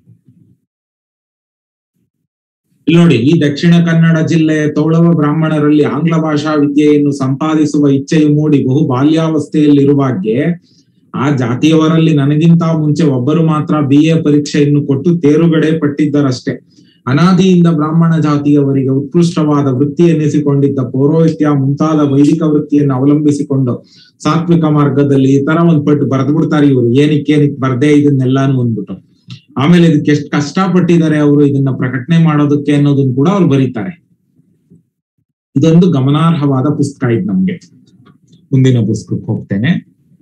ಇಲ್ಲಿ ನೋಡಿ ಈ ದಕ್ಷಿಣ ಕನ್ನಡ ಜಿಲ್ಲೆಯ ತೋಳವ ಬ್ರಾಹ್ಮಣರಲ್ಲಿ ಆಂಗ್ಲ ಭಾಷಾ ವಿದ್ಯೆಯನ್ನು ಸಂಪಾದಿಸುವ ಇಚ್ಛೆಯು ಮೂಡಿ ಬಹು ಬಾಲ್ಯಾವಸ್ಥೆಯಲ್ಲಿರುವಾಗೆ ಆ ಜಾತಿಯವರಲ್ಲಿ ನನಗಿಂತ ಮುಂಚೆ ಒಬ್ಬರು ಮಾತ್ರ ಬಿ ಎ ಪರೀಕ್ಷೆಯನ್ನು ಕೊಟ್ಟು ತೇರುಗಡೆ ಪಟ್ಟಿದ್ದರಷ್ಟೇ ಅನಾದಿಯಿಂದ ಬ್ರಾಹ್ಮಣ ಜಾತಿಯವರಿಗೆ ಉತ್ಕೃಷ್ಟವಾದ ವೃತ್ತಿ ಎನ್ನಿಸಿಕೊಂಡಿದ್ದ ಪೌರೋಹಿತ್ಯ ಮುಂತಾದ ವೈದಿಕ ವೃತ್ತಿಯನ್ನು ಅವಲಂಬಿಸಿಕೊಂಡು ಸಾತ್ವಿಕ ಮಾರ್ಗದಲ್ಲಿ ಈ ತರ ಒಂದ್ ಪಟ್ಟು ಬರೆದು ಬಿಡ್ತಾರೆ ಇವರು ಏನಕ್ಕೆ ಏನಕ್ಕೆ ಬರ್ದೇ ಇದನ್ನೆಲ್ಲಾನು ಅಂದ್ಬಿಟ್ಟು ಆಮೇಲೆ ಇದಕ್ಕೆ ಎಷ್ಟು ಕಷ್ಟಪಟ್ಟಿದ್ದಾರೆ ಅವರು ಇದನ್ನ ಪ್ರಕಟಣೆ ಮಾಡೋದಕ್ಕೆ ಅನ್ನೋದನ್ನ ಕೂಡ ಅವ್ರು ಬರೀತಾರೆ ಇದೊಂದು ಗಮನಾರ್ಹವಾದ ಪುಸ್ತಕ ಇದು ನಮ್ಗೆ ಮುಂದಿನ ಪುಸ್ತಕಕ್ಕೆ ಹೋಗ್ತೇನೆ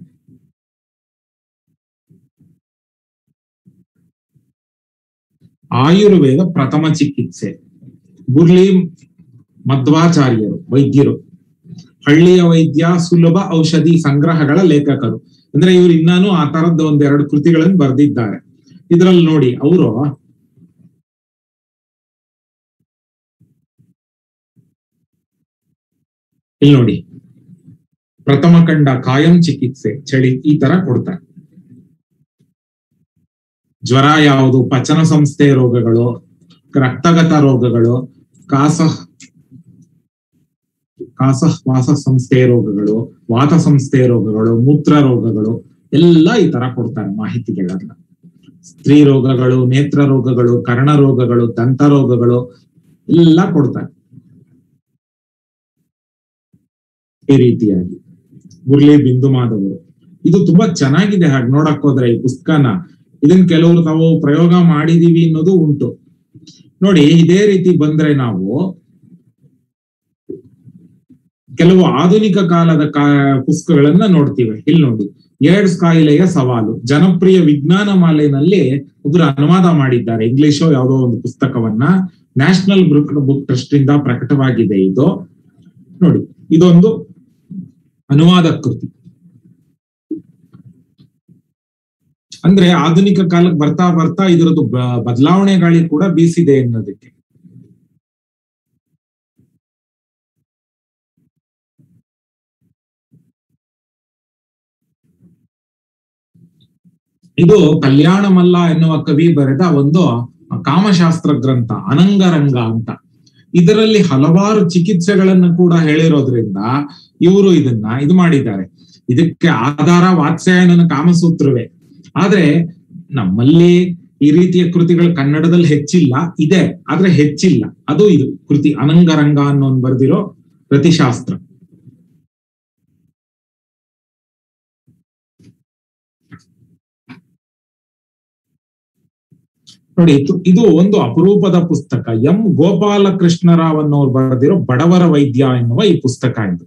ಆಯುರ್ವೇದ ಪ್ರಥಮ ಚಿಕಿತ್ಸೆ ಬುರ್ಲಿ ಮಧ್ವಾಚಾರ್ಯರು ವೈದ್ಯರು ಹಳ್ಳಿಯ ವೈದ್ಯ ಸುಲಭ ಔಷಧಿ ಸಂಗ್ರಹಗಳ ಲೇಖಕರು ಅಂದ್ರೆ ಇವ್ರು ಇನ್ನಾನು ಆ ತರದ್ದು ಒಂದೆರಡು ಕೃತಿಗಳನ್ನು ಬರೆದಿದ್ದಾರೆ ಇದ್ರಲ್ಲಿ ನೋಡಿ ಅವರು ಇಲ್ಲಿ ನೋಡಿ ಪ್ರಥಮ ಕಂಡ ಕಾಯಂ ಚಿಕಿತ್ಸೆ ಚಳಿ ಈ ತರ ಕೊಡ್ತಾರೆ ಜ್ವರ ಯಾವುದು ಪಚನ ಸಂಸ್ಥೆ ರೋಗಗಳು ರಕ್ತಗತ ರೋಗಗಳು ಕಾಸ ಕಾಸವಾಸ ಸಂಸ್ಥೆ ರೋಗಗಳು ವಾತ ಸಂಸ್ಥೆ ರೋಗಗಳು ಮೂತ್ರ ರೋಗಗಳು ಎಲ್ಲ ಈ ತರ ಕೊಡ್ತಾರೆ ಮಾಹಿತಿಗಳನ್ನ ಸ್ತ್ರೀ ರೋಗಗಳು ನೇತ್ರ ರೋಗಗಳು ಕರ್ಣ ರೋಗಗಳು ದಂತ ರೋಗಗಳು ಎಲ್ಲ ಕೊಡ್ತಾರೆ ಈ ರೀತಿಯಾಗಿ ಮುರಳಿ ಬಿಂದು ಮಾಧವರು ಇದು ತುಂಬಾ ಚೆನ್ನಾಗಿದೆ ಹಾಗೆ ನೋಡಕ್ ಹೋದ್ರೆ ಈ ಪುಸ್ತಕನ ಇದನ್ ಕೆಲವರು ತಾವು ಪ್ರಯೋಗ ಮಾಡಿದೀವಿ ಅನ್ನೋದು ಉಂಟು ನೋಡಿ ಇದೇ ರೀತಿ ಬಂದ್ರೆ ನಾವು ಕೆಲವು ಆಧುನಿಕ ಕಾಲದ ಕಾ ಪುಸ್ತಕಗಳನ್ನ ನೋಡ್ತೀವಿ ಇಲ್ಲಿ ನೋಡಿ ಏಡ್ಸ್ ಕಾಯಿಲೆಯ ಸವಾಲು ಜನಪ್ರಿಯ ವಿಜ್ಞಾನ ಮಾಲೆನಲ್ಲಿ ಒಬ್ರು ಅನುವಾದ ಮಾಡಿದ್ದಾರೆ ಇಂಗ್ಲಿಷೋ ಯಾವುದೋ ಒಂದು ಪುಸ್ತಕವನ್ನ ನ್ಯಾಷನಲ್ ಬುಕ್ ಬುಕ್ ಟ್ರಸ್ಟ್ ಇಂದ ಪ್ರಕಟವಾಗಿದೆ ಇದು ನೋಡಿ ಇದೊಂದು ಅನುವಾದ ಕೃತಿ ಅಂದ್ರೆ ಆಧುನಿಕ ಕಾಲಕ್ಕೆ ಬರ್ತಾ ಬರ್ತಾ ಇದರದ್ದು ಬ- ಬದಲಾವಣೆ ಗಾಳಿ ಕೂಡ ಬೀಸಿದೆ ಅನ್ನೋದಕ್ಕೆ ಇದು ಕಲ್ಯಾಣಮಲ್ಲ ಎನ್ನುವ ಕವಿ ಬರೆದ ಒಂದು ಕಾಮಶಾಸ್ತ್ರ ಗ್ರಂಥ ಅನಂಗರಂಗ ಅಂತ ಇದರಲ್ಲಿ ಹಲವಾರು ಚಿಕಿತ್ಸೆಗಳನ್ನು ಕೂಡ ಹೇಳಿರೋದ್ರಿಂದ ಇವರು ಇದನ್ನ ಇದು ಮಾಡಿದ್ದಾರೆ ಇದಕ್ಕೆ ಆಧಾರ ವಾತ್ಸಾಯನನ ಕಾಮಸೂತ್ರವೇ ಆದ್ರೆ ನಮ್ಮಲ್ಲಿ ಈ ರೀತಿಯ ಕೃತಿಗಳು ಕನ್ನಡದಲ್ಲಿ ಹೆಚ್ಚಿಲ್ಲ ಇದೆ ಆದ್ರೆ ಹೆಚ್ಚಿಲ್ಲ ಅದು ಇದು ಕೃತಿ ಅನಂಗರಂಗ ಅನ್ನೋ ಬರೆದಿರೋ ಪ್ರತಿಶಾಸ್ತ್ರ ನೋಡಿ ಇದು- ಇದು ಒಂದು ಅಪರೂಪದ ಪುಸ್ತಕ ಎಂ ಗೋಪಾಲಕೃಷ್ಣರಾವ್ ಅನ್ನೋರು ಬರೆದಿರೋ ಬಡವರ ವೈದ್ಯ ಎನ್ನುವ ಈ ಪುಸ್ತಕ ಇದು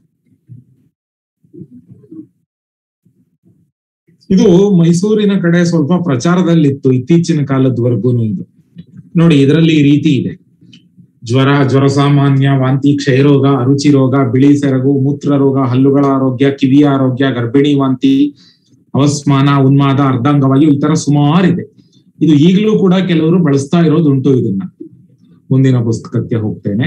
ಇದು ಮೈಸೂರಿನ ಕಡೆ ಸ್ವಲ್ಪ ಪ್ರಚಾರದಲ್ಲಿತ್ತು ಇತ್ತೀಚಿನ ಕಾಲದವರೆಗೂ ಇದು ನೋಡಿ ಇದರಲ್ಲಿ ಈ ರೀತಿ ಇದೆ ಜ್ವರ ಜ್ವರ ಸಾಮಾನ್ಯ ವಾಂತಿ ಕ್ಷಯರೋಗ ಅರುಚಿ ರೋಗ ಬಿಳಿ ಸೆರಗು ಮೂತ್ರ ರೋಗ ಹಲ್ಲುಗಳ ಆರೋಗ್ಯ ಕಿವಿಯ ಆರೋಗ್ಯ ಗರ್ಭಿಣಿ ವಾಂತಿ ಅವಸ್ಮಾನ ಉನ್ಮಾದ ಅರ್ಧಾಂಗವಾಯು ಈ ತರ ಸುಮಾರಿದೆ ಇದು ಈಗಲೂ ಕೂಡ ಕೆಲವರು ಬಳಸ್ತಾ ಇರೋದುಂಟು ಇದನ್ನ ಮುಂದಿನ ಪುಸ್ತಕಕ್ಕೆ ಹೋಗ್ತೇನೆ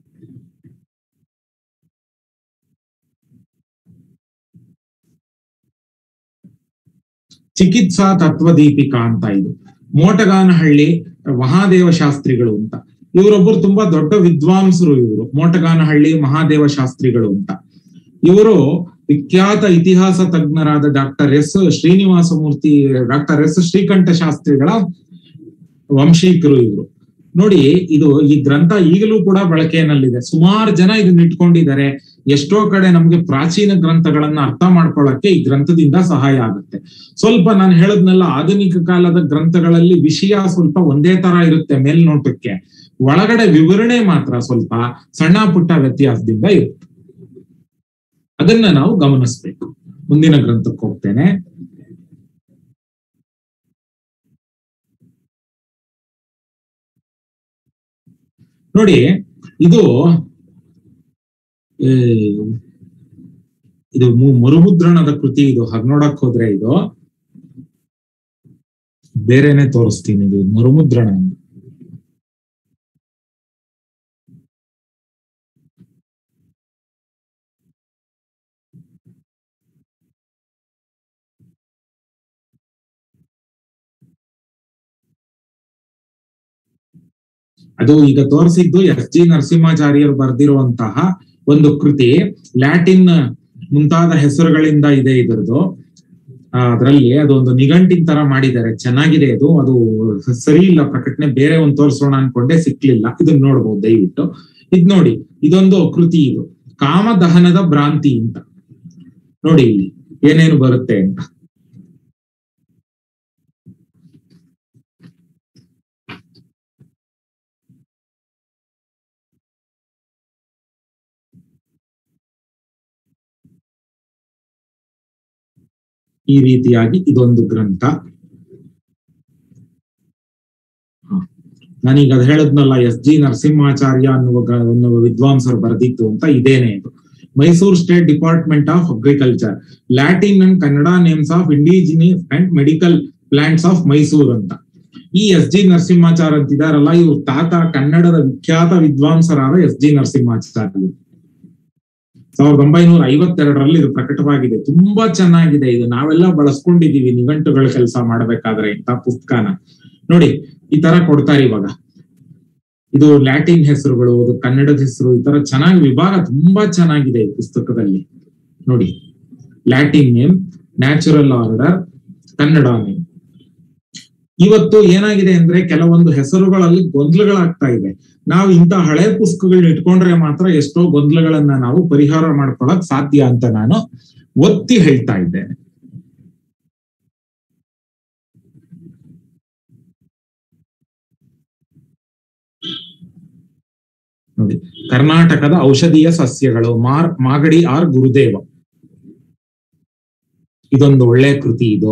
ಚಿಕಿತ್ಸಾ ತತ್ವದೀಪಿಕಾ ಅಂತ ಇದು ಮೋಟಗಾನಹಳ್ಳಿ ಮಹಾದೇವ ಶಾಸ್ತ್ರಿಗಳು ಅಂತ ಇವರೊಬ್ಬರು ತುಂಬಾ ದೊಡ್ಡ ವಿದ್ವಾಂಸರು ಇವರು ಮೋಟಗಾನಹಳ್ಳಿ ಮಹಾದೇವ ಶಾಸ್ತ್ರಿಗಳು ಅಂತ ಇವರು ವಿಖ್ಯಾತ ಇತಿಹಾಸ ತಜ್ಞರಾದ doctor S Srinivasa Murthy doctor S Srikanta ಶಾಸ್ತ್ರಿಗಳ ವಂಶೀಕರು ಇವರು ನೋಡಿ ಇದು ಈ ಗ್ರಂಥ ಈಗಲೂ ಕೂಡ ಬಳಕೆಯಲ್ಲಿದೆ ಸುಮಾರು ಜನ ಇದನ್ನ ಇಟ್ಕೊಂಡಿದ್ದಾರೆ ಎಷ್ಟೋ ಕಡೆ ನಮ್ಗೆ ಪ್ರಾಚೀನ ಗ್ರಂಥಗಳನ್ನ ಅರ್ಥ ಮಾಡ್ಕೊಳ್ಳಕ್ಕೆ ಈ ಗ್ರಂಥದಿಂದ ಸಹಾಯ ಆಗುತ್ತೆ ಸ್ವಲ್ಪ ನಾನು ಹೇಳದ್ನೆಲ್ಲ ಆಧುನಿಕ ಕಾಲದ ಗ್ರಂಥಗಳಲ್ಲಿ ವಿಷಯ ಸ್ವಲ್ಪ ಒಂದೇ ತರ ಇರುತ್ತೆ ಮೇಲ್ನೋಟಕ್ಕೆ ಒಳಗಡೆ ವಿವರಣೆ ಮಾತ್ರ ಸ್ವಲ್ಪ ಸಣ್ಣ ಪುಟ್ಟ ವ್ಯತ್ಯಾಸದಿಂದ ಇರುತ್ತೆ ಅದನ್ನ ನಾವು ಗಮನಿಸ್ಬೇಕು ಮುಂದಿನ ಗ್ರಂಥಕ್ಕೆ ಹೋಗ್ತೇನೆ ನೋಡಿ ಇದು ಏ, ಇದು ಮು- ಮರುಮುದ್ರಣದ ಕೃತಿ ಇದು ಹಾಗೆ ನೋಡಕ್ ಹೋದ್ರೆ ಇದು ಬೇರೆನೆ ತೋರಿಸ್ತೀನಿ ಇದು ಮರುಮುದ್ರಣ ಅದು ಈಗ ತೋರಿಸಿದ್ದು ಎಸ್ ಜಿ ನರಸಿಂಹಾಚಾರ್ಯರು ಬರೆದಿರುವಂತಹ ಒಂದು ಕೃತಿ ಲ್ಯಾಟಿನ್ ಮುಂತಾದ ಹೆಸರುಗಳಿಂದ ಇದೆ ಇದರದು ಅದರಲ್ಲಿ ಅದೊಂದು ನಿಘಂಟಿನ ತರ ಮಾಡಿದ್ದಾರೆ ಚೆನ್ನಾಗಿದೆ ಅದು ಅದು ಸರಿ ಇಲ್ಲ ಪ್ರಕಟಣೆ ಬೇರೆ ಒಂದು ತೋರಿಸೋಣ ಅನ್ಕೊಂಡೆ ಸಿಕ್ಲಿಲ್ಲ ಇದನ್ನ ನೋಡ್ಬೋದು ದಯವಿಟ್ಟು ಇದ್ ನೋಡಿ ಇದೊಂದು ಕೃತಿ ಇದು ಕಾಮದಹನದ ಭ್ರಾಂತಿ ಅಂತ ನೋಡಿ ಇಲ್ಲಿ ಏನೇನು ಬರುತ್ತೆ ಅಂತ ಈ ರೀತಿಯಾಗಿ ಇದೊಂದು ಗ್ರಂಥ ಹ. ನಾನೀಗ ಅದ್ ಹೇಳದ್ನಲ್ಲ ಎಸ್ ಜಿ ನರಸಿಂಹಾಚಾರ್ಯ ಅನ್ನುವ ಗ- ಅನ್ನುವ ವಿದ್ವಾಂಸರು ಬರೆದಿತ್ತು ಅಂತ ಇದೇನೆ ಇದು Mysore state department of agriculture Latin and Kannada names of indigenous and medical plants of Mysore ಅಂತ ಈ ಎಸ್ ಜಿ ನರಸಿಂಹಾಚಾರ್ ಅಂತಿದಾರಲ್ಲ ಇವ್ರ ತಾತ ಕನ್ನಡದ ವಿಖ್ಯಾತ ವಿದ್ವಾಂಸರಾದ ಎಸ್ ಜಿ ನರಸಿಂಹಾಚಾರ್ಯರು ಸಾವಿರದ ಒಂಬೈನೂರ ಐವತ್ತೆರಡರಲ್ಲಿ ಇದು ಪ್ರಕಟವಾಗಿದೆ ತುಂಬಾ ಚೆನ್ನಾಗಿದೆ ಇದು ನಾವೆಲ್ಲ ಬಳಸ್ಕೊಂಡಿದೀವಿ ನಿಘಂಟುಗಳ ಕೆಲಸ ಮಾಡ್ಬೇಕಾದ್ರೆ ಇಂಥ ಪುಸ್ತಕನ ನೋಡಿ ಈ ತರ ಕೊಡ್ತಾರೆ ಇವಾಗ ಇದು ಲ್ಯಾಟಿನ್ ಹೆಸರುಗಳು ಅದು ಕನ್ನಡದ ಹೆಸರು ಈ ತರ ಚೆನ್ನಾಗಿ ವಿಭಾಗ ತುಂಬಾ ಚೆನ್ನಾಗಿದೆ ಈ ಪುಸ್ತಕದಲ್ಲಿ ನೋಡಿ Latin name natural order Kannada name ಇವತ್ತು ಏನಾಗಿದೆ ಅಂದ್ರೆ ಕೆಲವೊಂದು ಹೆಸರುಗಳಲ್ಲಿ ಗೊಂದಲಗಳಾಗ್ತಾ ಇದೆ ನಾವು ಇಂಥ ಹಳೆ ಪುಸ್ತಕಗಳನ್ನ ಇಟ್ಕೊಂಡ್ರೆ ಮಾತ್ರ ಎಷ್ಟೋ ಗೊಂದಲಗಳನ್ನ ನಾವು ಪರಿಹಾರ ಮಾಡ್ಕೊಳಕ್ ಸಾಧ್ಯ ಅಂತ ನಾನು ಒತ್ತಿ ಹೇಳ್ತಾ ಇದ್ದೇನೆ ನೋಡಿ ಕರ್ನಾಟಕದ ಔಷಧೀಯ ಸಸ್ಯಗಳು ಮಾರ್ ಮಾಗಡಿ ಆರ್ ಗುರುದೇವ ಇದೊಂದು ಒಳ್ಳೆ ಕೃತಿ ಇದು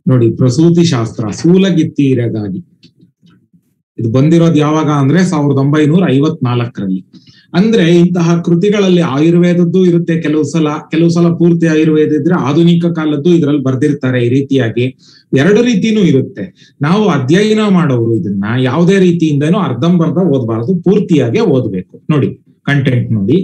ನೋಡಿ ಪ್ರಸೂತಿ ಶಾಸ್ತ್ರ ಸೂಲಗಿತ್ತೀರಗಾಗಿ ಇದು ಬಂದಿರೋದು ಯಾವಾಗ ಅಂದ್ರೆ ಸಾವಿರದ ಒಂಬೈನೂರ ಐವತ್ನಾಲ್ಕರಲ್ಲಿ ಅಂದ್ರೆ ಇಂತಹ ಕೃತಿಗಳಲ್ಲಿ ಆಯುರ್ವೇದದ್ದು ಇರುತ್ತೆ ಕೆಲವು ಸಲ ಕೆಲವು ಸಲ ಪೂರ್ತಿ ಆಯುರ್ವೇದ ಇದ್ರೆ ಆಧುನಿಕ ಕಾಲದ್ದು ಇದ್ರಲ್ಲಿ ಬರ್ದಿರ್ತಾರೆ ಈ ರೀತಿಯಾಗಿ ಎರಡು ರೀತಿನೂ ಇರುತ್ತೆ ನಾವು ಅಧ್ಯಯನ ಮಾಡೋರು ಇದನ್ನ ಯಾವುದೇ ರೀತಿಯಿಂದನೂ ಅರ್ಧಂಬರ್ಧ ಓದಬಾರದು ಪೂರ್ತಿಯಾಗಿ ಓದ್ಬೇಕು ನೋಡಿ ಕಂಟೆಂಟ್ ನೋಡಿ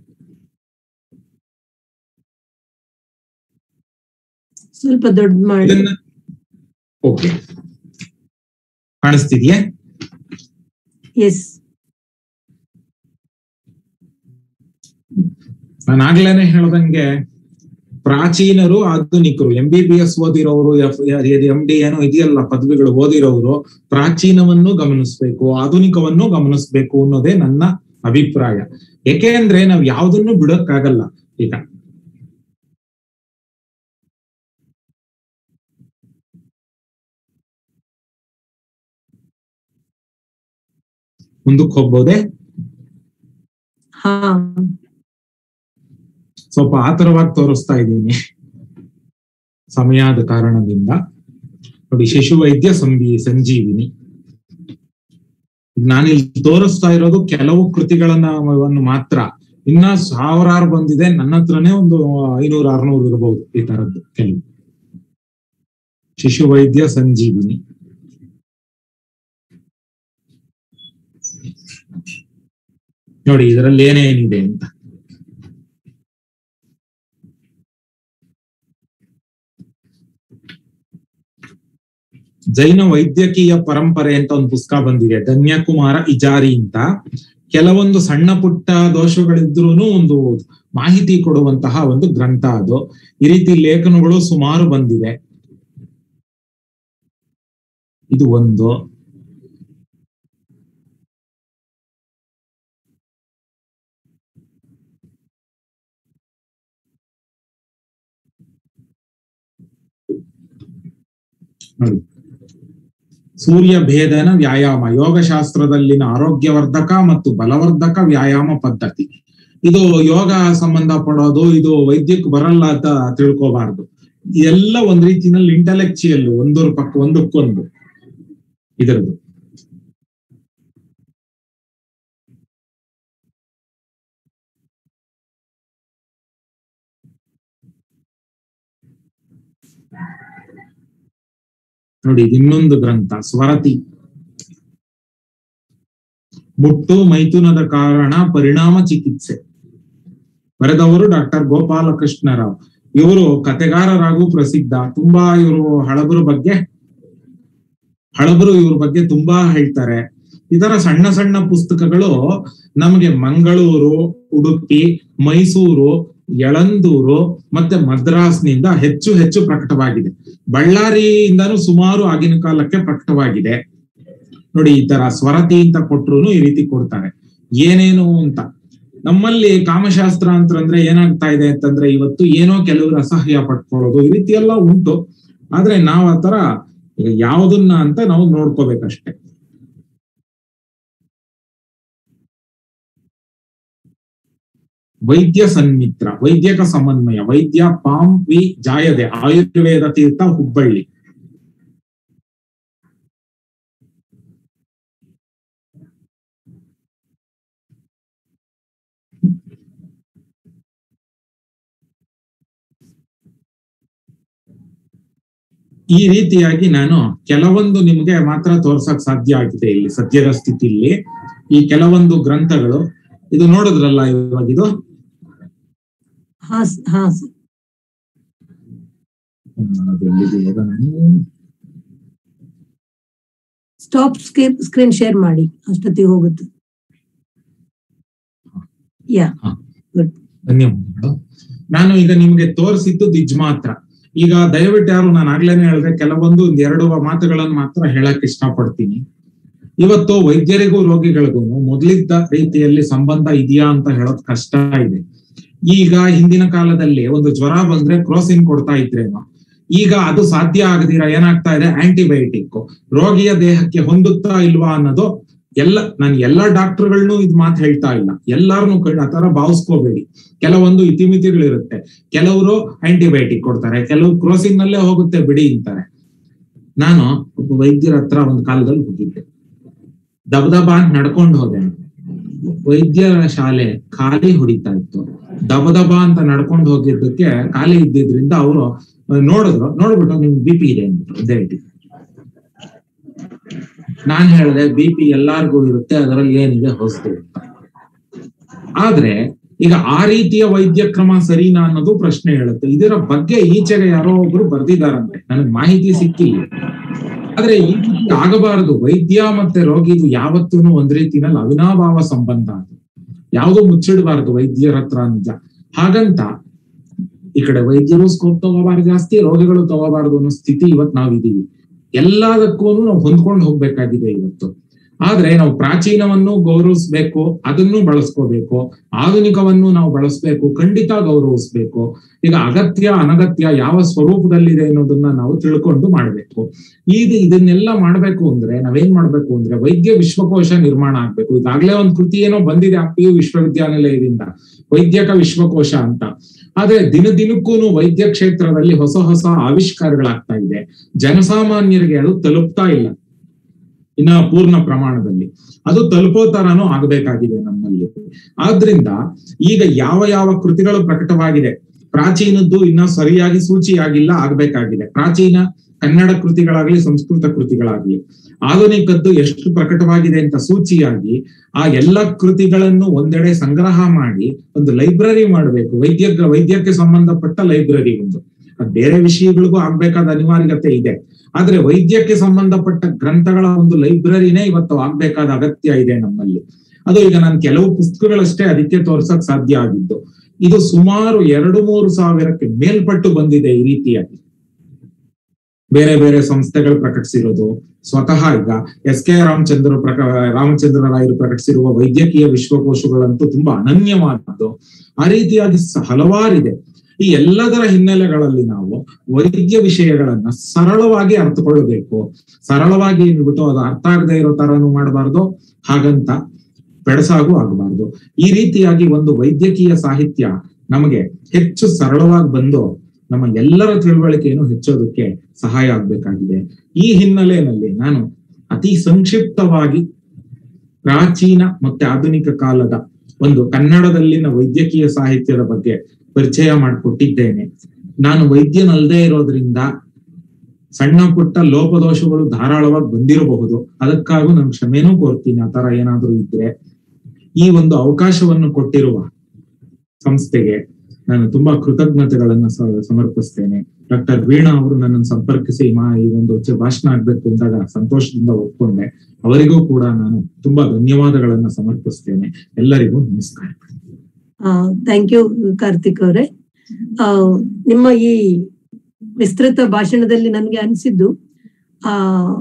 ಸ್ವಲ್ಪ ದೊಡ್ಡ ಮಾಡಿ ಇದನ್ನ ಓಕೆ ಕಾಣಿಸ್ತಿದ್ಯಾ ಎಸ್ ನಾನು ಆಗ್ಲೇನೆ ಹೇಳ್ದಂಗೆ ಪ್ರಾಚೀನರು ಆಧುನಿಕರು ಎಂ ಬಿ ಬಿ ಎಸ್ ಓದಿರೋರು ಎಂ ಡಿ ಏನೋ ಇದೆಯಲ್ಲ ಪದವಿಗಳು ಓದಿರೋರು ಪ್ರಾಚೀನವನ್ನು ಗಮನಿಸ್ಬೇಕು ಆಧುನಿಕವನ್ನು ಗಮನಿಸ್ಬೇಕು ಅನ್ನೋದೇ ನನ್ನ ಅಭಿಪ್ರಾಯ ಯಾಕೆಂದ್ರೆ ನಾವ್ ಯಾವ್ದನ್ನು ಬಿಡಕ್ಕಾಗಲ್ಲ ಈಗ ಮುಂದಕ್ಕೆ ಹೋಗ್ಬೋದೇ ಹಾ ಸ್ವಲ್ಪ ಆತರವಾಗಿ ತೋರಿಸ್ತಾ ಇದ್ದೀನಿ ಸಮಯದ ಕಾರಣದಿಂದ ನೋಡಿ ಶಿಶು ವೈದ್ಯ ಸಂಬಿ ಸಂಜೀವಿನಿ ನಾನಿಲ್ಲಿ ತೋರಿಸ್ತಾ ಇರೋದು ಕೆಲವು ಕೃತಿಗಳನ್ನ ವನ್ನು ಮಾತ್ರ ಇನ್ನ ಸಾವಿರಾರು ಬಂದಿದೆ ನನ್ನ ಹತ್ರನೇ ಒಂದು ಐನೂರು ಆರ್ನೂರು ಇರಬಹುದು ಈ ತರದ್ದು ಕೆಲವು ಶಿಶು ವೈದ್ಯ ಸಂಜೀವಿನಿ ನೋಡಿ ಇದರಲ್ಲಿ ಏನೇನಿದೆ ಅಂತ ಜೈನ ವೈದ್ಯಕೀಯ ಪರಂಪರೆ ಅಂತ ಒಂದು ಪುಸ್ತಕ ಬಂದಿದೆ ಧನ್ಯಕುಮಾರ ಇಜಾರಿ ಅಂತ ಕೆಲವೊಂದು ಸಣ್ಣ ಪುಟ್ಟ ದೋಷಗಳಿದ್ರೂ ಒಂದು ಮಾಹಿತಿ ಕೊಡುವಂತಹ ಒಂದು ಗ್ರಂಥ ಅದು ಈ ರೀತಿ ಲೇಖನಗಳು ಸುಮಾರು ಬಂದಿದೆ ಇದು ಒಂದು ನೋಡಿ ಸೂರ್ಯ ಭೇದನ ವ್ಯಾಯಾಮ ಯೋಗಶಾಸ್ತ್ರದಲ್ಲಿನ ಆರೋಗ್ಯವರ್ಧಕ ಮತ್ತು ಬಲವರ್ಧಕ ವ್ಯಾಯಾಮ ಪದ್ಧತಿ ಇದು ಯೋಗ ಸಂಬಂಧ ಪಡೋದು ಇದು ವೈದ್ಯಕ್ಕೆ ಬರಲ್ಲ ಅಂತ ತಿಳ್ಕೋಬಾರ್ದು ಎಲ್ಲ ಒಂದ್ ರೀತಿನಲ್ಲಿ ಇಂಟೆಲೆಕ್ಚುಯಲ್ ಒಂದರ ಪಕ್ಕ ಒಂದಕ್ಕೊಂದು ಇದರದು ನೋಡಿ ಇದು ಇನ್ನೊಂದು ಗ್ರಂಥ ಸ್ವರತಿ ಮುಟ್ಟು ಮೈಥುನದ ಕಾರಣ ಪರಿಣಾಮ ಚಿಕಿತ್ಸೆ ಬರೆದವರು ಡಾಕ್ಟರ್ ಗೋಪಾಲಕೃಷ್ಣರಾವ್ ಇವರು ಕತೆಗಾರರಾಗೂ ಪ್ರಸಿದ್ಧ ತುಂಬಾ ಇವರು ಹಳಬರು ಬಗ್ಗೆ ಹಳಬರು ಇವ್ರ ಬಗ್ಗೆ ತುಂಬಾ ಹೇಳ್ತಾರೆ ಇದರ ಸಣ್ಣ ಸಣ್ಣ ಪುಸ್ತಕಗಳು ನಮಗೆ ಮಂಗಳೂರು ಉಡುಪಿ ಮೈಸೂರು ಯಳಂದೂರು ಮತ್ತೆ ಮದ್ರಾಸ್ನಿಂದ ಹೆಚ್ಚು ಹೆಚ್ಚು ಪ್ರಕಟವಾಗಿದೆ ಬಳ್ಳಾರಿಯಿಂದನೂ ಸುಮಾರು ಆಗಿನ ಕಾಲಕ್ಕೆ ಪ್ರಕಟವಾಗಿದೆ ನೋಡಿ ಈ ತರ ಸ್ವರತಿ ಅಂತ ಕೊಟ್ರು ಈ ರೀತಿ ಕೊಡ್ತಾರೆ ಏನೇನು ಅಂತ ನಮ್ಮಲ್ಲಿ ಕಾಮಶಾಸ್ತ್ರ ಅಂತಂದ್ರೆ ಏನಾಗ್ತಾ ಇದೆ ಅಂತಂದ್ರೆ ಇವತ್ತು ಏನೋ ಕೆಲವರು ಅಸಹ್ಯ ಪಟ್ಕೊಳ್ಳೋದು ಈ ರೀತಿ ಎಲ್ಲ ಉಂಟು ಆದ್ರೆ ನಾವ್ ಆತರ ಈಗ ಯಾವ್ದನ್ನ ಅಂತ ನಾವು ನೋಡ್ಕೋಬೇಕಷ್ಟೆ ವೈದ್ಯ ಸನ್ಮಿತ್ರ ವೈದ್ಯಕ ಸಮನ್ವಯ ವೈದ್ಯ ಪಾಂ ವಿ ಜಾಯದೆ ಆಯುರ್ವೇದ ತೀರ್ಥ ಹುಬ್ಬಳ್ಳಿ ಈ ರೀತಿಯಾಗಿ ನಾನು ಕೆಲವೊಂದು ನಿಮಗೆ ಮಾತ್ರ ತೋರ್ಸಕ್ ಸಾಧ್ಯ ಆಗಿದೆ ಇಲ್ಲಿ ಸದ್ಯದ ಸ್ಥಿತಿಯಲ್ಲಿ ಈ ಕೆಲವೊಂದು ಗ್ರಂಥಗಳು ಇದು ನೋಡಿದ್ರಲ್ಲ ಇವಾಗ ಇದು ಹಾ ಸ- ಹಾ ಸರ್ ಅದು ಎಲ್ಲಿದೆ ಇವಾಗ ನಾನು ಸ್ಟಾಪ್ ಸ್ಕ್ರೀನ್ ಸ್ಕ್ರೀನ್ ಶೇರ್ ಮಾಡಿ ಅಷ್ಟೊತ್ತಿಗೆ ಹೋಗುತ್ತೆ ಯಾ ಧನ್ಯವಾದಗಳು ನಾನು ಈಗ ನಿಮ್ಗೆ ತೋರಿಸಿದ್ದು ದಿಜ್ ಮಾತ್ರ ಈಗ ದಯವಿಟ್ಟು ಯಾರು ನಾನು ಆಗ್ಲೇನೆ ಹೇಳಿದ್ರೆ ಕೆಲವೊಂದು ಒಂದ್ ಎರಡು ಮಾತುಗಳನ್ನು ಮಾತ್ರ ಹೇಳಕ್ ಇಷ್ಟಪಡ್ತೀನಿ ಇವತ್ತು ವೈದ್ಯರಿಗೂ ರೋಗಿಗಳಿಗೂ ಮೊದಲಿದ್ದ ರೀತಿಯಲ್ಲಿ ಸಂಬಂಧ ಇದೆಯಾ ಅಂತ ಹೇಳೋದ್ ಕಷ್ಟ ಇದೆ ಈಗ ಹಿಂದಿನ ಕಾಲದಲ್ಲಿ ಒಂದು ಜ್ವರ ಬಂದ್ರೆ ಕ್ರೋಸಿನ್ ಕೊಡ್ತಾ ಇದ್ರೇನೋ ಈಗ ಅದು ಸಾಧ್ಯ ಆಗದಿರ ಏನಾಗ್ತಾ ಇದೆ ಆಂಟಿಬಯೋಟಿಕ್ ರೋಗಿಯ ದೇಹಕ್ಕೆ ಹೊಂದುತ್ತಾ ಇಲ್ವಾ ಅನ್ನೋದು ಎಲ್ಲ ನಾನು ಎಲ್ಲಾ ಡಾಕ್ಟರ್ಗಳನ್ನೂ ಇದ್ ಮಾತು ಹೇಳ್ತಾ ಇಲ್ಲ ಎಲ್ಲಾರನು ಆ ತರ ಭಾವಿಸ್ಕೋಬೇಡಿ ಕೆಲವೊಂದು ಇತಿಮಿತಿಗಳಿರುತ್ತೆ ಕೆಲವರು ಆಂಟಿಬಯೋಟಿಕ್ ಕೊಡ್ತಾರೆ ಕೆಲವು ಕ್ರೋಸಿನ್ ನಲ್ಲೇ ಹೋಗುತ್ತೆ ಬಿಡಿ ಅಂತಾರೆ ನಾನು ಒಬ್ಬ ವೈದ್ಯರ ಹತ್ರ ಒಂದು ಕಾಲದಲ್ಲಿ ಹೋಗಿದ್ದೆ ದಬದಬ ಅಂತ ನಡ್ಕೊಂಡು ಹೋದೆ ವೈದ್ಯರ ಶಾಲೆ ಖಾಲಿ ಹೊಡಿತಾ ಇತ್ತು ದಬದಬ ಅಂತ ನಡ್ಕೊಂಡು ಹೋಗಿದ್ದಕ್ಕೆ ಖಾಲಿ ಇದ್ದಿದ್ರಿಂದ ಅವರು ನೋಡಿದ್ರು ನೋಡ್ಬಿಟ್ಟು ನಿಮ್ ಬಿ ಪಿ ಇದೆ ಅಂದ್ಬಿಟ್ರು ಒಂದೇ ಇಟ್ಟು ನಾನ್ ಹೇಳಿದೆ ಬಿ ಪಿ ಎಲ್ಲಾರ್ಗೂ ಇರುತ್ತೆ ಅದರಲ್ಲಿ ಏನಿದೆ ಹೊಸದು ಅಂತ ಆದ್ರೆ ಈಗ ಆ ರೀತಿಯ ವೈದ್ಯ ಕ್ರಮ ಸರಿನಾ ಅನ್ನೋದು ಪ್ರಶ್ನೆ ಹೇಳುತ್ತೆ ಇದರ ಬಗ್ಗೆ ಈಚೆಗೆ ಯಾರೋ ಒಬ್ರು ಬರ್ದಿದಾರಂತೆ ನನಗೆ ಮಾಹಿತಿ ಸಿಕ್ಕಿಲ್ಲ ಆದ್ರೆ ಈ ರೀತಿ ಆಗಬಾರದು ವೈದ್ಯ ಮತ್ತೆ ರೋಗಿದು ಯಾವತ್ತೂ ಒಂದ್ ರೀತಿನಲ್ಲಿ ಅವಿನಾಭಾವ ಸಂಬಂಧ ಅದು ಯಾವುದು ಮುಚ್ಚಿಡಬಾರದು ವೈದ್ಯರ ಹತ್ರ ನಿಜ ಹಾಗಂತ ಈ ಕಡೆ ವೈದ್ಯರು ಸ್ಕೋಪ್ ತಗೋಬಾರ್ದು ಜಾಸ್ತಿ ರೋಗಿಗಳು ತಗೋಬಾರದು ಅನ್ನೋ ಸ್ಥಿತಿ ಇವತ್ತು ನಾವಿದೀವಿ ಎಲ್ಲದಕ್ಕೂ ನಾವು ಹೊಂದ್ಕೊಂಡು ಹೋಗ್ಬೇಕಾಗಿದೆ ಇವತ್ತು ಆದ್ರೆ ನಾವು ಪ್ರಾಚೀನವನ್ನು ಗೌರವಿಸ್ಬೇಕು ಅದನ್ನು ಬಳಸ್ಕೋಬೇಕು ಆಧುನಿಕವನ್ನು ನಾವು ಬಳಸ್ಬೇಕು ಖಂಡಿತ ಗೌರವಿಸ್ಬೇಕು ಈಗ ಅಗತ್ಯ ಅನಗತ್ಯ ಯಾವ ಸ್ವರೂಪದಲ್ಲಿದೆ ಅನ್ನೋದನ್ನ ನಾವು ತಿಳ್ಕೊಂಡು ಮಾಡ್ಬೇಕು ಇದು ಇದನ್ನೆಲ್ಲ ಮಾಡ್ಬೇಕು ಅಂದ್ರೆ ನಾವೇನ್ ಮಾಡ್ಬೇಕು ಅಂದ್ರೆ ವೈದ್ಯ ವಿಶ್ವಕೋಶ ನಿರ್ಮಾಣ ಆಗ್ಬೇಕು ಈಗಾಗ್ಲೇ ಒಂದ್ ಕೃತಿ ಏನೋ ಬಂದಿದೆ ಆ ಪಿ ಯು ವಿಶ್ವವಿದ್ಯಾನಿಲಯದಿಂದ ವೈದ್ಯಕ ವಿಶ್ವಕೋಶ ಅಂತ ಆದ್ರೆ ದಿನ ದಿನಕ್ಕೂ ವೈದ್ಯ ಕ್ಷೇತ್ರದಲ್ಲಿ ಹೊಸ ಹೊಸ ಆವಿಷ್ಕಾರಗಳಾಗ್ತಾ ಇದೆ ಜನಸಾಮಾನ್ಯರಿಗೆ ಅದು ತಲುಪ್ತಾ ಇಲ್ಲ ಇನ್ನ ಪೂರ್ಣ ಪ್ರಮಾಣದಲ್ಲಿ ಅದು ತಲುಪೋ ತರಾನು ಆಗ್ಬೇಕಾಗಿದೆ ನಮ್ಮಲ್ಲಿ ಆದ್ರಿಂದ ಈಗ ಯಾವ ಯಾವ ಕೃತಿಗಳು ಪ್ರಕಟವಾಗಿದೆ ಪ್ರಾಚೀನದ್ದು ಇನ್ನ ಸರಿಯಾಗಿ ಸೂಚಿಯಾಗಿಲ್ಲ ಆಗ್ಬೇಕಾಗಿದೆ ಪ್ರಾಚೀನ ಕನ್ನಡ ಕೃತಿಗಳಾಗ್ಲಿ ಸಂಸ್ಕೃತ ಕೃತಿಗಳಾಗ್ಲಿ ಆಧುನಿಕದ್ದು ಎಷ್ಟು ಪ್ರಕಟವಾಗಿದೆ ಅಂತ ಸೂಚಿಯಾಗಿ ಆ ಎಲ್ಲ ಕೃತಿಗಳನ್ನು ಒಂದೆಡೆ ಸಂಗ್ರಹ ಮಾಡಿ ಒಂದು ಲೈಬ್ರರಿ ಮಾಡಬೇಕು ವೈದ್ಯ ವೈದ್ಯಕ್ಕೆ ಸಂಬಂಧಪಟ್ಟ ಲೈಬ್ರರಿ ಒಂದು ಅದ್ ಬೇರೆ ವಿಷಯಗಳಿಗೂ ಆಗ್ಬೇಕಾದ ಅನಿವಾರ್ಯತೆ ಇದೆ ಆದ್ರೆ ವೈದ್ಯಕ್ಕೆ ಸಂಬಂಧಪಟ್ಟ ಗ್ರಂಥಗಳ ಒಂದು ಲೈಬ್ರರಿನೇ ಇವತ್ತು ಆಗ್ಬೇಕಾದ ಅಗತ್ಯ ಇದೆ ನಮ್ಮಲ್ಲಿ ಅದು ಈಗ ನಾನು ಕೆಲವು ಪುಸ್ತಕಗಳಷ್ಟೇ ಅದಕ್ಕೆ ತೋರ್ಸಕ್ ಸಾಧ್ಯ ಆಗಿದ್ದು ಇದು ಸುಮಾರು ಎರಡು ಮೂರು ಸಾವಿರಕ್ಕೆ ಮೇಲ್ಪಟ್ಟು ಬಂದಿದೆ ಈ ರೀತಿಯಾಗಿ ಬೇರೆ ಬೇರೆ ಸಂಸ್ಥೆಗಳು ಪ್ರಕಟಿಸಿರೋದು ಸ್ವತಃ ಈಗ ಎಸ್ ಕೆ ರಾಮಚಂದ್ರ ಪ್ರಕ ರಾಮಚಂದ್ರ ರಾಯರು ಪ್ರಕಟಿಸಿರುವ ವೈದ್ಯಕೀಯ ವಿಶ್ವಕೋಶಗಳಂತೂ ತುಂಬಾ ಅನನ್ಯವಾದದ್ದು ಆ ರೀತಿಯಾಗಿ ಸ- ಹಲವಾರಿದೆ ಈ ಎಲ್ಲದರ ಹಿನ್ನೆಲೆಗಳಲ್ಲಿ ನಾವು ವೈದ್ಯ ವಿಷಯಗಳನ್ನ ಸರಳವಾಗಿ ಅರ್ಥಕೊಳ್ಳಬೇಕು ಸರಳವಾಗಿ ಅಂದ್ಬಿಟ್ಟು ಅದು ಅರ್ಥ ಆಗದೆ ಇರೋ ತರನು ಮಾಡಬಾರ್ದು ಹಾಗಂತ ಬೆಡಸಾಗೂ ಆಗಬಾರ್ದು ಈ ರೀತಿಯಾಗಿ ಒಂದು ವೈದ್ಯಕೀಯ ಸಾಹಿತ್ಯ ನಮಗೆ ಹೆಚ್ಚು ಸರಳವಾಗಿ ಬಂದು ನಮ್ಮ ಎಲ್ಲರ ತಿಳುವಳಿಕೆಯನ್ನು ಹೆಚ್ಚೋದಕ್ಕೆ ಸಹಾಯ ಆಗ್ಬೇಕಾಗಿದೆ ಈ ಹಿನ್ನೆಲೆಯಲ್ಲಿ ನಾನು ಅತಿ ಸಂಕ್ಷಿಪ್ತವಾಗಿ ಪ್ರಾಚೀನ ಮತ್ತೆ ಆಧುನಿಕ ಕಾಲದ ಒಂದು ಕನ್ನಡದಲ್ಲಿನ ವೈದ್ಯಕೀಯ ಸಾಹಿತ್ಯದ ಬಗ್ಗೆ ಪರಿಚಯ ಮಾಡಿಕೊಟ್ಟಿದ್ದೇನೆ ನಾನು ವೈದ್ಯನಲ್ಲದೆ ಇರೋದ್ರಿಂದ ಸಣ್ಣ ಪುಟ್ಟ ಲೋಪದೋಷಗಳು ಧಾರಾಳವಾಗಿ ಬಂದಿರಬಹುದು ಅದಕ್ಕಾಗೂ ನಾನು ಕ್ಷಮೆನೂ ಕೋರ್ತೀನಿ ಆ ತರ ಏನಾದ್ರೂ ಇದ್ರೆ ಈ ಒಂದು ಅವಕಾಶವನ್ನು ಕೊಟ್ಟಿರುವ ಸಂಸ್ಥೆಗೆ ನಾನು ತುಂಬಾ ಕೃತಜ್ಞತೆಗಳನ್ನ ಸ- ಸಮರ್ಪಿಸ್ತೇನೆ ಡಾಕ್ಟರ್ ವೀಣಾ ಅವರು ನನ್ನನ್ನು ಸಂಪರ್ಕಿಸಿ ಮಾ ಈ ಒಂದು ಚ- ಭಾಷಣ ಆಗ್ಬೇಕು ಅಂದಾಗ ಸಂತೋಷದಿಂದ ಒಪ್ಕೊಂಡೆ ಅವರಿಗೂ ಕೂಡ ನಾನು ತುಂಬಾ ಧನ್ಯವಾದಗಳನ್ನ ಸಮರ್ಪಿಸ್ತೇನೆ ಎಲ್ಲರಿಗೂ ನಮಸ್ಕಾರ ಥ್ಯಾಂಕ್ ಯು ಕಾರ್ತಿಕ್ ಅವರೇ ಆ, ನಿಮ್ಮ ಈ ವಿಸ್ತೃತ ಭಾಷಣದಲ್ಲಿ ನನಗೆ ಅನಿಸಿದ್ದು ಆ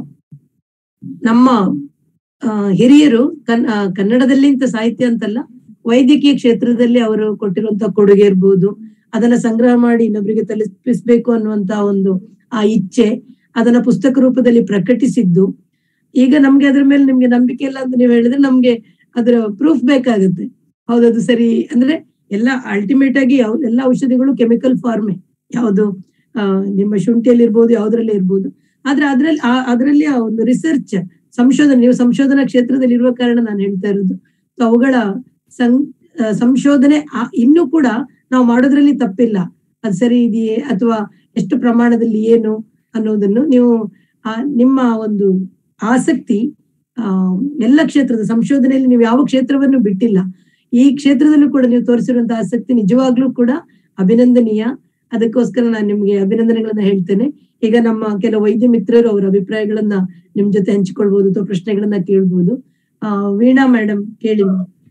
ನಮ್ಮ ಆ, ಹಿರಿಯರು ಕನ್ ಆ, ಕನ್ನಡದಲ್ಲಿ ಇಂಥ ಸಾಹಿತ್ಯ ಅಂತಲ್ಲ ವೈದ್ಯಕೀಯ ಕ್ಷೇತ್ರದಲ್ಲಿ ಅವರು ಕೊಟ್ಟಿರುವಂತಹ ಕೊಡುಗೆ ಇರ್ಬೋದು ಅದನ್ನ ಸಂಗ್ರಹ ಮಾಡಿ ಇನ್ನೊಬ್ಬರಿಗೆ ತಲುಪಿಸ್ಬೇಕು ಅನ್ನುವಂತ ಒಂದು ಆ ಇಚ್ಛೆ ಅದನ್ನ ಪುಸ್ತಕ ರೂಪದಲ್ಲಿ ಪ್ರಕಟಿಸಿದ್ದು ಈಗ ನಮ್ಗೆ ಅದ್ರ ಮೇಲೆ ನಿಮ್ಗೆ ನಂಬಿಕೆ ಇಲ್ಲ ಅಂತ ನೀವು ಹೇಳಿದ್ರೆ ನಮ್ಗೆ ಅದರ ಪ್ರೂಫ್ ಬೇಕಾಗುತ್ತೆ ಹೌದದು ಸರಿ ಅಂದ್ರೆ ಎಲ್ಲ ಅಲ್ಟಿಮೇಟ್ ಆಗಿ ಯಾವ- ಎಲ್ಲ ಔಷಧಿಗಳು ಕೆಮಿಕಲ್ ಫಾರ್ಮೇ ಯಾವುದು ಆ, ನಿಮ್ಮ ಶುಂಠಿಯಲ್ಲಿ ಇರ್ಬೋದು ಯಾವ್ದ್ರಲ್ಲಿ ಇರ್ಬೋದು ಆದ್ರೆ ಅದ್ರಲ್ಲಿ ಆ- ಅದ್ರಲ್ಲಿ ಆ ಒಂದು ರಿಸರ್ಚ್ ಸಂಶೋಧನೆ ನೀವು ಸಂಶೋಧನಾ ಕ್ಷೇತ್ರದಲ್ಲಿ ಇರುವ ಕಾರಣ ನಾನು ಹೇಳ್ತಾ ಇರೋದು So ಅವುಗಳ ಸಂ ಆ, ಸಂಶೋಧನೆ ಆ- ಇನ್ನೂ ಕೂಡ ನಾವು ಮಾಡೋದ್ರಲ್ಲಿ ತಪ್ಪಿಲ್ಲ ಅದು ಸರಿ ಇದೆಯೇ ಅಥವಾ ಎಷ್ಟು ಪ್ರಮಾಣದಲ್ಲಿ ಏನು ಅನ್ನೋದನ್ನು ನೀವು ಆ, ನಿಮ್ಮ ಒಂದು ಆಸಕ್ತಿ ಆ ಎಲ್ಲ ಕ್ಷೇತ್ರದ ಸಂಶೋಧನೆಯಲ್ಲಿ ನೀವು ಯಾವ ಕ್ಷೇತ್ರವನ್ನು ಬಿಟ್ಟಿಲ್ಲ ಈ ಕ್ಷೇತ್ರದಲ್ಲೂ ಕೂಡ ನೀವು ತೋರಿಸಿರುವಂತಹ ಆಸಕ್ತಿ ನಿಜವಾಗ್ಲೂ ಕೂಡ ಅಭಿನಂದನೀಯ ಅದಕ್ಕೋಸ್ಕರ ನಾನು ನಿಮ್ಗೆ ಅಭಿನಂದನೆಗಳನ್ನ ಹೇಳ್ತೇನೆ ಈಗ ನಮ್ಮ ಕೆಲವು ವೈದ್ಯ ಮಿತ್ರರು ಅವರ ಅಭಿಪ್ರಾಯಗಳನ್ನ ನಿಮ್ ಜೊತೆ ಹಂಚಿಕೊಳ್ಬಹುದು ಅಥವಾ ಪ್ರಶ್ನೆಗಳನ್ನ ಕೇಳ್ಬೋದು ಆ ವೀಣಾ ಮೇಡಮ್ ಕೇಳಿ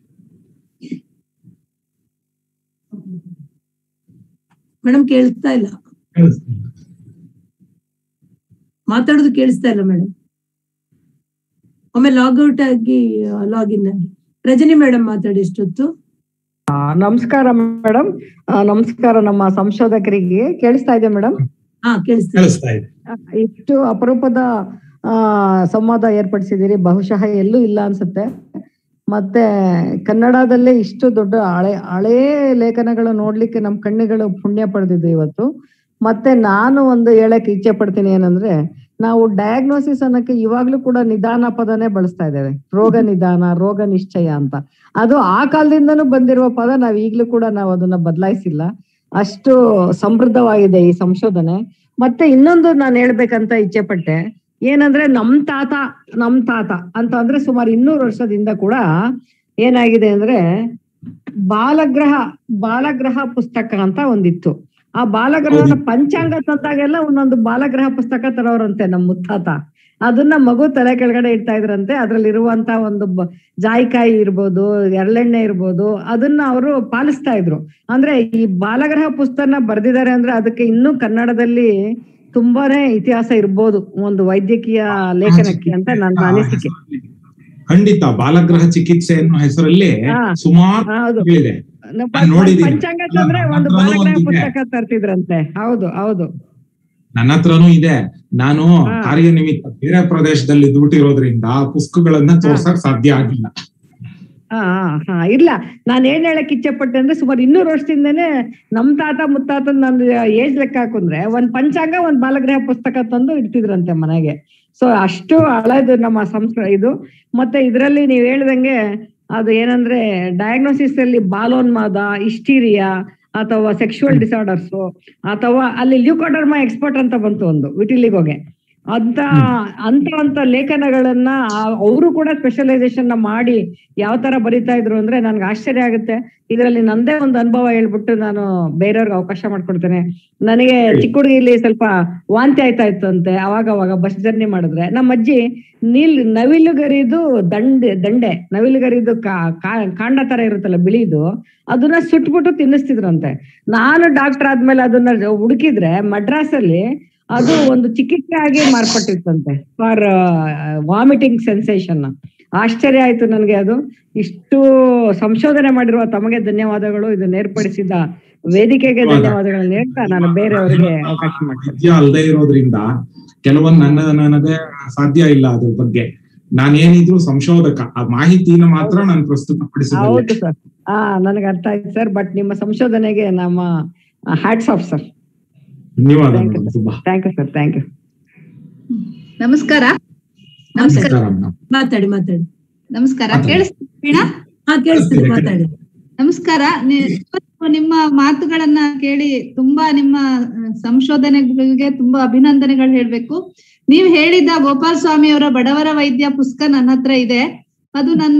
ಮೇಡಮ್ ಕೇಳಿಸ್ತಾ ಇಲ್ಲ ಮಾತಾಡೋದು ಕೇಳಿಸ್ತಾ ಇಲ್ಲ ಮೇಡಮ್ ಒಮ್ಮೆ ಲಾಗ್ಔಟ್ ಆಗಿ ಲಾಗಿನ್ ಆಗಿ ರಜನಿ ಮೇಡಮ್ ಮಾತಾಡಿ ಎಷ್ಟೊತ್ತು ಆ, ನಮಸ್ಕಾರ ಮೇಡಮ್ ನಮಸ್ಕಾರ ನಮ್ಮ ಸಂಶೋಧಕರಿಗೆ ಕೇಳಿಸ್ತಾ ಇದೆ ಮೇಡಮ್ ಹಾ ಕೇಳಿಸ್ತಾ ಕೇಳಿಸ್ತಾ ಇದೆ ಇಷ್ಟು ಅಪರೂಪದ ಆ ಸಂವಾದ ಏರ್ಪಡಿಸಿದ್ದೀರಿ ಬಹುಶಃ ಎಲ್ಲೂ ಇಲ್ಲ ಅನ್ಸುತ್ತೆ ಮತ್ತೆ ಕನ್ನಡದಲ್ಲೇ ಇಷ್ಟು ದೊಡ್ಡ ಹಳೆ ಹಳೇ ಲೇಖನಗಳು ನೋಡ್ಲಿಕ್ಕೆ ನಮ್ ಕಣ್ಣುಗಳು ಪುಣ್ಯ ಪಡೆದಿದ್ದು ಇವತ್ತು ಮತ್ತೆ ನಾನು ಒಂದು ಹೇಳಕ್ ಇಚ್ಛೆ ಪಡ್ತೀನಿ ಏನಂದ್ರೆ ನಾವು ಡಯಾಗ್ನೋಸಿಸ್ ಅನ್ನಕ್ಕೆ ಇವಾಗ್ಲೂ ಕೂಡ ನಿಧಾನ ಪದನೇ ಬಳಸ್ತಾ ಇದ್ದೇವೆ ರೋಗ ನಿಧಾನ ರೋಗ ನಿಶ್ಚಯ ಅಂತ ಅದು ಆ ಕಾಲದಿಂದನೂ ಬಂದಿರುವ ಪದ ನಾವ್ ಈಗ್ಲೂ ಕೂಡ ನಾವು ಅದನ್ನ ಬದಲಾಯಿಸಿಲ್ಲ ಅಷ್ಟು ಸಮೃದ್ಧವಾಗಿದೆ ಈ ಸಂಶೋಧನೆ ಮತ್ತೆ ಇನ್ನೊಂದು ನಾನು ಹೇಳ್ಬೇಕಂತ ಇಚ್ಛೆ ಪಟ್ಟೆ ಏನಂದ್ರೆ ನಮ್ ತಾತ ನಮ್ ತಾತ ಅಂತ ಅಂದ್ರೆ ಸುಮಾರು ಇನ್ನೂರು ವರ್ಷದಿಂದ ಕೂಡ ಏನಾಗಿದೆ ಅಂದ್ರೆ ಬಾಲಗ್ರಹ ಬಾಲಗ್ರಹ ಪುಸ್ತಕ ಅಂತ ಒಂದಿತ್ತು ಆ ಬಾಲಗ್ರಹದ ಪಂಚಾಂಗ ತಂದಾಗೆಲ್ಲ ಒಂದೊಂದು ಬಾಲಗ್ರಹ ಪುಸ್ತಕ ತರೋರಂತೆ ನಮ್ ಮುತ್ತಾತ ಅದನ್ನ ಮಗು ತಲೆ ಕೆಳಗಡೆ ಇಡ್ತಾ ಇದ್ರಂತೆ ಅದ್ರಲ್ಲಿ ಇರುವಂತ ಒಂದು ಬ- ಜಾಯಿಕಾಯಿ ಇರ್ಬೋದು ಎಳ್ಳೆಣ್ಣೆ ಇರ್ಬೋದು ಅದನ್ನ ಅವರು ಪಾಲಿಸ್ತಾ ಇದ್ರು ಅಂದ್ರೆ ಈ ಬಾಲಗ್ರಹ ಪುಸ್ತಕನ ಬರ್ದಿದ್ದಾರೆ ಅಂದ್ರೆ ಅದಕ್ಕೆ ಇನ್ನೂ ಕನ್ನಡದಲ್ಲಿ ತುಂಬಾನೇ ಇತಿಹಾಸ ಇರ್ಬೋದು ಒಂದು ವೈದ್ಯಕೀಯ ಲೇಖನಕ್ಕೆ ಅಂತ ನನ್ನ ಅನಿಸಿಕೆ ಖಂಡಿತ ಬಾಲಗ್ರಹ ಚಿಕಿತ್ಸೆ ಅನ್ನೋ ಹೆಸರಲ್ಲಿ ಹಾ. ಸುಮಾರು ಹೌದು ಹೇಳಿದೆ ನ- ನಾನ್ ನೋಡಿದೀನಿ. ಪಂಚಾಂಗ ತಂದ್ರೆ ಅಲ್ಲ, ಒಂದು ನನ್ನ ಹತ್ರನೂ ಬಾಲಗ್ರಹ ಒಂದಿದೆ. ಪುಸ್ತಕ ತರ್ತಿದ್ರಂತೆ ಹೌದು ಹೌದು ನನ್ನ ಹತ್ರನೂ ಇದೆ ನಾನು ಹಾ. ಕಾರ್ಯನಿಮಿತ್ತ ಬೇರೆ ಪ್ರದೇಶದಲ್ಲಿ ದುಡ್ಡಿರೋದ್ರಿಂದ ಆ ಪುಸ್ತಕಗಳನ್ನ ತೋರ್ಸಕ್ ಸಾಧ್ಯ ಆಗಿಲ್ಲ ಹಾ ಹಾ, ಹಾ ಇಲ್ಲ ನಾನ್ ಏನ್ ಹೇಳಕ್ ಇಚ್ಛೆ ಪಟ್ಟೆ ಅಂದ್ರೆ ಸುಮಾರು ಇನ್ನೂರು ವರ್ಷದಿಂದನೇ ನಮ್ ತಾತ ಮುತ್ತಾತನ್ ನಂದು ಏಜ್ ಲೆಕ್ಕ ಹಾಕುಂದ್ರೆ ಒಂದ್ ಪಂಚಾಂಗ ಒಂದ್ ಬಾಲಗ್ರಹ ಪುಸ್ತಕ ತಂದು ಇಡ್ತಿದ್ರಂತೆ ಮನೆಗೆ ಸೊ ಅಷ್ಟು ಹಳೇದು ನಮ್ಮ ಸಂಸ್ಕೃತಿ ಇದು ಮತ್ತೆ ಇದ್ರಲ್ಲಿ ನೀವ್ ಹೇಳ್ದಂಗೆ ಅದು ಏನಂದ್ರೆ ಡಯಾಗ್ನೋಸಿಸ್ ಅಲ್ಲಿ ಬಾಲೋನ್ಮಾದ ಇಸ್ಟೀರಿಯಾ ಅಥವಾ ಸೆಕ್ಷುವಲ್ ಡಿಸಾರ್ಡರ್ಸ್ ಅಥವಾ ಅಲ್ಲಿ ಲ್ಯೂಕೋಡರ್ಮಾ ಎಕ್ಸ್ಪರ್ಟ್ ಅಂತ ಬಂತು ಒಂದು ವಿಟಿಲಿಗೋಗೆ ಅಂತ ಅಂತ ಅಂತ ಲೇಖನಗಳನ್ನ ಅವರು ಕೂಡ ಸ್ಪೆಷಲೈಸೇಷನ್ ಮಾಡಿ ಯಾವ ತರ ಬರಿತಾ ಇದ್ರು ಅಂದ್ರೆ ನನ್ಗೆ ಆಶ್ಚರ್ಯ ಆಗುತ್ತೆ ಇದರಲ್ಲಿ ನಂದೇ ಒಂದು ಅನುಭವ ಹೇಳ್ಬಿಟ್ಟು ನಾನು ಬೇರೆಯವ್ರಿಗೆ ಅವಕಾಶ ಮಾಡ್ಕೊಡ್ತೇನೆ ನನಗೆ ಚಿಕ್ಕ ಹುಡುಗಿಲಿ ಸ್ವಲ್ಪ ವಾಂತಿ ಆಯ್ತಾ ಇತ್ತು ಅಂತೆ ಅವಾಗ ಅವಾಗ ಬಸ್ ಜರ್ನಿ ಮಾಡಿದ್ರೆ ನಮ್ಮ ಅಜ್ಜಿ ನೀಲ್ ನವಿಲುಗರಿದು ದಂಡೆ ದಂಡೆ ನವಿಲುಗರಿದು ಕಾ- ಕಾ- ಕಾಂಡ ತರ ಇರುತ್ತಲ್ಲ ಬಿಳಿದು ಅದನ್ನ ಸುಟ್ಬಿಟ್ಟು ತಿನ್ನಿಸ್ತಿದ್ರಂತೆ ನಾನು ಡಾಕ್ಟರ್ ಆದ್ಮೇಲೆ ಅದನ್ನ ಹುಡುಕಿದ್ರೆ ಮಡ್ರಾಸಲ್ಲಿ ಅದು ಒಂದು ಚಿಕಿತ್ಸೆ ಆಗಿ ಮಾರ್ಪಟ್ಟಿತ್ತಂತೆ ಫಾರ್ ವಾಮಿಟಿಂಗ್ ಸೆನ್ಸೇಷನ್ ಆಶ್ಚರ್ಯ ಆಯ್ತು ನನಗೆ ಅದು ಇಷ್ಟು ಸಂಶೋಧನೆ ಮಾಡಿರುವ ತಮಗೆ ಧನ್ಯವಾದಗಳು ಇದನ್ನ ಏರ್ಪಡಿಸಿದ ವೇದಿಕೆಗೆ ಧನ್ಯವಾದಗಳನ್ನ ಹೇಳ್ತಾ ನಾನು ಬೇರೆಯವರಿಗೆ ಅವಕಾಶ ಮಾಡ್ತೇನೆ ಸಾಧ್ಯ ಅಲ್ಲದೆ ಇರೋದ್ರಿಂದ ಕೆಲವೊಂದು ನನ್ನ ನನಗೆ ಸಾಧ್ಯ ಇಲ್ಲ ಅದ್ರ ಬಗ್ಗೆ ನಾನೇನಿದ್ರು ಸಂಶೋಧಕ ಆ ಮಾಹಿತಿನ ಮಾತ್ರ ನಾನು ಪ್ರಸ್ತುತಪಡಿಸಬಲ್ಲೆ ಹೌದು ಸರ್ ಹಾ ನನಗೆ ಅರ್ಥ ಆಯ್ತು ಸರ್ ಬಟ್ ನಿಮ್ಮ ಸಂಶೋಧನೆಗೆ ನಮ್ಮ ಹ್ಯಾಟ್ಸ್ ಆಫ್ ಸರ್ ಧನ್ಯವಾದಗಳು ತುಂಬಾ thank you sir thank you ನಮಸ್ಕಾರ ನಮಸ್ಕಾರ ನಮಸ್ಕಾರ ಮೇಡಮ್ ಮಾತಾಡಿ ಮಾತಾಡಿ ನಮಸ್ಕಾರ ಮಾತಾಡಿ. ಕೇಳಿಸ್ತೀರಾ ವೀಣಾ? ಹಾ ಕೇಳಿಸ್ತಿದೆ ಕೇಳಿಸ್ತಿದೆ. ಮಾತಾಡಿ ನಮಸ್ಕಾರ ನಿ- ಇವತ್ತು ನಿಮ್ಮ ಮಾತುಗಳನ್ನ ಕೇಳಿ ತುಂಬಾ ನಿಮ್ಮ ಆ, ಸಂಶೋಧನೆಗಳಿಗೆ ತುಂಬಾ ಅಭಿನಂದನೆಗಳು ಹೇಳ್ಬೇಕು ನೀವ್ ಹೇಳಿದ ಗೋಪಾಲ್ ಸ್ವಾಮಿ ಅವರ ಬಡವರ ವೈದ್ಯ ಪುಸ್ತಕ ನನ್ನ ಹತ್ರ ಇದೆ ಅದು ನನ್ನ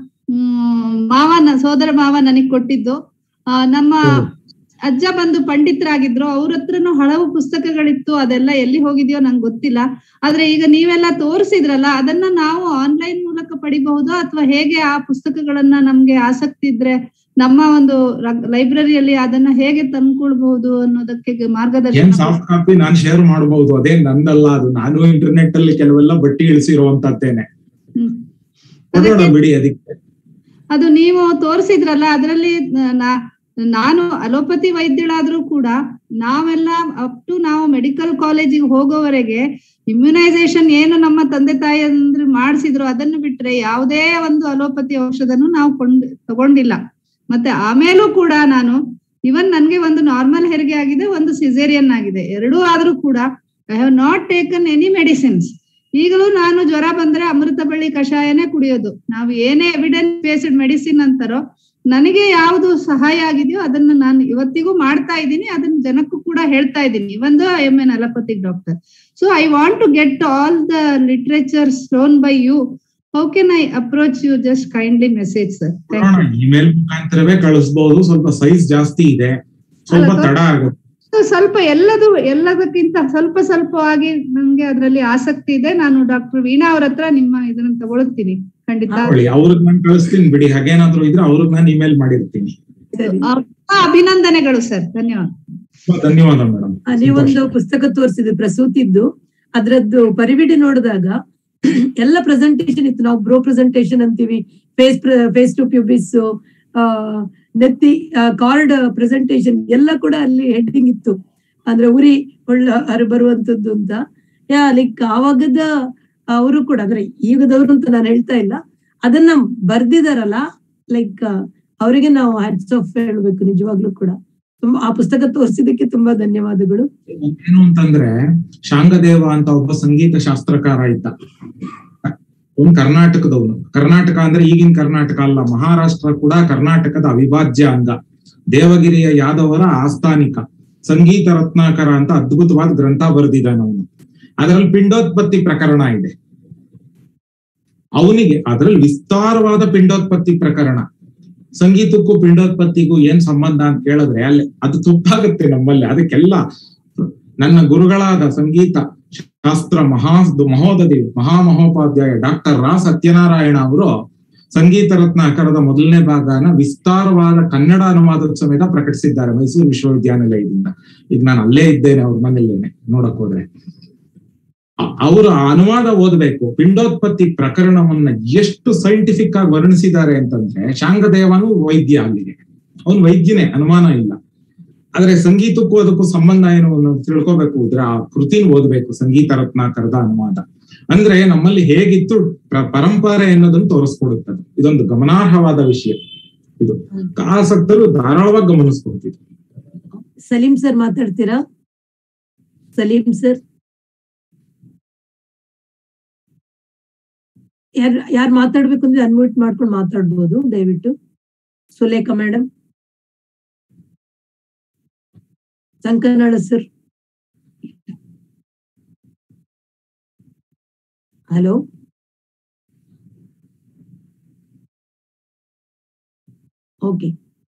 ಹ್ಮ್, ಮಾವ ನ- ಸೋದರ ಮಾವ ನನಗ್ ಕೊಟ್ಟಿದ್ದು ಆ, ನಮ್ಮ ಹ್ಮ್. ಅಜ್ಜ ಬಂದು ಪಂಡಿತರಾಗಿದ್ರು ಅವ್ರ ಹತ್ರನು ಹಲವು ಪುಸ್ತಕಗಳಿತ್ತು ಅದೆಲ್ಲ ಎಲ್ಲಿ ಹೋಗಿದ್ಯೋ ನಂಗೆ ಗೊತ್ತಿಲ್ಲ ಆದ್ರೆ ಈಗ ನೀವೆಲ್ಲ ತೋರಿಸಿದ್ರಲ್ಲ ಅದನ್ನ ನಾವು ಆನ್ಲೈನ್ ಮೂಲಕ ಪಡಿಬಹುದಾ ಅಥವಾ ಹೇಗೆ ಆ ಪುಸ್ತಕಗಳನ್ನ ನಮ್ಗೆ ಆಸಕ್ತಿ ಇದ್ರೆ ನಮ್ಮ ಒಂದು ಲೈಬ್ರರಿಯಲ್ಲಿ ಅದನ್ನ ಹೇಗೆ ತಂದ್ಕೊಳ್ಬಹುದು ಅನ್ನೋದಕ್ಕೆ ಏನ್ ಮಾರ್ಗದರ್ಶನ ಸಾಫ್ಟ್ ಕಾಪಿ ನಾನ್ ಶೇರ್ ಮಾಡಬಹುದು ಅದೇ ನಂದಲ್ಲ ಅದು ನಾನು ಇಂಟರ್ನೆಟ್ ಅಲ್ಲಿ ಕೆಲವೆಲ್ಲ ಬಟ್ಟಿ ಇಳಿಸಿರುವಂತದ್ದೇನೆ ಹ್ಮ್. ಕೊಡೋಣ ಅದಕ್ಕೆ- ಬಿಡಿ ಅದಕ್ಕೆ ಅದು ನೀವು ತೋರಿಸಿದ್ರಲ್ಲ ಅದರಲ್ಲಿ ನಾ- ನಾನು ಅಲೋಪತಿ ವೈದ್ಯಳಾದ್ರೂ ಕೂಡ ನಾವೆಲ್ಲ ಅಪ್ ಟು ನಾವು ಮೆಡಿಕಲ್ ಕಾಲೇಜಿಗೆ ಹೋಗೋವರೆಗೆ ಇಮ್ಯುನೈಸೇಷನ್ ಏನು ನಮ್ಮ ತಂದೆ ತಾಯಿ ಅಂದ್ರೆ ಮಾಡಿಸಿದ್ರು ಅದನ್ನು ಬಿಟ್ರೆ ಯಾವುದೇ ಒಂದು ಅಲೋಪತಿ ಔಷಧನು ನಾವು ಕೊಂಡ್ ತಗೊಂಡಿಲ್ಲ ಮತ್ತೆ ಆಮೇಲೂ ಕೂಡ ನಾನು ಇವನ್ ನನ್ಗೆ ಒಂದು ನಾರ್ಮಲ್ ಹೆರಿಗೆ ಆಗಿದೆ ಒಂದು ಸಿಸೇರಿಯನ್ ಆಗಿದೆ ಎರಡೂ ಆದ್ರೂ ಕೂಡ I have not taken any medicines ಈಗಲೂ ನಾನು ಜ್ವರ ಬಂದ್ರೆ ಅಮೃತ ಬಳ್ಳಿ ಕಷಾಯನೇ ಕುಡಿಯೋದು ನಾವು ಏನೇ ಎವಿಡೆನ್ಸ್ ಬೇಸ್ಡ್ ಮೆಡಿಸಿನ್ ಅಂತಾರೋ ನನಗೆ ಯಾವುದು ಸಹಾಯ ಆಗಿದೆಯೋ ಅದನ್ನ ನಾನು ಇವತ್ತಿಗೂ ಮಾಡ್ತಾ ಇದ್ದೀನಿ ಅದನ್ನ ಜನಕ್ಕೂ ಕೂಡ ಹೇಳ್ತಾ ಇದ್ದೀನಿ ಇವೊಂದು I am an allopathic doctor so I want to get all the literature stone by you how can I approach you just kindly message sir ಕೊಡೋಣ ಇಮೇಲ್ ಮುಖಾಂತರವೇ ಕಳಿಸಬಹುದು ಸ್ವಲ್ಪ ಸೈಜ್ ಜಾಸ್ತಿ ಇದೆ ಸ್ವಲ್ಪ ಅಲ್ಲ, ತಡ ಆಗುತ್ತೆ ಸ್ವಲ್ಪ ಎಲ್ಲದು ಎಲ್ಲದಕ್ಕಿಂತ ಸ್ವಲ್ಪ ಸ್ವಲ್ಪವಾಗಿ ನನ್ಗೆ ಅದರಲ್ಲಿ ಆಸಕ್ತಿ ಇದೆ ನಾನು ಡಾಕ್ಟರ್ ವೀಣಾ ಅವ್ರ ಹತ್ರ ನಿಮ್ಮ ಇದನ್ನ ತಗೊಳ್ತೀನಿ ಖಂಡಿತ ತಗೊಳ್ಳಿ ಅವ್ರಿಗೆ ನಾನು ಕಳಿಸ್ತೀನಿ ಬಿಡಿ ಹಾಗೇನಾದ್ರೂ ಇದ್ರೆ ಅವ್ರಿಗೆ ನಾನು ಇಮೇಲ್ ಮಾಡಿರ್ತೀನಿ ಸರಿ ಆ, ಅಭಿನಂದನೆಗಳು ಸರ್ ಧನ್ಯವಾದ ತುಂಬಾ ಧನ್ಯವಾದ ಮೇಡಮ್ ಆ, ನೀವೊಂದು ಪುಸ್ತಕ ತೋರಿಸಿದ್ರಿ ಪ್ರಸೂತಿದ್ದು ಅದ್ರದ್ದು ಪರಿವಿಡಿ ನೋಡಿದಾಗ ಎಲ್ಲ ಪ್ರೆಸೆಂಟೇಶನ್ ಇತ್ತು ನಾವು ಬ್ರೋ ಪ್ರೆಸೆಂಟೇಶನ್ ಅಂತೀವಿ ಫೇಸ್ ಫೇಸ್ ಟು ಪ್ಯೂಬಿಸ್ ನೆತ್ತಿ ಕಾರ್ಡ್ ಪ್ರೆಸೆಂಟೇಶನ್ ಎಲ್ಲ ಕೂಡ ಅಲ್ಲಿ ಹೆಡ್ಡಿಂಗ್ ಇತ್ತು ಅಂದ್ರೆ ಉರಿ ಒಳ್ಳ ಹರು ಬರುವಂತದ್ದು ಅಂತ ಯಾ ಲೈಕ್ ಆವಾಗದ ಅವರು ಕೂಡ ಅಂದ್ರೆ ಈಗದವರು ಅಂತ ನಾನು ಹೇಳ್ತಾ ಇಲ್ಲ ಅದನ್ನ ಬರ್ದಿದಾರಲ್ಲ ಲೈಕ್ ಅವರಿಗೆ ನಾವು ಹ್ಯಾಟ್ಸ್ ಆಫ್ ಹೇಳ್ಬೇಕು ನಿಜವಾಗ್ಲೂ ಕೂಡ ತುಂಬಾ ಆ ಪುಸ್ತಕ ತೋರಿಸಿದಕ್ಕೆ ತುಂಬಾ ಧನ್ಯವಾದಗಳು ಏನು ಅಂತಂದ್ರೆ ಶಾಂಗದೇವ ಅಂತ ಒಬ್ಬ ಸಂಗೀತ ಶಾಸ್ತ್ರಕಾರ ಇದ್ದ ಅವನು ಕರ್ನಾಟಕದವನು ಕರ್ನಾಟಕ ಅಂದ್ರೆ ಈಗಿನ ಕರ್ನಾಟಕ ಅಲ್ಲ ಮಹಾರಾಷ್ಟ್ರ ಕೂಡ ಕರ್ನಾಟಕದ ಅವಿಭಾಜ್ಯ ಅಂಗ ದೇವಗಿರಿಯ ಯಾದವರ ಆಸ್ಥಾನಿಕ ಸಂಗೀತ ರತ್ನಾಕರ ಅಂತ ಅದ್ಭುತವಾದ ಗ್ರಂಥ ಬರೆದಿದ್ದಾನೆ ಅವನು ಅದರಲ್ಲಿ ಪಿಂಡೋತ್ಪತ್ತಿ ಪ್ರಕರಣ ಇದೆ ಅವನಿಗೆ ಅದರಲ್ಲಿ ವಿಸ್ತಾರವಾದ ಪಿಂಡೋತ್ಪತ್ತಿ ಪ್ರಕರಣ ಸಂಗೀತಕ್ಕೂ ಪಿಂಡೋತ್ಪತ್ತಿಗೂ ಏನ್ ಸಂಬಂಧ ಅಂತ ಕೇಳಿದ್ರೆ ಅಲ್ಲಿ ಅದು ತುಪ್ಪಾಗುತ್ತೆ ನಮ್ಮಲ್ಲಿ ಅದಕ್ಕೆಲ್ಲ ನನ್ನ ಗುರುಗಳಾದ ಸಂಗೀತ ಶಾಸ್ತ್ರ ಮಹಾ ಮಹೋದಧಿ ಮಹಾಮಹೋಪಾಧ್ಯಾಯ ಡಾಕ್ಟರ್ ರಾ ಸತ್ಯನಾರಾಯಣ ಅವರು ಸಂಗೀತ ರತ್ನಾಕರದ ಮೊದಲನೇ ಭಾಗನ ವಿಸ್ತಾರವಾದ ಕನ್ನಡ ಅನುವಾದದ ಸಮೇತ ಪ್ರಕಟಿಸಿದ್ದಾರೆ ಮೈಸೂರು ವಿಶ್ವವಿದ್ಯಾನಿಲಯದಿಂದ ಈಗ ನಾನು ಅಲ್ಲೇ ಇದ್ದೇನೆ ಅವ್ರ ಮನೇಲೇನೆ ನೋಡಕ್ ಹೋದ್ರೆ ಅ- ಅವರ ಅನುವಾದ ಓದಬೇಕು ಪಿಂಡೋತ್ಪತ್ತಿ ಪ್ರಕರಣವನ್ನ ಎಷ್ಟು ಸೈಂಟಿಫಿಕ್ ಆಗಿ ವರ್ಣಿಸಿದ್ದಾರೆ ಅಂತಂದ್ರೆ ಶಾಂಗದೇವನು ವೈದ್ಯ ಅಲ್ಲಿಗೆ ಅವನು ವೈದ್ಯನೇ ಅನುಮಾನ ಇಲ್ಲ ಆದ್ರೆ ಸಂಗೀತಕ್ಕೂ ಅದಕ್ಕೂ ಸಂಬಂಧ ಏನು ಅನ್ನೋದು ತಿಳ್ಕೊಬೇಕು ಅಂದ್ರೆ ಆ ಕೃತಿನ ಓದ್ಬೇಕು ಸಂಗೀತ ರತ್ನಾಕರದ ಅನುವಾದ ಅಂದ್ರೆ ನಮ್ಮಲ್ಲಿ ಹೇಗಿತ್ತು ಪ್ರ- ಪರಂಪರೆ ಅನ್ನೋದನ್ನ ತೋರಿಸ್ಕೊಡುತ್ತದೆ ಇದೊಂದು ಗಮನಾರ್ಹವಾದ ವಿಷಯ ಇದು ಆಸಕ್ತರು ಧಾರಾಳವಾಗಿ ಗಮನಿಸ್ಕೊಡ್ತಿದ್ರು ಸಲೀಂ ಸರ್ ಮಾತಾಡ್ತೀರಾ ಸಲೀಂ ಸರ್ ಯಾರ್ ಯಾರು ಮಾತಾಡ್ಬೇಕು ಅಂದ್ರೆ ಅನ್ಮ್ಯೂಟ್ ಮಾಡ್ಕೊಂಡು ಮಾತಾಡ್ಬೋದು ದಯವಿಟ್ಟು Sulekha madam Sankanala sir hello okay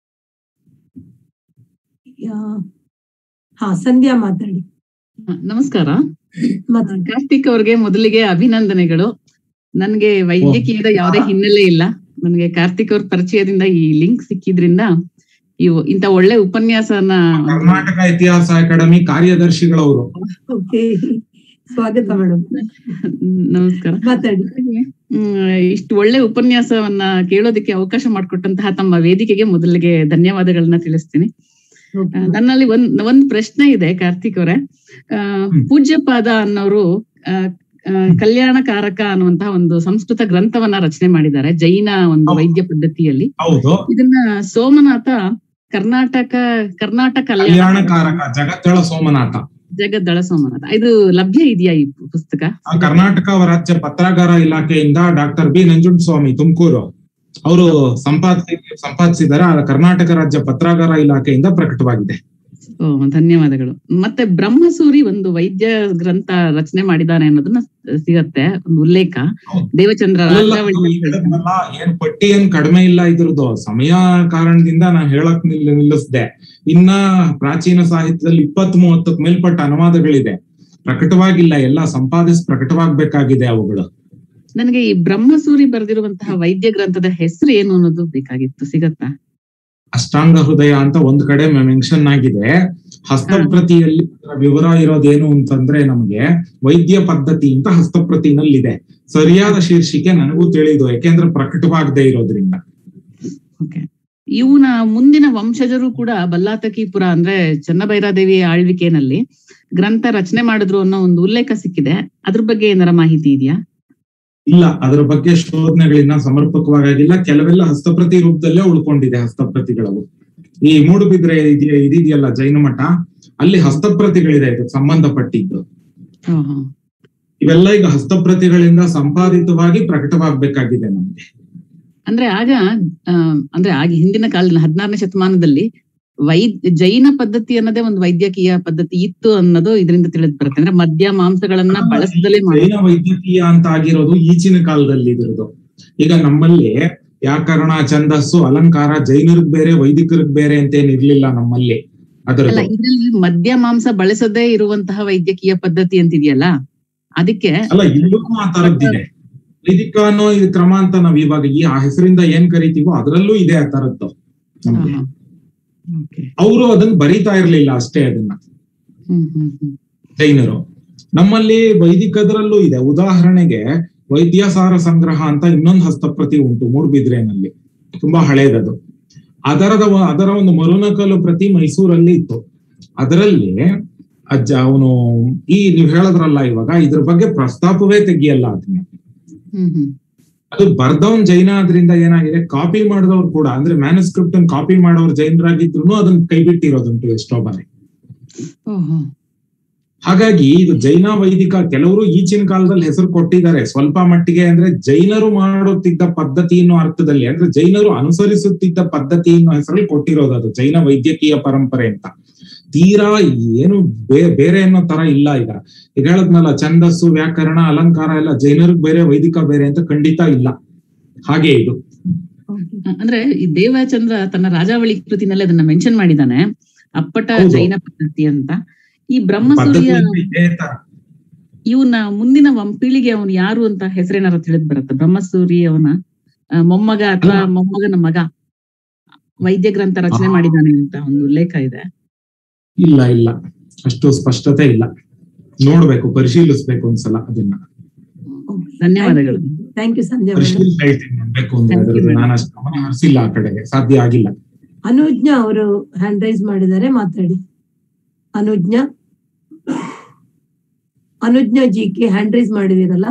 ಹಾ ಸಂಧ್ಯಾ ಮಾತಾಡಿ ನಮಸ್ಕಾರ ಮಾತಾಡಿ ಕಾರ್ತಿಕ್ ಅವ್ರಿಗೆ ಮೊದಲಿಗೆ ಅಭಿನಂದನೆಗಳು ನನ್ಗೆ ವೈದ್ಯಕೀಯದ ಯಾವುದೇ ಹಿನ್ನೆಲೆ ಇಲ್ಲ ನನಗೆ ಕಾರ್ತಿಕ್ ಅವ್ರ ಪರಿಚಯದಿಂದ ಈ ಲಿಂಕ್ ಸಿಕ್ಕಿದ್ರಿಂದ ಇವು ಇಂತ ಒಳ್ಳೆ ಉಪನ್ಯಾಸನ ಕರ್ನಾಟಕ ಇತಿಹಾಸ ಅಕಾಡೆಮಿ ಕಾರ್ಯದರ್ಶಿಗಳವರು ಓಕೆ ಸ್ವಾಗತ ಮೇಡಮ್ ನಮಸ್ಕಾರ ಮಾತಾಡಿ ಹ್ಮ್, ಇಷ್ಟು ಒಳ್ಳೆ ಉಪನ್ಯಾಸವನ್ನ ಕೇಳೋದಕ್ಕೆ ಅವಕಾಶ ಮಾಡಿಕೊಟ್ಟಂತಹ ತಮ್ಮ ವೇದಿಕೆಗೆ ಮೊದಲಿಗೆ ಧನ್ಯವಾದಗಳನ್ನ ತಿಳಿಸ್ತೀನಿ ಆ, ನನ್ನಲ್ಲಿ ಒಂದ್ ಒಂದ್ ಪ್ರಶ್ನೆ ಇದೆ ಕಾರ್ತಿಕ್ ಅವರೇ ಆ, ಪೂಜ್ಯಪಾದ ಅನ್ನೋರು ಆ, ಆ, ಕಲ್ಯಾಣಕಾರಕ ಅನ್ನುವಂತಹ ಒಂದು ಸಂಸ್ಕೃತ ಗ್ರಂಥವನ್ನ ರಚನೆ ಮಾಡಿದ್ದಾರೆ ಜೈನ ಒಂದು ಹೌದು. ವೈದ್ಯ ಪದ್ಧತಿಯಲ್ಲಿ ಹೌದು ಇದನ್ನ ಸೋಮನಾಥ ಕರ್ನಾಟಕ ಕರ್ನಾಟಕ ಕಲ್ಯಾಣ ಕಲ್ಯಾಣಕಾರಕ ಜಗತ್ತಳ ಸೋಮನಾಥ ಜಗದ್ದಳ ಸೋಮನಾಥ ಇದು ಲಭ್ಯ ಇದೆಯಾ ಈ ಪುಸ್ತಕ ಆ ಕರ್ನಾಟಕ ರಾಜ್ಯ ಪತ್ರಾಗಾರ ಇಲಾಖೆಯಿಂದ ಡಾಕ್ಟರ್ ಬಿ ನಂಜುಂಡಸ್ವಾಮಿ ತುಮಕೂರು ಅವರು ಸಂಪಾದಿಸಿ ಸಂಪಾದಿಸಿದ್ದಾರೆ ಆ ಕರ್ನಾಟಕ ರಾಜ್ಯ ಪತ್ರಾಗಾರ ಇಲಾಖೆಯಿಂದ ಪ್ರಕಟವಾಗಿದೆ ಓ ಧನ್ಯವಾದಗಳು ಮತ್ತೆ ಬ್ರಹ್ಮಸೂರಿ ಒಂದು ವೈದ್ಯ ಗ್ರಂಥ ರಚನೆ ಮಾಡಿದ್ದಾನೆ ಅನ್ನೋದನ್ನ ಸಿಗತ್ತೆ ಒಂದು ಉಲ್ಲೇಖ ಹೌದು. ದೇವಚಂದ್ರ ಅಲ್ಲಲ್ಲ, ರಾಜಾವಳಿ ಅದು ಹೇಳಿದ್ನಲ್ಲ, ಏನ್ ಪಟ್ಟಿ ಏನ್ ಕಡಿಮೆ ಇಲ್ಲ ಇದ್ರದ್ದು ಸಮಯ ಕಾರಣದಿಂದ ನಾನು ಹೇಳಕ್ ನಿಲ್ ನಿಲ್ಲಿಸ್ದೆ ಇನ್ನ ಪ್ರಾಚೀನ ಸಾಹಿತ್ಯದಲ್ಲಿ ಇಪ್ಪತ್ತ್ ಮೂವತ್ತಕ್ ಮೇಲ್ಪಟ್ಟ ಅನುವಾದಗಳಿದೆ ಪ್ರಕಟವಾಗಿಲ್ಲ ಎಲ್ಲ ಸಂಪಾದಿಸಿ ಪ್ರಕಟವಾಗ್ಬೇಕಾಗಿದೆ ಅವುಗಳು ನನಗೆ ಈ ಬ್ರಹ್ಮಸೂರಿ ಬರೆದಿರುವಂತಹ ವೈದ್ಯ ಗ್ರಂಥದ ಹೆಸರು ಏನು ಅನ್ನೋದು ಬೇಕಾಗಿತ್ತು ಸಿಗತ್ತಾ ಅಷ್ಟಾಂಗ ಹೃದಯ ಅಂತ ಒಂದ್ ಕಡೆ ಮೆನ್ಷನ್ ಆಗಿದೆ ಹಸ್ತಪ್ರತಿಯಲ್ಲಿ ಅದರ ವಿವರ ಇರೋದೇನು ಅಂತಂದ್ರೆ ನಮ್ಗೆ ವೈದ್ಯ ಪದ್ಧತಿ ಅಂತ ಹಸ್ತಪ್ರತಿನಲ್ಲಿದೆ ಸರಿಯಾದ ಶೀರ್ಷಿಕೆ ನನಗೂ ತಿಳಿದು ಯಾಕೆಂದ್ರೆ ಪ್ರಕಟವಾಗದೆ ಇರೋದ್ರಿಂದ ಓಕೆ ಇವನ ಮುಂದಿನ ವಂಶಜರು ಕೂಡ ಬಲ್ಲಾತಕಿಪುರ ಅಂದ್ರೆ ಚನ್ನಭೈರಾದೇವಿ ಆಳ್ವಿಕೆನಲ್ಲಿ ಗ್ರಂಥ ರಚನೆ ಮಾಡಿದ್ರು ಅನ್ನೋ ಒಂದು ಉಲ್ಲೇಖ ಸಿಕ್ಕಿದೆ ಅದ್ರ ಬಗ್ಗೆ ಏನಾರ ಮಾಹಿತಿ ಇದೆಯಾ ಇಲ್ಲ ಅದರ ಬಗ್ಗೆ ಶೋಧನೆಗಳಿನ್ನ ಸಮರ್ಪಕವಾಗಿಲ್ಲ ಕೆಲವೆಲ್ಲ ಹಸ್ತಪ್ರತಿ ರೂಪದಲ್ಲೇ ಉಳ್ಕೊಂಡಿದೆ ಹಸ್ತಪ್ರತಿಗಳವು ಈ ಮೂಡುಬಿದ್ರೆ ಇದೆಯ ಇದಿದೆಯಲ್ಲ ಜೈನ ಮಠ ಅಲ್ಲಿ ಹಸ್ತಪ್ರತಿಗಳಿದೆ ಇದಕ್ಕೆ ಸಂಬಂಧಪಟ್ಟಿದ್ದು ಹಾ, ಹಾ. ಇವೆಲ್ಲ ಈಗ ಹಸ್ತಪ್ರತಿಗಳಿಂದ ಸಂಪಾದಿತವಾಗಿ ಪ್ರಕಟವಾಗ್ಬೇಕಾಗಿದೆ ನಮ್ಗೆ ಅಂದ್ರೆ ಆಗ ಆ, ಅಂದ್ರೆ ಆಗ ಹಿಂದಿನ ಕಾಲದಲ್ಲಿ ಹದಿನಾರನೇ ಶತಮಾನದಲ್ಲಿ ವೈದ್ ಜೈನ ಪದ್ಧತಿ ಅನ್ನೋದೇ ಒಂದು ವೈದ್ಯಕೀಯ ಪದ್ಧತಿ ಇತ್ತು ಅನ್ನೋದು ಇದರಿಂದ ತಿಳಿದು ಬರುತ್ತೆ ಅಂದ್ರೆ ಮದ್ಯ ಮಾಂಸಗಳನ್ನ ಬಳಸದಲೇ ಮಾಡಿ ಜೈನ ವೈದ್ಯಕೀಯ ಅಂತ ಆಗಿರೋದು ಈಚಿನ ಕಾಲದಲ್ಲಿ ಇದ್ರದ್ದು ಈಗ ನಮ್ಮಲ್ಲಿ ವ್ಯಾಕರಣ ಛಂದಸ್ಸು ಅಲಂಕಾರ ಜೈನರಿಗೆ ಬೇರೆ ವೈದಿಕರಿಗೆ ಬೇರೆ ಅಂತ ಏನ್ ಇರ್ಲಿಲ್ಲ ನಮ್ಮಲ್ಲಿ ಅಲ್ಲ ಅದರದ್ದು ಇದ್ರಲ್ಲಿ ಮದ್ಯ ಮಾಂಸ ಬಳಸದೇ ಇರುವಂತಹ ವೈದ್ಯಕೀಯ ಪದ್ಧತಿ ಅಂತಿದೆಯಲ್ಲ ಅದಕ್ಕೆ ಅಲ್ಲ ಇಲ್ಲೂ ಆ ತರದ್ದಿದೆ ವೈದಿಕ ಅನ್ನೋ ಈ ಕ್ರಮ ಅಂತ ನಾವ್ ಇವಾಗ ಈ ಆ ಹೆಸರಿಂದ ಏನ್ ಕರಿತೀವೋ ಅದರಲ್ಲೂ ಇದೆ ಆ ತರದ್ದು ನಮ್ಗೆ ಓಕೆ ಅವರು ಅದನ್ನ ಬರೀತಾ ಇರ್ಲಿಲ್ಲ ಅಷ್ಟೇ ಅದನ್ನ ಹ್ಮ್ ಹ್ಮ್ ಹ್ಮ್ ಜೈನರು ನಮ್ಮಲ್ಲಿ ವೈದಿಕದ್ರಲ್ಲೂ ಇದೆ ಉದಾಹರಣೆಗೆ ವೈದ್ಯಸಾರ ಸಂಗ್ರಹ ಅಂತ ಇನ್ನೊಂದು ಹಸ್ತಪ್ರತಿ ಉಂಟು ಮೂಡ್ಬಿದ್ರೆನಲ್ಲಿ ತುಂಬಾ ಹಳೇದದು ಅದರದ ವ- ಅದರ ಒಂದು ಮರುನಕಲು ಪ್ರತಿ ಮೈಸೂರಲ್ಲಿ ಇತ್ತು ಅದರಲ್ಲಿ ಅಜ್ಜ ಅವನು ಈ ನೀವ್ ಹೇಳಿದ್ರಲ್ಲ ಇವಾಗ ಇದ್ರ ಬಗ್ಗೆ ಪ್ರಸ್ತಾಪವೇ ತೆಗಿಯಲ್ಲ ಅದನ್ನ ಹ್ಮ್ ಹ್ಮ್ ಅದು ಬರ್ದವನ್ ಜೈನ ಆದ್ರಿಂದ ಏನಾಗಿದೆ ಕಾಪಿ ಮಾಡಿದವ್ರು ಕೂಡ ಅಂದ್ರೆ ಮ್ಯಾನುಸ್ಕ್ರಿಪ್ಟ್ ಅನ್ನು ಕಾಪಿ ಮಾಡೋರು ಜೈನರಾಗಿದ್ರು ಅದನ್ನ ಕೈ ಬಿಟ್ಟಿರೋದುಂಟು ಎಷ್ಟೋ ಬಾರಿ ಓಹೋ ಹಾಗಾಗಿ ಇದು ಜೈನ ವೈದಿಕ ಕೆಲವರು ಈಚಿನ ಕಾಲದಲ್ಲಿ ಹೆಸರು ಕೊಟ್ಟಿದ್ದಾರೆ ಸ್ವಲ್ಪ ಮಟ್ಟಿಗೆ ಅಂದ್ರೆ ಜೈನರು ಮಾಡುತ್ತಿದ್ದ ಪದ್ಧತಿ ಅನ್ನೋ ಅರ್ಥದಲ್ಲಿ ಅಂದ್ರೆ ಜೈನರು ಅನುಸರಿಸುತ್ತಿದ್ದ ಪದ್ಧತಿ ಅನ್ನೋ ಹೆಸರಲ್ಲಿ ಕೊಟ್ಟಿರೋದು ಅದು ಜೈನ ವೈದ್ಯಕೀಯ ಪರಂಪರೆ ಅಂತ ತೀರಾ ಏನು ಬೇ- ಬೇರೆ ಅನ್ನೋ ತರ ಇಲ್ಲ ಈಗ ಈಗ ಹೇಳದ್ನಲ್ಲ ಛಂದಸ್ಸು ವ್ಯಾಕರಣ ಅಲಂಕಾರ ಎಲ್ಲ ಜೈನರಿಗೆ ಬೇರೆ ವೈದಿಕ ಬೇರೆ ಅಂತ ಖಂಡಿತ ಇಲ್ಲ ಹಾಗೆ ಇದು ಅಂದ್ರೆ ಈ ದೇವಚಂದ್ರ ತನ್ನ ರಾಜಾವಳಿ ಕೃತಿನಲ್ಲಿ ಅದನ್ನ ಮೆನ್ಷನ್ ಮಾಡಿದಾನೆ ಅಪ್ಪಟ ಹೌದು. ಜೈನ ಪದ್ಧತಿ ಅಂತ ಈ ಪದ್ಧತಿ ಬ್ರಹ್ಮಸೂರ್ಯ ಅಂದ್ರೆ ಇದೇ ತರ ಇವನ ಮುಂದಿನ ವಂಶ ಪೀಳಿಗೆ ಅವನು ಯಾರು ಅಂತ ಹೆಸರೇನಾರ ತಿಳಿದ್ ಬರುತ್ತೆ ಬ್ರಹ್ಮಸೂರಿ ಅವನ ಆ, ಮೊಮ್ಮಗ ಅಥವಾ ಅಲ್ಲ. ಮೊಮ್ಮಗನ ಮಗ ವೈದ್ಯ ಗ್ರಂಥ ರಚನೆ ಆ. ಮಾಡಿದಾನೆ ಅಂತ ಒಂದು ಉಲ್ಲೇಖ ಇದೆ ಇಲ್ಲ ಇಲ್ಲ ಅಷ್ಟು ಸ್ಪಷ್ಟತೆ ಇಲ್ಲ ನೋಡ್ಬೇಕು ಪರಿಶೀಲಿಸ್ಬೇಕು ಒಂದ್ಸಲ ಅದನ್ನ ಧನ್ಯವಾದಗಳು ಥ್ಯಾಂಕ್ ಯು ಸಂಧ್ಯಾ ಮೇಡಮ್ ಪರಿಶೀಲಿಸಿ ಹೇಳ್ತೀನಿ ಬೇಕು ಅಂದ್ರೆ Thank you, ಅದ್ರದ್ದು madam. ನಾನು ಅಷ್ಟು ಗಮನ ಹರಿಸಿಲ್ಲ ಆ ಕಡೆಗೆ ಸಾಧ್ಯ ಆಗಿಲ್ಲ ಅನುಜ್ಞಾ ಅವರು ಹ್ಯಾಂಡ್ ರೈಸ್ ಮಾಡಿದ್ದಾರೆ ಮಾತಾಡಿ ಅನುಜ್ಞಾ ಅನುಜ್ಞಾ ಜಿ ಕೆ ಹ್ಯಾಂಡ್ ರೈಸ್ ಮಾಡಿದಿರಲ್ಲ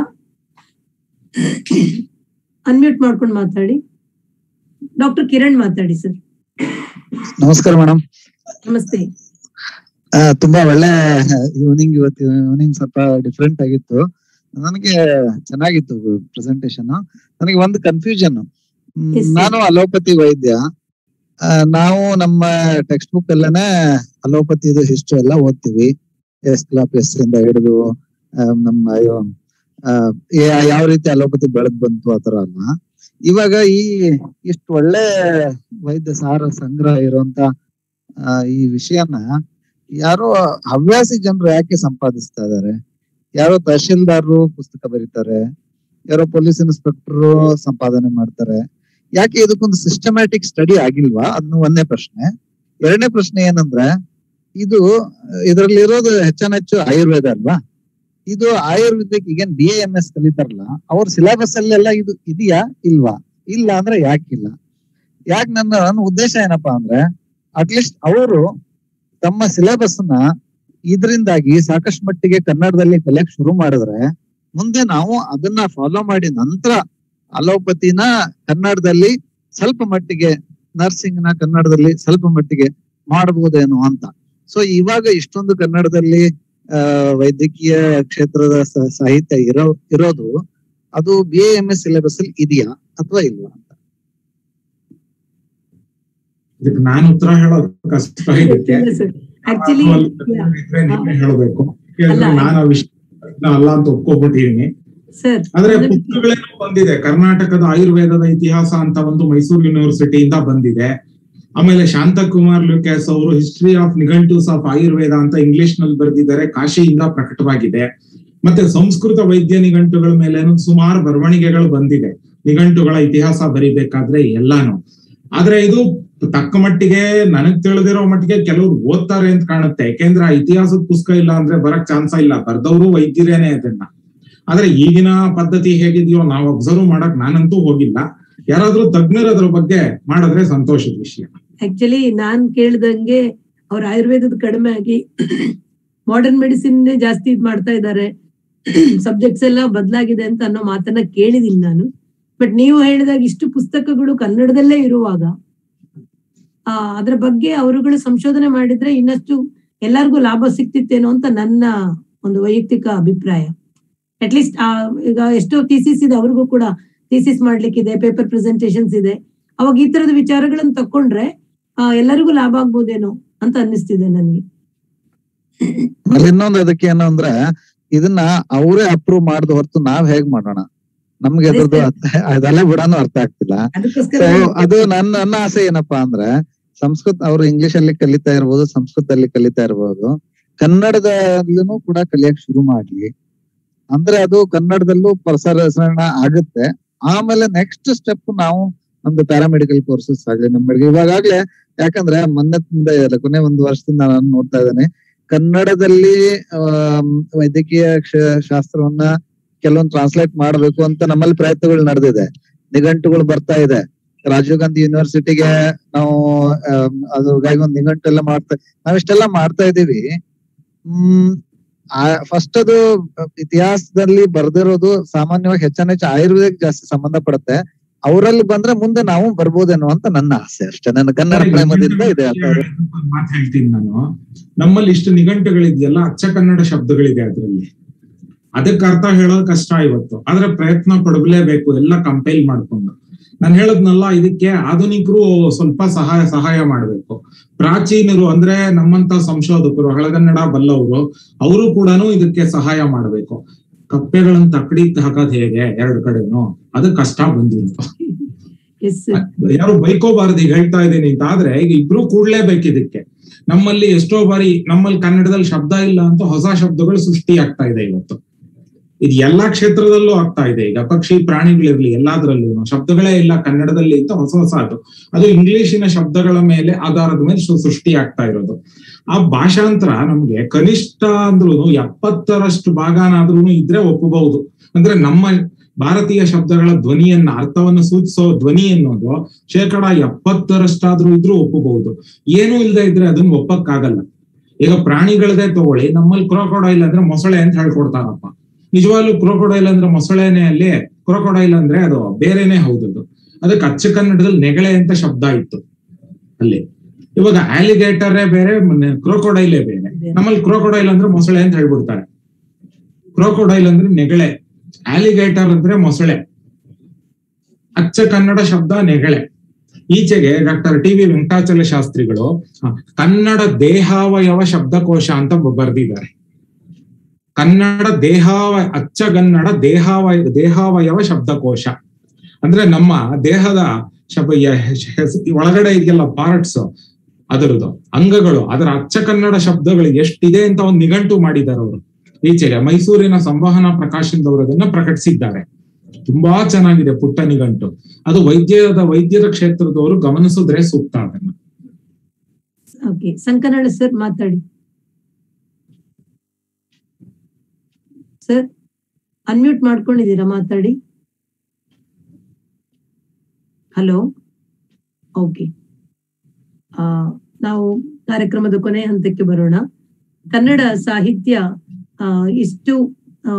ಅನ್ಮ್ಯೂಟ್ ಮಾಡ್ಕೊಂಡು ಮಾತಾಡಿ ಡಾಕ್ಟರ್ ಕಿರಣ್ ಮಾತಾಡಿ ಸರ್ ನಮಸ್ಕಾರ ಮೇಡಮ್ ನಮಸ್ತೆ ತುಂಬಾ ಒಳ್ಳೆ ಈವ್ನಿಂಗ್ ಇವತ್ತು ಈವ್ನಿಂಗ್ ಸ್ವಲ್ಪ ಡಿಫ್ರೆಂಟ್ ಆಗಿತ್ತು ನನಗೆ ಚೆನ್ನಾಗಿತ್ತು ಪ್ರೆಸೆಂಟೇಶನ್ ನನಗೆ ಒಂದು ಕನ್ಫ್ಯೂಷನ್ Yes, sir. ನಾನು ಅಲೋಪತಿ ವೈದ್ಯ ಆ, ನಾವು ನಮ್ಮ ಟೆಕ್ಸ್ಟ್ ಬುಕ್ ಅಲ್ಲೇನೆ ಅಲೋಪತಿದು ಹಿಸ್ಟ್ರಿ ಎಲ್ಲ ಓದ್ತೀವಿ ಎಸ್ ಎಸ್ ಇಂದ ಹಿಡಿದು ಆ, ನಮ್ಮ ಅಯ್ಯೋ, ಆ, ಯಾ- ಯಾವ ರೀತಿ ಅಲೋಪತಿ ಬೆಳೆದ್ ಬಂತು ಆತರ ಎಲ್ಲ ಇವಾಗ ಈ ಇಷ್ಟು ಒಳ್ಳೆ ವೈದ್ಯ ಸಾರ ಸಂಗ್ರಹ ಇರುವಂತ ಆ, ಈ ವಿಷಯನ ಯಾರೋ ಹವ್ಯಾಸಿ ಜನರು ಯಾಕೆ ಸಂಪಾದಿಸ್ತಾ ಇದಾರೆ ಯಾರೋ ತಹಶೀಲ್ದಾರರು ಪುಸ್ತಕ ಬರೀತಾರೆ ಯಾರೋ ಪೊಲೀಸ್ ಇನ್ಸ್ಪೆಕ್ಟರ್ ಸಂಪಾದನೆ ಮಾಡ್ತಾರೆ ಯಾಕೆ ಇದಕ್ಕೊಂದು ಸಿಸ್ಟಮ್ಯಾಟಿಕ್ ಸ್ಟಡಿ ಆಗಿಲ್ವಾ ಅದನ್ನ ಒಂದನೇ ಪ್ರಶ್ನೆ ಎರಡನೇ ಪ್ರಶ್ನೆ ಏನಂದ್ರೆ ಇದು ಇದರಲ್ಲಿ ಇರೋದು ಹೆಚ್ಚಾನೆಚ್ಚು ಆಯುರ್ವೇದ ಅಲ್ವಾ ಇದು ಆಯುರ್ವೇದಕ್ಕೆ ಈಗ ಬಿ ಎಂ ಎಸ್ ಕಲಿತಾರಲ್ಲ ಅವ್ರ ಸಿಲೆಬಸ್ ಅಲ್ಲೆಲ್ಲ ಇದು ಇದೆಯಾ ಇಲ್ವಾ ಇಲ್ಲ ಅಂದ್ರೆ ಯಾಕಿಲ್ಲ ಯಾಕೆ ನನ್ನ ನನ್ನ ಉದ್ದೇಶ ಏನಪ್ಪಾ ಅಂದ್ರೆ ಅಟ್ಲೀಸ್ಟ್ ಅವರು ತಮ್ಮ ಸಿಲೆಬಸ್ ನ ಇದರಿಂದಾಗಿ ಸಾಕಷ್ಟು ಮಟ್ಟಿಗೆ ಕನ್ನಡದಲ್ಲಿ ಕಲಿಯಕ್ ಶುರು ಮಾಡಿದ್ರೆ ಮುಂದೆ ನಾವು ಅದನ್ನ ಫಾಲೋ ಮಾಡಿ ನಂತರ ಅಲೋಪತಿನ ಕನ್ನಡದಲ್ಲಿ ಸ್ವಲ್ಪ ಮಟ್ಟಿಗೆ ನರ್ಸಿಂಗ್ ನ ಕನ್ನಡದಲ್ಲಿ ಸ್ವಲ್ಪ ಮಟ್ಟಿಗೆ ಮಾಡಬಹುದೇನೋ ಅಂತ ಸೊ ಇವಾಗ ಇಷ್ಟೊಂದು ಕನ್ನಡದಲ್ಲಿ ಆ ವೈದ್ಯಕೀಯ ಕ್ಷೇತ್ರದ ಸ- ಸಾಹಿತ್ಯ ಇರೋ ಇರೋದು ಅದು ಬಿ ಎಂ ಎಸ್ ಸಿಲೆಬಸ್ ಅಲ್ಲಿ ಇದೆಯಾ ಅಥವಾ ಇಲ್ವಾ ಅಂತ ಇದಕ್ಕೆ ನಾನು ಉತ್ತರ ಹೇಳೋದು ಕಷ್ಟ ಇದಕ್ಕೆ ಸರ್ ಆಕ್ಚುಲಿ ನಾನು ಅಲ್ಲಿ ಇದ್ರೆ ನೀವೇ ಹೇಳ್ಬೇಕು ಯಾಕಂದ್ರೆ ಅಲ್ಲ. ನಾನು ಆ ವಿಷಯ ಅಲ್ಲ ಅಂತ ಒಪ್ಕೊಬಿಟ್ಟಿದೀನಿ ಸರ್ ಆದ್ರೆ ಪುಸ್ತಕಗಳೇನೋ ಬಂದಿದೆ ಕರ್ನಾಟಕದ ಆಯುರ್ವೇದದ ಇತಿಹಾಸ ಅಂತ ಒಂದು ಮೈಸೂರು ಯೂನಿವರ್ಸಿಟಿಯಿಂದ ಬಂದಿದೆ ಆಮೇಲೆ ಶಾಂತಕುಮಾರ್ ಲುಕ್ಯಾಸ್ ಅವರು ಹಿಸ್ಟ್ರಿ ಆಫ್ ನಿಘಂಟೂಸ್ ಆಫ್ ಆಯುರ್ವೇದ ಅಂತ ಇಂಗ್ಲಿಷ್ ನಲ್ಲಿ ಬರೆದಿದ್ದಾರೆ ಕಾಶಿಯಿಂದ ಪ್ರಕಟವಾಗಿದೆ ಮತ್ತೆ ಸಂಸ್ಕೃತ ವೈದ್ಯ ನಿಘಂಟುಗಳ ಮೇಲೆ ಸುಮಾರು ಬರವಣಿಗೆಗಳು ಬಂದಿದೆ ನಿಘಂಟುಗಳ ಇತಿಹಾಸ ಬರಿಬೇಕಾದ್ರೆ ಎಲ್ಲಾನು ಆದ್ರೆ ಇದು ತಕ್ಕ ಮಟ್ಟಿಗೆ ನನಗ್ ತಿಳಿದಿರೋ ಮಟ್ಟಿಗೆ ಕೆಲವ್ರು ಓದ್ತಾರೆ ಅಂತ ಕಾಣುತ್ತೆ ಯಾಕೆಂದ್ರೆ ಆ ಇತಿಹಾಸದ ಪುಸ್ತಕ ಇಲ್ಲ ಅಂದ್ರೆ ಬರಕ್ ಚಾನ್ಸ ಇಲ್ಲ ಬರ್ದವರು ವೈದ್ಯರೇನೆ ಅದನ್ನ ಆದ್ರೆ ಈಗಿನ ಪದ್ಧತಿ ಹೇಗಿದೆಯೋ ನಾವು ಅಬ್ಸರ್ವ್ ಮಾಡಕ್ ನಾನಂತೂ ಹೋಗಿಲ್ಲ ಯಾರಾದ್ರೂ ತಜ್ಞರು ಅದ್ರ ಬಗ್ಗೆ ಮಾಡಿದ್ರೆ ಸಂತೋಷದ ವಿಷಯ ಆಕ್ಚುಲಿ ನಾನ್ ಕೇಳ್ದಂಗೆ ಅವ್ರ ಆಯುರ್ವೇದದ ಕಡಿಮೆ ಆಗಿ ಮಾಡರ್ನ್ ಮೆಡಿಸಿನ್ ಜಾಸ್ತಿ ಇದ್ ಮಾಡ್ತಾ ಇದ್ದಾರೆ ಸಬ್ಜೆಕ್ಟ್ಸ್ ಎಲ್ಲ ಬದಲಾಗಿದೆ ಅಂತ ಅನ್ನೋ ಮಾತನ್ನ ಕೇಳಿದೀನಿ ನಾನು ಬಟ್ ನೀವು ಹೇಳಿದಾಗ ಇಷ್ಟು ಪುಸ್ತಕಗಳು ಕನ್ನಡದಲ್ಲೇ ಇರುವಾಗ ಆ ಅದ್ರ ಬಗ್ಗೆ ಅವರುಗಳು ಸಂಶೋಧನೆ ಮಾಡಿದ್ರೆ ಇನ್ನಷ್ಟು ಎಲ್ಲರಿಗೂ ಲಾಭ ಸಿಕ್ತಿತ್ತೇನೋ ಅಂತ ನನ್ನ ಒಂದು ವೈಯಕ್ತಿಕ ಅಭಿಪ್ರಾಯ ಅಟ್ಲೀಸ್ಟ್ ಆ ಈಗ ಎಷ್ಟೋ ಥೀಸಿಸ್ ಇದೆ ಅವ್ರಿಗೂ ಕೂಡ ಥೀಸಿಸ್ ಮಾಡ್ಲಿಕ್ಕಿದೆ ಪೇಪರ್ ಪ್ರೆಸೆಂಟೇಶನ್ಸ್ ಇದೆ ಅವಾಗ ಈ ತರದ ವಿಚಾರಗಳನ್ನ ತಕೊಂಡ್ರೆ ಆ, ಎಲ್ಲರಿಗೂ ಲಾಭ ಆಗ್ಬೋದೇನೋ ಅಂತ ಅನ್ನಿಸ್ತಿದೆ ನನಗೆ ಅಲ್ಲಿ ಇನ್ನೊಂದು ಅದಕ್ಕೆ ಏನು ಅಂದ್ರೆ ಇದನ್ನ ಅವರೇ ಅಪ್ರೂವ್ ಮಾಡ್ದ ಹೊರತು ನಾವ್ ಹೇಗ್ ಮಾಡೋಣ ನಮ್ಗೆ ಅದ್ರದ್ದು ಅರ್ಥ- ಅದೆಲ್ಲ ಬಿಡೋನು ಅರ್ಥ ಆಗ್ತಿಲ್ಲ ಅದಕ್ಕೋಸ್ಕರ ಸೊ ಅದು ನನ್ನ ನನ್ನ ಆಸೆ ಏನಪ್ಪಾ ಅಂದ್ರೆ ಸಂಸ್ಕೃತ ಅವರು ಇಂಗ್ಲಿಷ್ ಅಲ್ಲಿ ಕಲಿತಾ ಇರ್ಬೋದು ಸಂಸ್ಕೃತದಲ್ಲಿ ಕಲಿತಾ ಇರ್ಬೋದು ಕನ್ನಡದಲ್ಲೂ ಕೂಡ ಕಲಿಯಕ್ ಶುರು ಮಾಡ್ಲಿ ಅಂದ್ರೆ ಅದು ಕನ್ನಡದಲ್ಲೂ ಪ್ರಸಾರಣ ಆಗುತ್ತೆ ಆಮೇಲೆ ನೆಕ್ಸ್ಟ್ ಸ್ಟೆಪ್ ನಾವು ನಮ್ದು ಪ್ಯಾರಾಮೆಡಿಕಲ್ ಕೋರ್ಸಸ್ ಆಗ್ಲಿ ನಮ್ಮ ಇವಾಗಾಗ್ಲೇ ಯಾಕಂದ್ರೆ ಮೊನ್ನೆ ಕೊನೆ ಒಂದು ವರ್ಷದಿಂದ ನಾನು ನೋಡ್ತಾ ಇದ್ದೇನೆ ಕನ್ನಡದಲ್ಲಿ ಆಮ್, ವೈದ್ಯಕೀಯ ಕ್ಷ- ಶಾಸ್ತ್ರವನ್ನ ಕೆಲವೊಂದು ಟ್ರಾನ್ಸ್ಲೇಟ್ ಮಾಡ್ಬೇಕು ಅಂತ ನಮ್ಮಲ್ಲಿ ಪ್ರಯತ್ನಗಳು ನಡೆದಿದೆ ನಿಘಂಟುಗಳು ಬರ್ತಾ ಇದೆ ರಾಜೀವ್ ಗಾಂಧಿ ಯೂನಿವರ್ಸಿಟಿಗೆ ನಾವು ಆಮ್, ಅದ್ರ ಒಂದು ನಿಘಂಟು ಎಲ್ಲ ಮಾಡ್ತಾ ನಾವಿಷ್ಟೆಲ್ಲ ಮಾಡ್ತಾ ಇದೀವಿ ಹ್ಮ್ ಫಸ್ಟ್ ಅದು ಇತಿಹಾಸದಲ್ಲಿ ಬರ್ದಿರೋದು ಸಾಮಾನ್ಯವಾಗಿ ಹೆಚ್ಚಾನೆಚ್ಚು ಆಯುರ್ವೇದಕ್ಕೆ ಜಾಸ್ತಿ ಸಂಬಂಧ ಪಡುತ್ತೆ ಅವರಲ್ಲಿ ಬಂದ್ರೆ ಮುಂದೆ ನಾವು ಬರ್ಬೋದೇನೋ ಅಂತ ನನ್ನ ಆಸೆ ಅಷ್ಟೇ ನನ್ನ ಕನ್ನಡ ಪ್ರೇಮದಿಂದ ಇದೆ ಅಂತ ಒಂದ್ ಮಾತು ಹೇಳ್ತೀನಿ ನಾನು ನಮ್ಮಲ್ಲಿ ಇಷ್ಟು ನಿಘಂಟುಗಳಿದೆಯಲ್ಲ ಅಚ್ಚ ಕನ್ನಡ ಶಬ್ದಗಳಿದೆ ಅದರಲ್ಲಿ ಅದಕ್ಕೆ ಅರ್ಥ ಹೇಳೋದು ಕಷ್ಟ ಇವತ್ತು ಆದ್ರೆ ಪ್ರಯತ್ನ ಪಡಲೇಬೇಕು ಎಲ್ಲ ಕಂಪೈಲ್ ಮಾಡ್ಕೊಂಡು ನಾನು ಹೇಳದ್ನಲ್ಲ ಇದಕ್ಕೆ ಆಧುನಿಕರು ಸ್ವಲ್ಪ ಸಹಾಯ ಸಹಾಯ ಮಾಡ್ಬೇಕು ಪ್ರಾಚೀನರು ಅಂದ್ರೆ ನಮ್ಮಂತ ಸಂಶೋಧಕರು ಹಳಗನ್ನಡ ಬಲ್ಲವರು ಅವರು ಕೂಡ ಇದಕ್ಕೆ ಸಹಾಯ ಮಾಡ್ಬೇಕು ಕಪ್ಪೆಗಳನ್ನ ತಕ್ಕಡಿ ಹಾಕೋದ್ ಹೇಗೆ ಎರಡ್ ಕಡೆನು ಅದು ಕಷ್ಟ ಬಂದಿರುತ್ತೆ ಎಸ್ ಯಾರು ಬೈಕೋಬಾರದು ಈಗ ಹೇಳ್ತಾ ಇದ್ದೀನಿ ಅಂತ ಆದ್ರೆ ಈಗ ಇಬ್ರು ಕೂಡ್ಲೇಬೇಕು ಇದಕ್ಕೆ ನಮ್ಮಲ್ಲಿ ಎಷ್ಟೋ ಬಾರಿ ನಮ್ಮಲ್ಲಿ ಕನ್ನಡದಲ್ಲಿ ಶಬ್ದ ಇಲ್ಲ ಅಂತ ಹೊಸ ಶಬ್ದಗಳು ಸೃಷ್ಟಿ ಆಗ್ತಾ ಇದೆ ಇವತ್ತು ಇದು ಎಲ್ಲಾ ಕ್ಷೇತ್ರದಲ್ಲೂ ಆಗ್ತಾ ಇದೆ ಈಗ ಪಕ್ಷಿ ಪ್ರಾಣಿಗಳಿರ್ಲಿ ಎಲ್ಲಾದ್ರಲ್ಲೂ ಶಬ್ದಗಳೇ ಇಲ್ಲ ಕನ್ನಡದಲ್ಲಿ ಅಂತ ಹೊಸ ಹೊಸ ಅದು ಅದು ಇಂಗ್ಲಿಶಿನ ಶಬ್ದಗಳ ಮೇಲೆ ಆಧಾರದ ಮೇಲೆ ಸೃ- ಸೃಷ್ಟಿ ಆಗ್ತಾ ಇರೋದು ಆ ಭಾಷಾಂತರ ನಮ್ಗೆ ಕನಿಷ್ಠ ಅಂದ್ರೂ ಎಪ್ಪತ್ತರಷ್ಟು ಭಾಗನಾದ್ರೂ ಇದ್ರೆ ಒಪ್ಪಬಹುದು ಅಂದ್ರೆ ನಮ್ಮ ಭಾರತೀಯ ಶಬ್ದಗಳ ಧ್ವನಿಯನ್ನ ಅರ್ಥವನ್ನು ಸೂಚಿಸೋ ಧ್ವನಿ ಅನ್ನೋದು ಶೇಕಡ ಎಪ್ಪತ್ತರಷ್ಟಾದ್ರೂ ಇದ್ರೂ ಒಪ್ಪಬಹುದು ಏನೂ ಇಲ್ಲದೆ ಇದ್ರೆ ಅದನ್ನ ಒಪ್ಪಕ್ಕಾಗಲ್ಲ ಈಗ ಪ್ರಾಣಿಗಳದೇ ತಗೊಳ್ಳಿ ನಮ್ಮಲ್ಲಿ ಕ್ರೋಕೊಡೈಲ್ ಅಂದ್ರೆ ಮೊಸಳೆ ಅಂತ ಹೇಳ್ಕೊಡ್ತಾರಪ್ಪ ನಿಜವಾಗ್ಲೂ ಕ್ರೋಕೊಡೈಲ್ ಅಂದ್ರೆ ಮೊಸಳೆನೆ ಅಲ್ಲಿ ಕ್ರೋಕೊಡೈಲ್ ಅಂದ್ರೆ ಅದು ಬೇರೆನೆ ಹೌದದು ಅದಕ್ಕೆ ಅಚ್ಚ ಕನ್ನಡದಲ್ಲಿ ನೆಗಳೆ ಅಂತ ಶಬ್ದ ಇತ್ತು ಅಲ್ಲಿ ಇವಾಗ ಆಲಿಗೇಟರೇ ಬೇರೆ ಕ್ರೋಕೊಡೈಲೇ ಬೇರೆ ನಮ್ಮಲ್ಲಿ ಕ್ರೋಕೊಡೈಲ್ ಅಂದ್ರೆ ಮೊಸಳೆ ಅಂತ ಹೇಳ್ಬಿಡ್ತಾರೆ ಕ್ರೋಕೊಡೈಲ್ ಅಂದ್ರೆ ನೆಗಳೆ ಆಲಿಗೇಟರ್ ಅಂದ್ರೆ ಮೊಸಳೆ ಅಚ್ಚ ಕನ್ನಡ ಶಬ್ದ ನೆಗಳೆ ಈಚೆಗೆ ಡಾಕ್ಟರ್ ಟಿ ವಿ ವೆಂಕಟಾಚಲ ಶಾಸ್ತ್ರಿಗಳು ಹ, ಕನ್ನಡ ದೇಹಾವಯವ ಶಬ್ದಕೋಶ ಅಂತ ಬ- ಬರ್ದಿದ್ದಾರೆ ಕನ್ನಡ ದೇಹಾವ ಅಚ್ಚಗನ್ನಡ ದೇಹಾವಯ ದೇಹಾವಯವ ಶಬ್ದಕೋಶ ಅಂದ್ರೆ ನಮ್ಮ ದೇಹದ ಶಬ ಯ- ಹೆಸ್- ಒಳಗಡೆ ಇದೆಯಲ್ಲ ಪಾರ್ಟ್ಸ್ ಅದರದ್ದು ಅಂಗಗಳು ಅದರ ಅಚ್ಚ ಕನ್ನಡ ಶಬ್ದಗಳು ಎಷ್ಟಿದೆ ಅಂತ ಒಂದು ನಿಘಂಟು ಮಾಡಿದ್ದಾರೆ ಅವರು ಈಚೆಗೆ ಮೈಸೂರಿನ ಸಂವಹನ ಪ್ರಕಾಶನದವರು ಅದನ್ನ ಪ್ರಕಟಿಸಿದ್ದಾರೆ ತುಂಬಾ ಚೆನ್ನಾಗಿದೆ ಪುಟ್ಟ ನಿಘಂಟು ಅದು ವೈದ್ಯದ ವೈದ್ಯರ ಕ್ಷೇತ್ರದವರು ಗಮನಿಸಿದ್ರೆ ಸೂಕ್ತ ಅದನ್ನ ಓಕೆ ಸಂಕನಳ ಸರ್ ಮಾತಾಡಿ ಸರ್ ಅನ್ಮ್ಯೂಟ್ ಮಾಡ್ಕೊಂಡಿದ್ದೀರಾ ಮಾತಾಡಿ ಹಲೋ ಓಕೆ ಆ ನಾವು ಕಾರ್ಯಕ್ರಮದ ಕೊನೆಯ ಹಂತಕ್ಕೆ ಬರೋಣ ಕನ್ನಡ ಸಾಹಿತ್ಯ ಆ, ಇಷ್ಟು ಆ,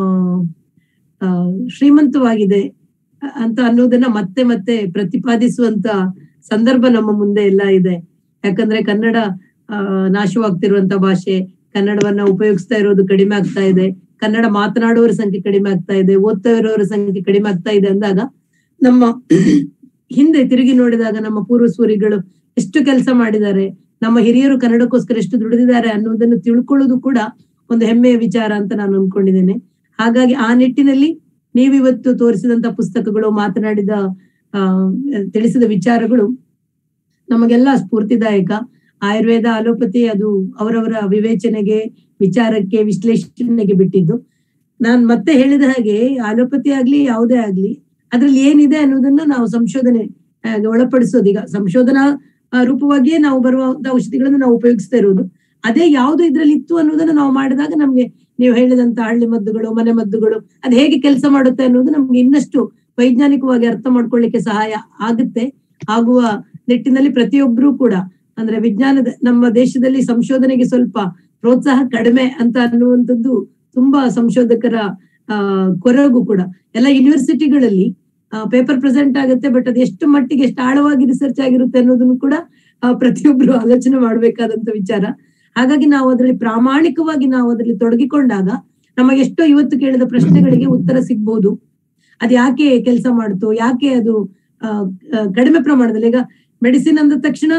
ಆ, ಶ್ರೀಮಂತವಾಗಿದೆ ಅಂತ ಅನ್ನೋದನ್ನ ಮತ್ತೆ ಮತ್ತೆ ಪ್ರತಿಪಾದಿಸುವಂತ ಸಂದರ್ಭ ನಮ್ಮ ಮುಂದೆ ಎಲ್ಲ ಇದೆ ಯಾಕಂದ್ರೆ ಕನ್ನಡ ಆ, ನಾಶವಾಗ್ತಿರುವಂತ ಭಾಷೆ ಕನ್ನಡವನ್ನ ಉಪಯೋಗಿಸ್ತಾ ಇರೋದು ಕಡಿಮೆ ಆಗ್ತಾ ಇದೆ ಕನ್ನಡ ಮಾತನಾಡುವವರ ಸಂಖ್ಯೆ ಕಡಿಮೆ ಆಗ್ತಾ ಇದೆ ಓದ್ತಾ ಇರೋರ ಸಂಖ್ಯೆ ಕಡಿಮೆ ಆಗ್ತಾ ಇದೆ ಅಂದಾಗ ನಮ್ಮ ಹಿಂದೆ ತಿರುಗಿ ನೋಡಿದಾಗ ನಮ್ಮ ಪೂರ್ವಸೂರಿಗಳು ಎಷ್ಟು ಕೆಲಸ ಮಾಡಿದ್ದಾರೆ ನಮ್ಮ ಹಿರಿಯರು ಕನ್ನಡಕ್ಕೋಸ್ಕರ ಎಷ್ಟು ದುಡಿದಿದ್ದಾರೆ ಅನ್ನೋದನ್ನು ತಿಳ್ಕೊಳ್ಳೋದು ಕೂಡ ಒಂದು ಹೆಮ್ಮೆಯ ವಿಚಾರ ಅಂತ ನಾನು ಅನ್ಕೊಂಡಿದ್ದೇನೆ ಹಾಗಾಗಿ ಆ ನಿಟ್ಟಿನಲ್ಲಿ ನೀವಿವತ್ತು ತೋರಿಸಿದಂತ ಪುಸ್ತಕಗಳು ಮಾತನಾಡಿದ ಆ ತಿಳಿಸಿದ ವಿಚಾರಗಳು ನಮಗೆಲ್ಲ ಸ್ಫೂರ್ತಿದಾಯಕ ಆಯುರ್ವೇದ ಅಲೋಪತಿ ಅದು ಅವರವರ ವಿವೇಚನೆಗೆ ವಿಚಾರಕ್ಕೆ ವಿಶ್ಲೇಷಣೆಗೆ ಬಿಟ್ಟಿದ್ದು ನಾನ್ ಮತ್ತೆ ಹೇಳಿದ ಹಾಗೆ ಅಲೋಪತಿ ಆಗ್ಲಿ ಯಾವುದೇ ಆಗ್ಲಿ ಅದ್ರಲ್ಲಿ ಏನಿದೆ ಅನ್ನೋದನ್ನ ನಾವು ಸಂಶೋಧನೆ ಆ, ಒಳಪಡಿಸೋದು ಈಗ ಸಂಶೋಧನಾ ಆ, ರೂಪವಾಗಿಯೇ ನಾವು ಬರುವಂತ ಔಷಧಿಗಳನ್ನು ನಾವು ಉಪಯೋಗಿಸ್ತಾ ಇರೋದು ಅದೇ ಯಾವ್ದು ಇದ್ರಲ್ಲಿ ಇತ್ತು ಅನ್ನೋದನ್ನ ನಾವು ಮಾಡಿದಾಗ ನಮ್ಗೆ ನೀವು ಹೇಳಿದಂತ ಹಳ್ಳಿ ಮದ್ದುಗಳು ಮನೆ ಮದ್ದುಗಳು ಅದು ಹೇಗೆ ಕೆಲಸ ಮಾಡುತ್ತೆ ಅನ್ನೋದು ನಮ್ಗೆ ಇನ್ನಷ್ಟು ವೈಜ್ಞಾನಿಕವಾಗಿ ಅರ್ಥ ಮಾಡ್ಕೊಳ್ಳಿಕ್ಕೆ ಸಹಾಯ ಆಗುತ್ತೆ ಆಗುವ ನಿಟ್ಟಿನಲ್ಲಿ ಪ್ರತಿಯೊಬ್ಬರೂ ಕೂಡ ಅಂದ್ರೆ ವಿಜ್ಞಾನದ ನಮ್ಮ ದೇಶದಲ್ಲಿ ಸಂಶೋಧನೆಗೆ ಸ್ವಲ್ಪ ಪ್ರೋತ್ಸಾಹ ಕಡಿಮೆ ಅಂತ ಅನ್ನುವಂಥದ್ದು ತುಂಬಾ ಸಂಶೋಧಕರ ಆ ಕೊರಗು ಕೂಡ ಎಲ್ಲ ಯೂನಿವರ್ಸಿಟಿಗಳಲ್ಲಿ ಪೇಪರ್ ಪ್ರೆಸೆಂಟ್ ಆಗುತ್ತೆ ಬಟ್ ಅದು ಎಷ್ಟು ಮಟ್ಟಿಗೆ ಎಷ್ಟು ಆಳವಾಗಿ ರಿಸರ್ಚ್ ಆಗಿರುತ್ತೆ ಅನ್ನೋದನ್ನು ಕೂಡ ಆ, ಪ್ರತಿಯೊಬ್ರು ಆಲೋಚನೆ ಮಾಡ್ಬೇಕಾದಂತ ವಿಚಾರ ಹಾಗಾಗಿ ನಾವು ಅದರಲ್ಲಿ ಪ್ರಾಮಾಣಿಕವಾಗಿ ನಾವು ಅದರಲ್ಲಿ ತೊಡಗಿಕೊಂಡಾಗ ನಮಗೆ ಎಷ್ಟೋ ಇವತ್ತು ಕೇಳಿದ ಪ್ರಶ್ನೆಗಳಿಗೆ ಉತ್ತರ ಸಿಗ್ಬೋದು ಅದ್ ಯಾಕೆ ಕೆಲಸ ಮಾಡ್ತು ಯಾಕೆ ಅದು ಆ, ಆ, ಕಡಿಮೆ ಪ್ರಮಾಣದಲ್ಲಿ ಈಗ ಮೆಡಿಸಿನ್ ಅಂದ ತಕ್ಷಣ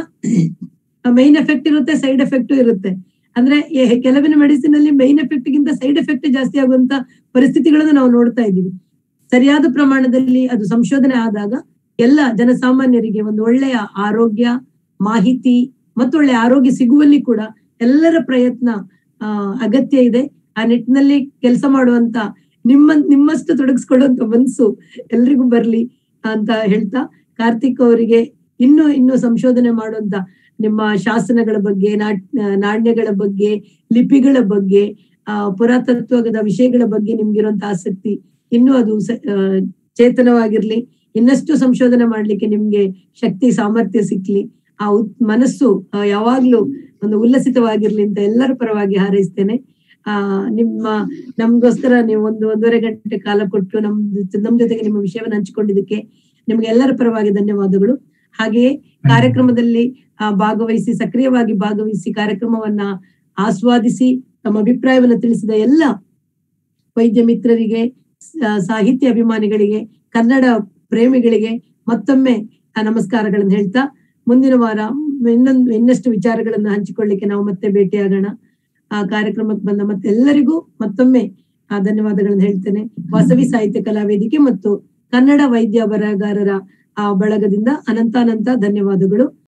ಮೈನ್ ಎಫೆಕ್ಟ್ ಇರುತ್ತೆ ಸೈಡ್ ಎಫೆಕ್ಟ್ ಇರುತ್ತೆ ಅಂದ್ರೆ ಎ- ಕೆಲವಿನ ಮೆಡಿಸಿನ್ ಅಲ್ಲಿ ಮೈನ್ ಎಫೆಕ್ಟ್ ಗಿಂತ ಸೈಡ್ ಎಫೆಕ್ಟ್ ಜಾಸ್ತಿ ಆಗುವಂತ ಪರಿಸ್ಥಿತಿಗಳನ್ನು ನಾವು ನೋಡ್ತಾ ಇದ್ದೀವಿ ಸರಿಯಾದ ಪ್ರಮಾಣದಲ್ಲಿ ಅದು ಸಂಶೋಧನೆ ಆದಾಗ ಎಲ್ಲ ಜನಸಾಮಾನ್ಯರಿಗೆ ಒಂದು ಒಳ್ಳೆಯ ಆರೋಗ್ಯ ಮಾಹಿತಿ ಮತ್ತು ಒಳ್ಳೆಯ ಆರೋಗ್ಯ ಸಿಗುವಲ್ಲಿ ಕೂಡ ಎಲ್ಲರ ಪ್ರಯತ್ನ ಆ, ಅಗತ್ಯ ಇದೆ ಆ ನಿಟ್ಟಿನಲ್ಲಿ ಕೆಲಸ ಮಾಡುವಂತ ನಿಮ್ಮ ನಿಮ್ಮಷ್ಟು ತೊಡಗಿಸ್ಕೊಳ್ಳುವಂತ ಮನ್ಸು ಎಲ್ರಿಗೂ ಬರ್ಲಿ ಅಂತ ಹೇಳ್ತಾ ಕಾರ್ತಿಕ್ ಅವರಿಗೆ ಇನ್ನು ಇನ್ನು ಸಂಶೋಧನೆ ಮಾಡುವಂತ ನಿಮ್ಮ ಶಾಸನಗಳ ಬಗ್ಗೆ ನಾಟ್ ನಾಣ್ಯಗಳ ಬಗ್ಗೆ ಲಿಪಿಗಳ ಬಗ್ಗೆ ಆ ಪುರಾತತ್ವದ ವಿಷಯಗಳ ಬಗ್ಗೆ ನಿಮ್ಗಿರುವಂತ ಆಸಕ್ತಿ ಇನ್ನೂ ಅದು ಸ- ಆ, ಚೇತನವಾಗಿರ್ಲಿ ಇನ್ನಷ್ಟು ಸಂಶೋಧನೆ ಮಾಡ್ಲಿಕ್ಕೆ ನಿಮ್ಗೆ ಶಕ್ತಿ ಸಾಮರ್ಥ್ಯ ಸಿಕ್ಲಿ ಆ ಉತ್- ಮನಸ್ಸು ಆ, ಯಾವಾಗ್ಲೂ ಒಂದು ಉಲ್ಲಸಿತವಾಗಿರ್ಲಿ ಅಂತ ಎಲ್ಲರ ಪರವಾಗಿ ಹಾರೈಸ್ತೇನೆ ಆ ನಿಮ್ಮ ನಮ್ಗೋಸ್ಕರ ನೀವು ಒಂದು ಒಂದೂವರೆ ಗಂಟೆ ಕಾಲ ಕೊಟ್ಟು ನಮ್ ನಮ್ ಜೊತೆಗೆ ನಿಮ್ಮ ವಿಷಯವನ್ನು ಹಂಚಿಕೊಂಡಿದ್ದಕ್ಕೆ ನಿಮ್ಗೆ ಎಲ್ಲರ ಪರವಾಗಿ ಧನ್ಯವಾದಗಳು ಹಾಗೆಯೇ ಕಾರ್ಯಕ್ರಮದಲ್ಲಿ ಆ, ಭಾಗವಹಿಸಿ ಸಕ್ರಿಯವಾಗಿ ಭಾಗವಹಿಸಿ ಕಾರ್ಯಕ್ರಮವನ್ನ ಆಸ್ವಾದಿಸಿ ತಮ್ಮ ಅಭಿಪ್ರಾಯವನ್ನು ತಿಳಿಸಿದ ಎಲ್ಲ ವೈದ್ಯ ಮಿತ್ರರಿಗೆ ಸ- ಸಾಹಿತ್ಯ ಅಭಿಮಾನಿಗಳಿಗೆ ಕನ್ನಡ ಪ್ರೇಮಿಗಳಿಗೆ ಮತ್ತೊಮ್ಮೆ ಆ ನಮಸ್ಕಾರಗಳನ್ನು ಹೇಳ್ತಾ ಮುಂದಿನ ವಾರ ಇನ್ನೊಂದು ಇನ್ನಷ್ಟು ವಿಚಾರಗಳನ್ನ ಹಂಚಿಕೊಳ್ಳಿಕ್ಕೆ ನಾವು ಮತ್ತೆ ಭೇಟಿಯಾಗೋಣ ಆ ಕಾರ್ಯಕ್ರಮಕ್ಕೆ ಬಂದ ಮತ್ತೆ ಎಲ್ಲರಿಗೂ ಮತ್ತೊಮ್ಮೆ ಆ ಧನ್ಯವಾದಗಳನ್ನು ಹೇಳ್ತೇನೆ ವಾಸವಿ ಸಾಹಿತ್ಯ ಕಲಾ ವೇದಿಕೆ ಮತ್ತು ಕನ್ನಡ ವೈದ್ಯ ಬರಹಗಾರರ ಆ ಬಳಗದಿಂದ ಅನಂತಾನಂತ ಧನ್ಯವಾದಗಳು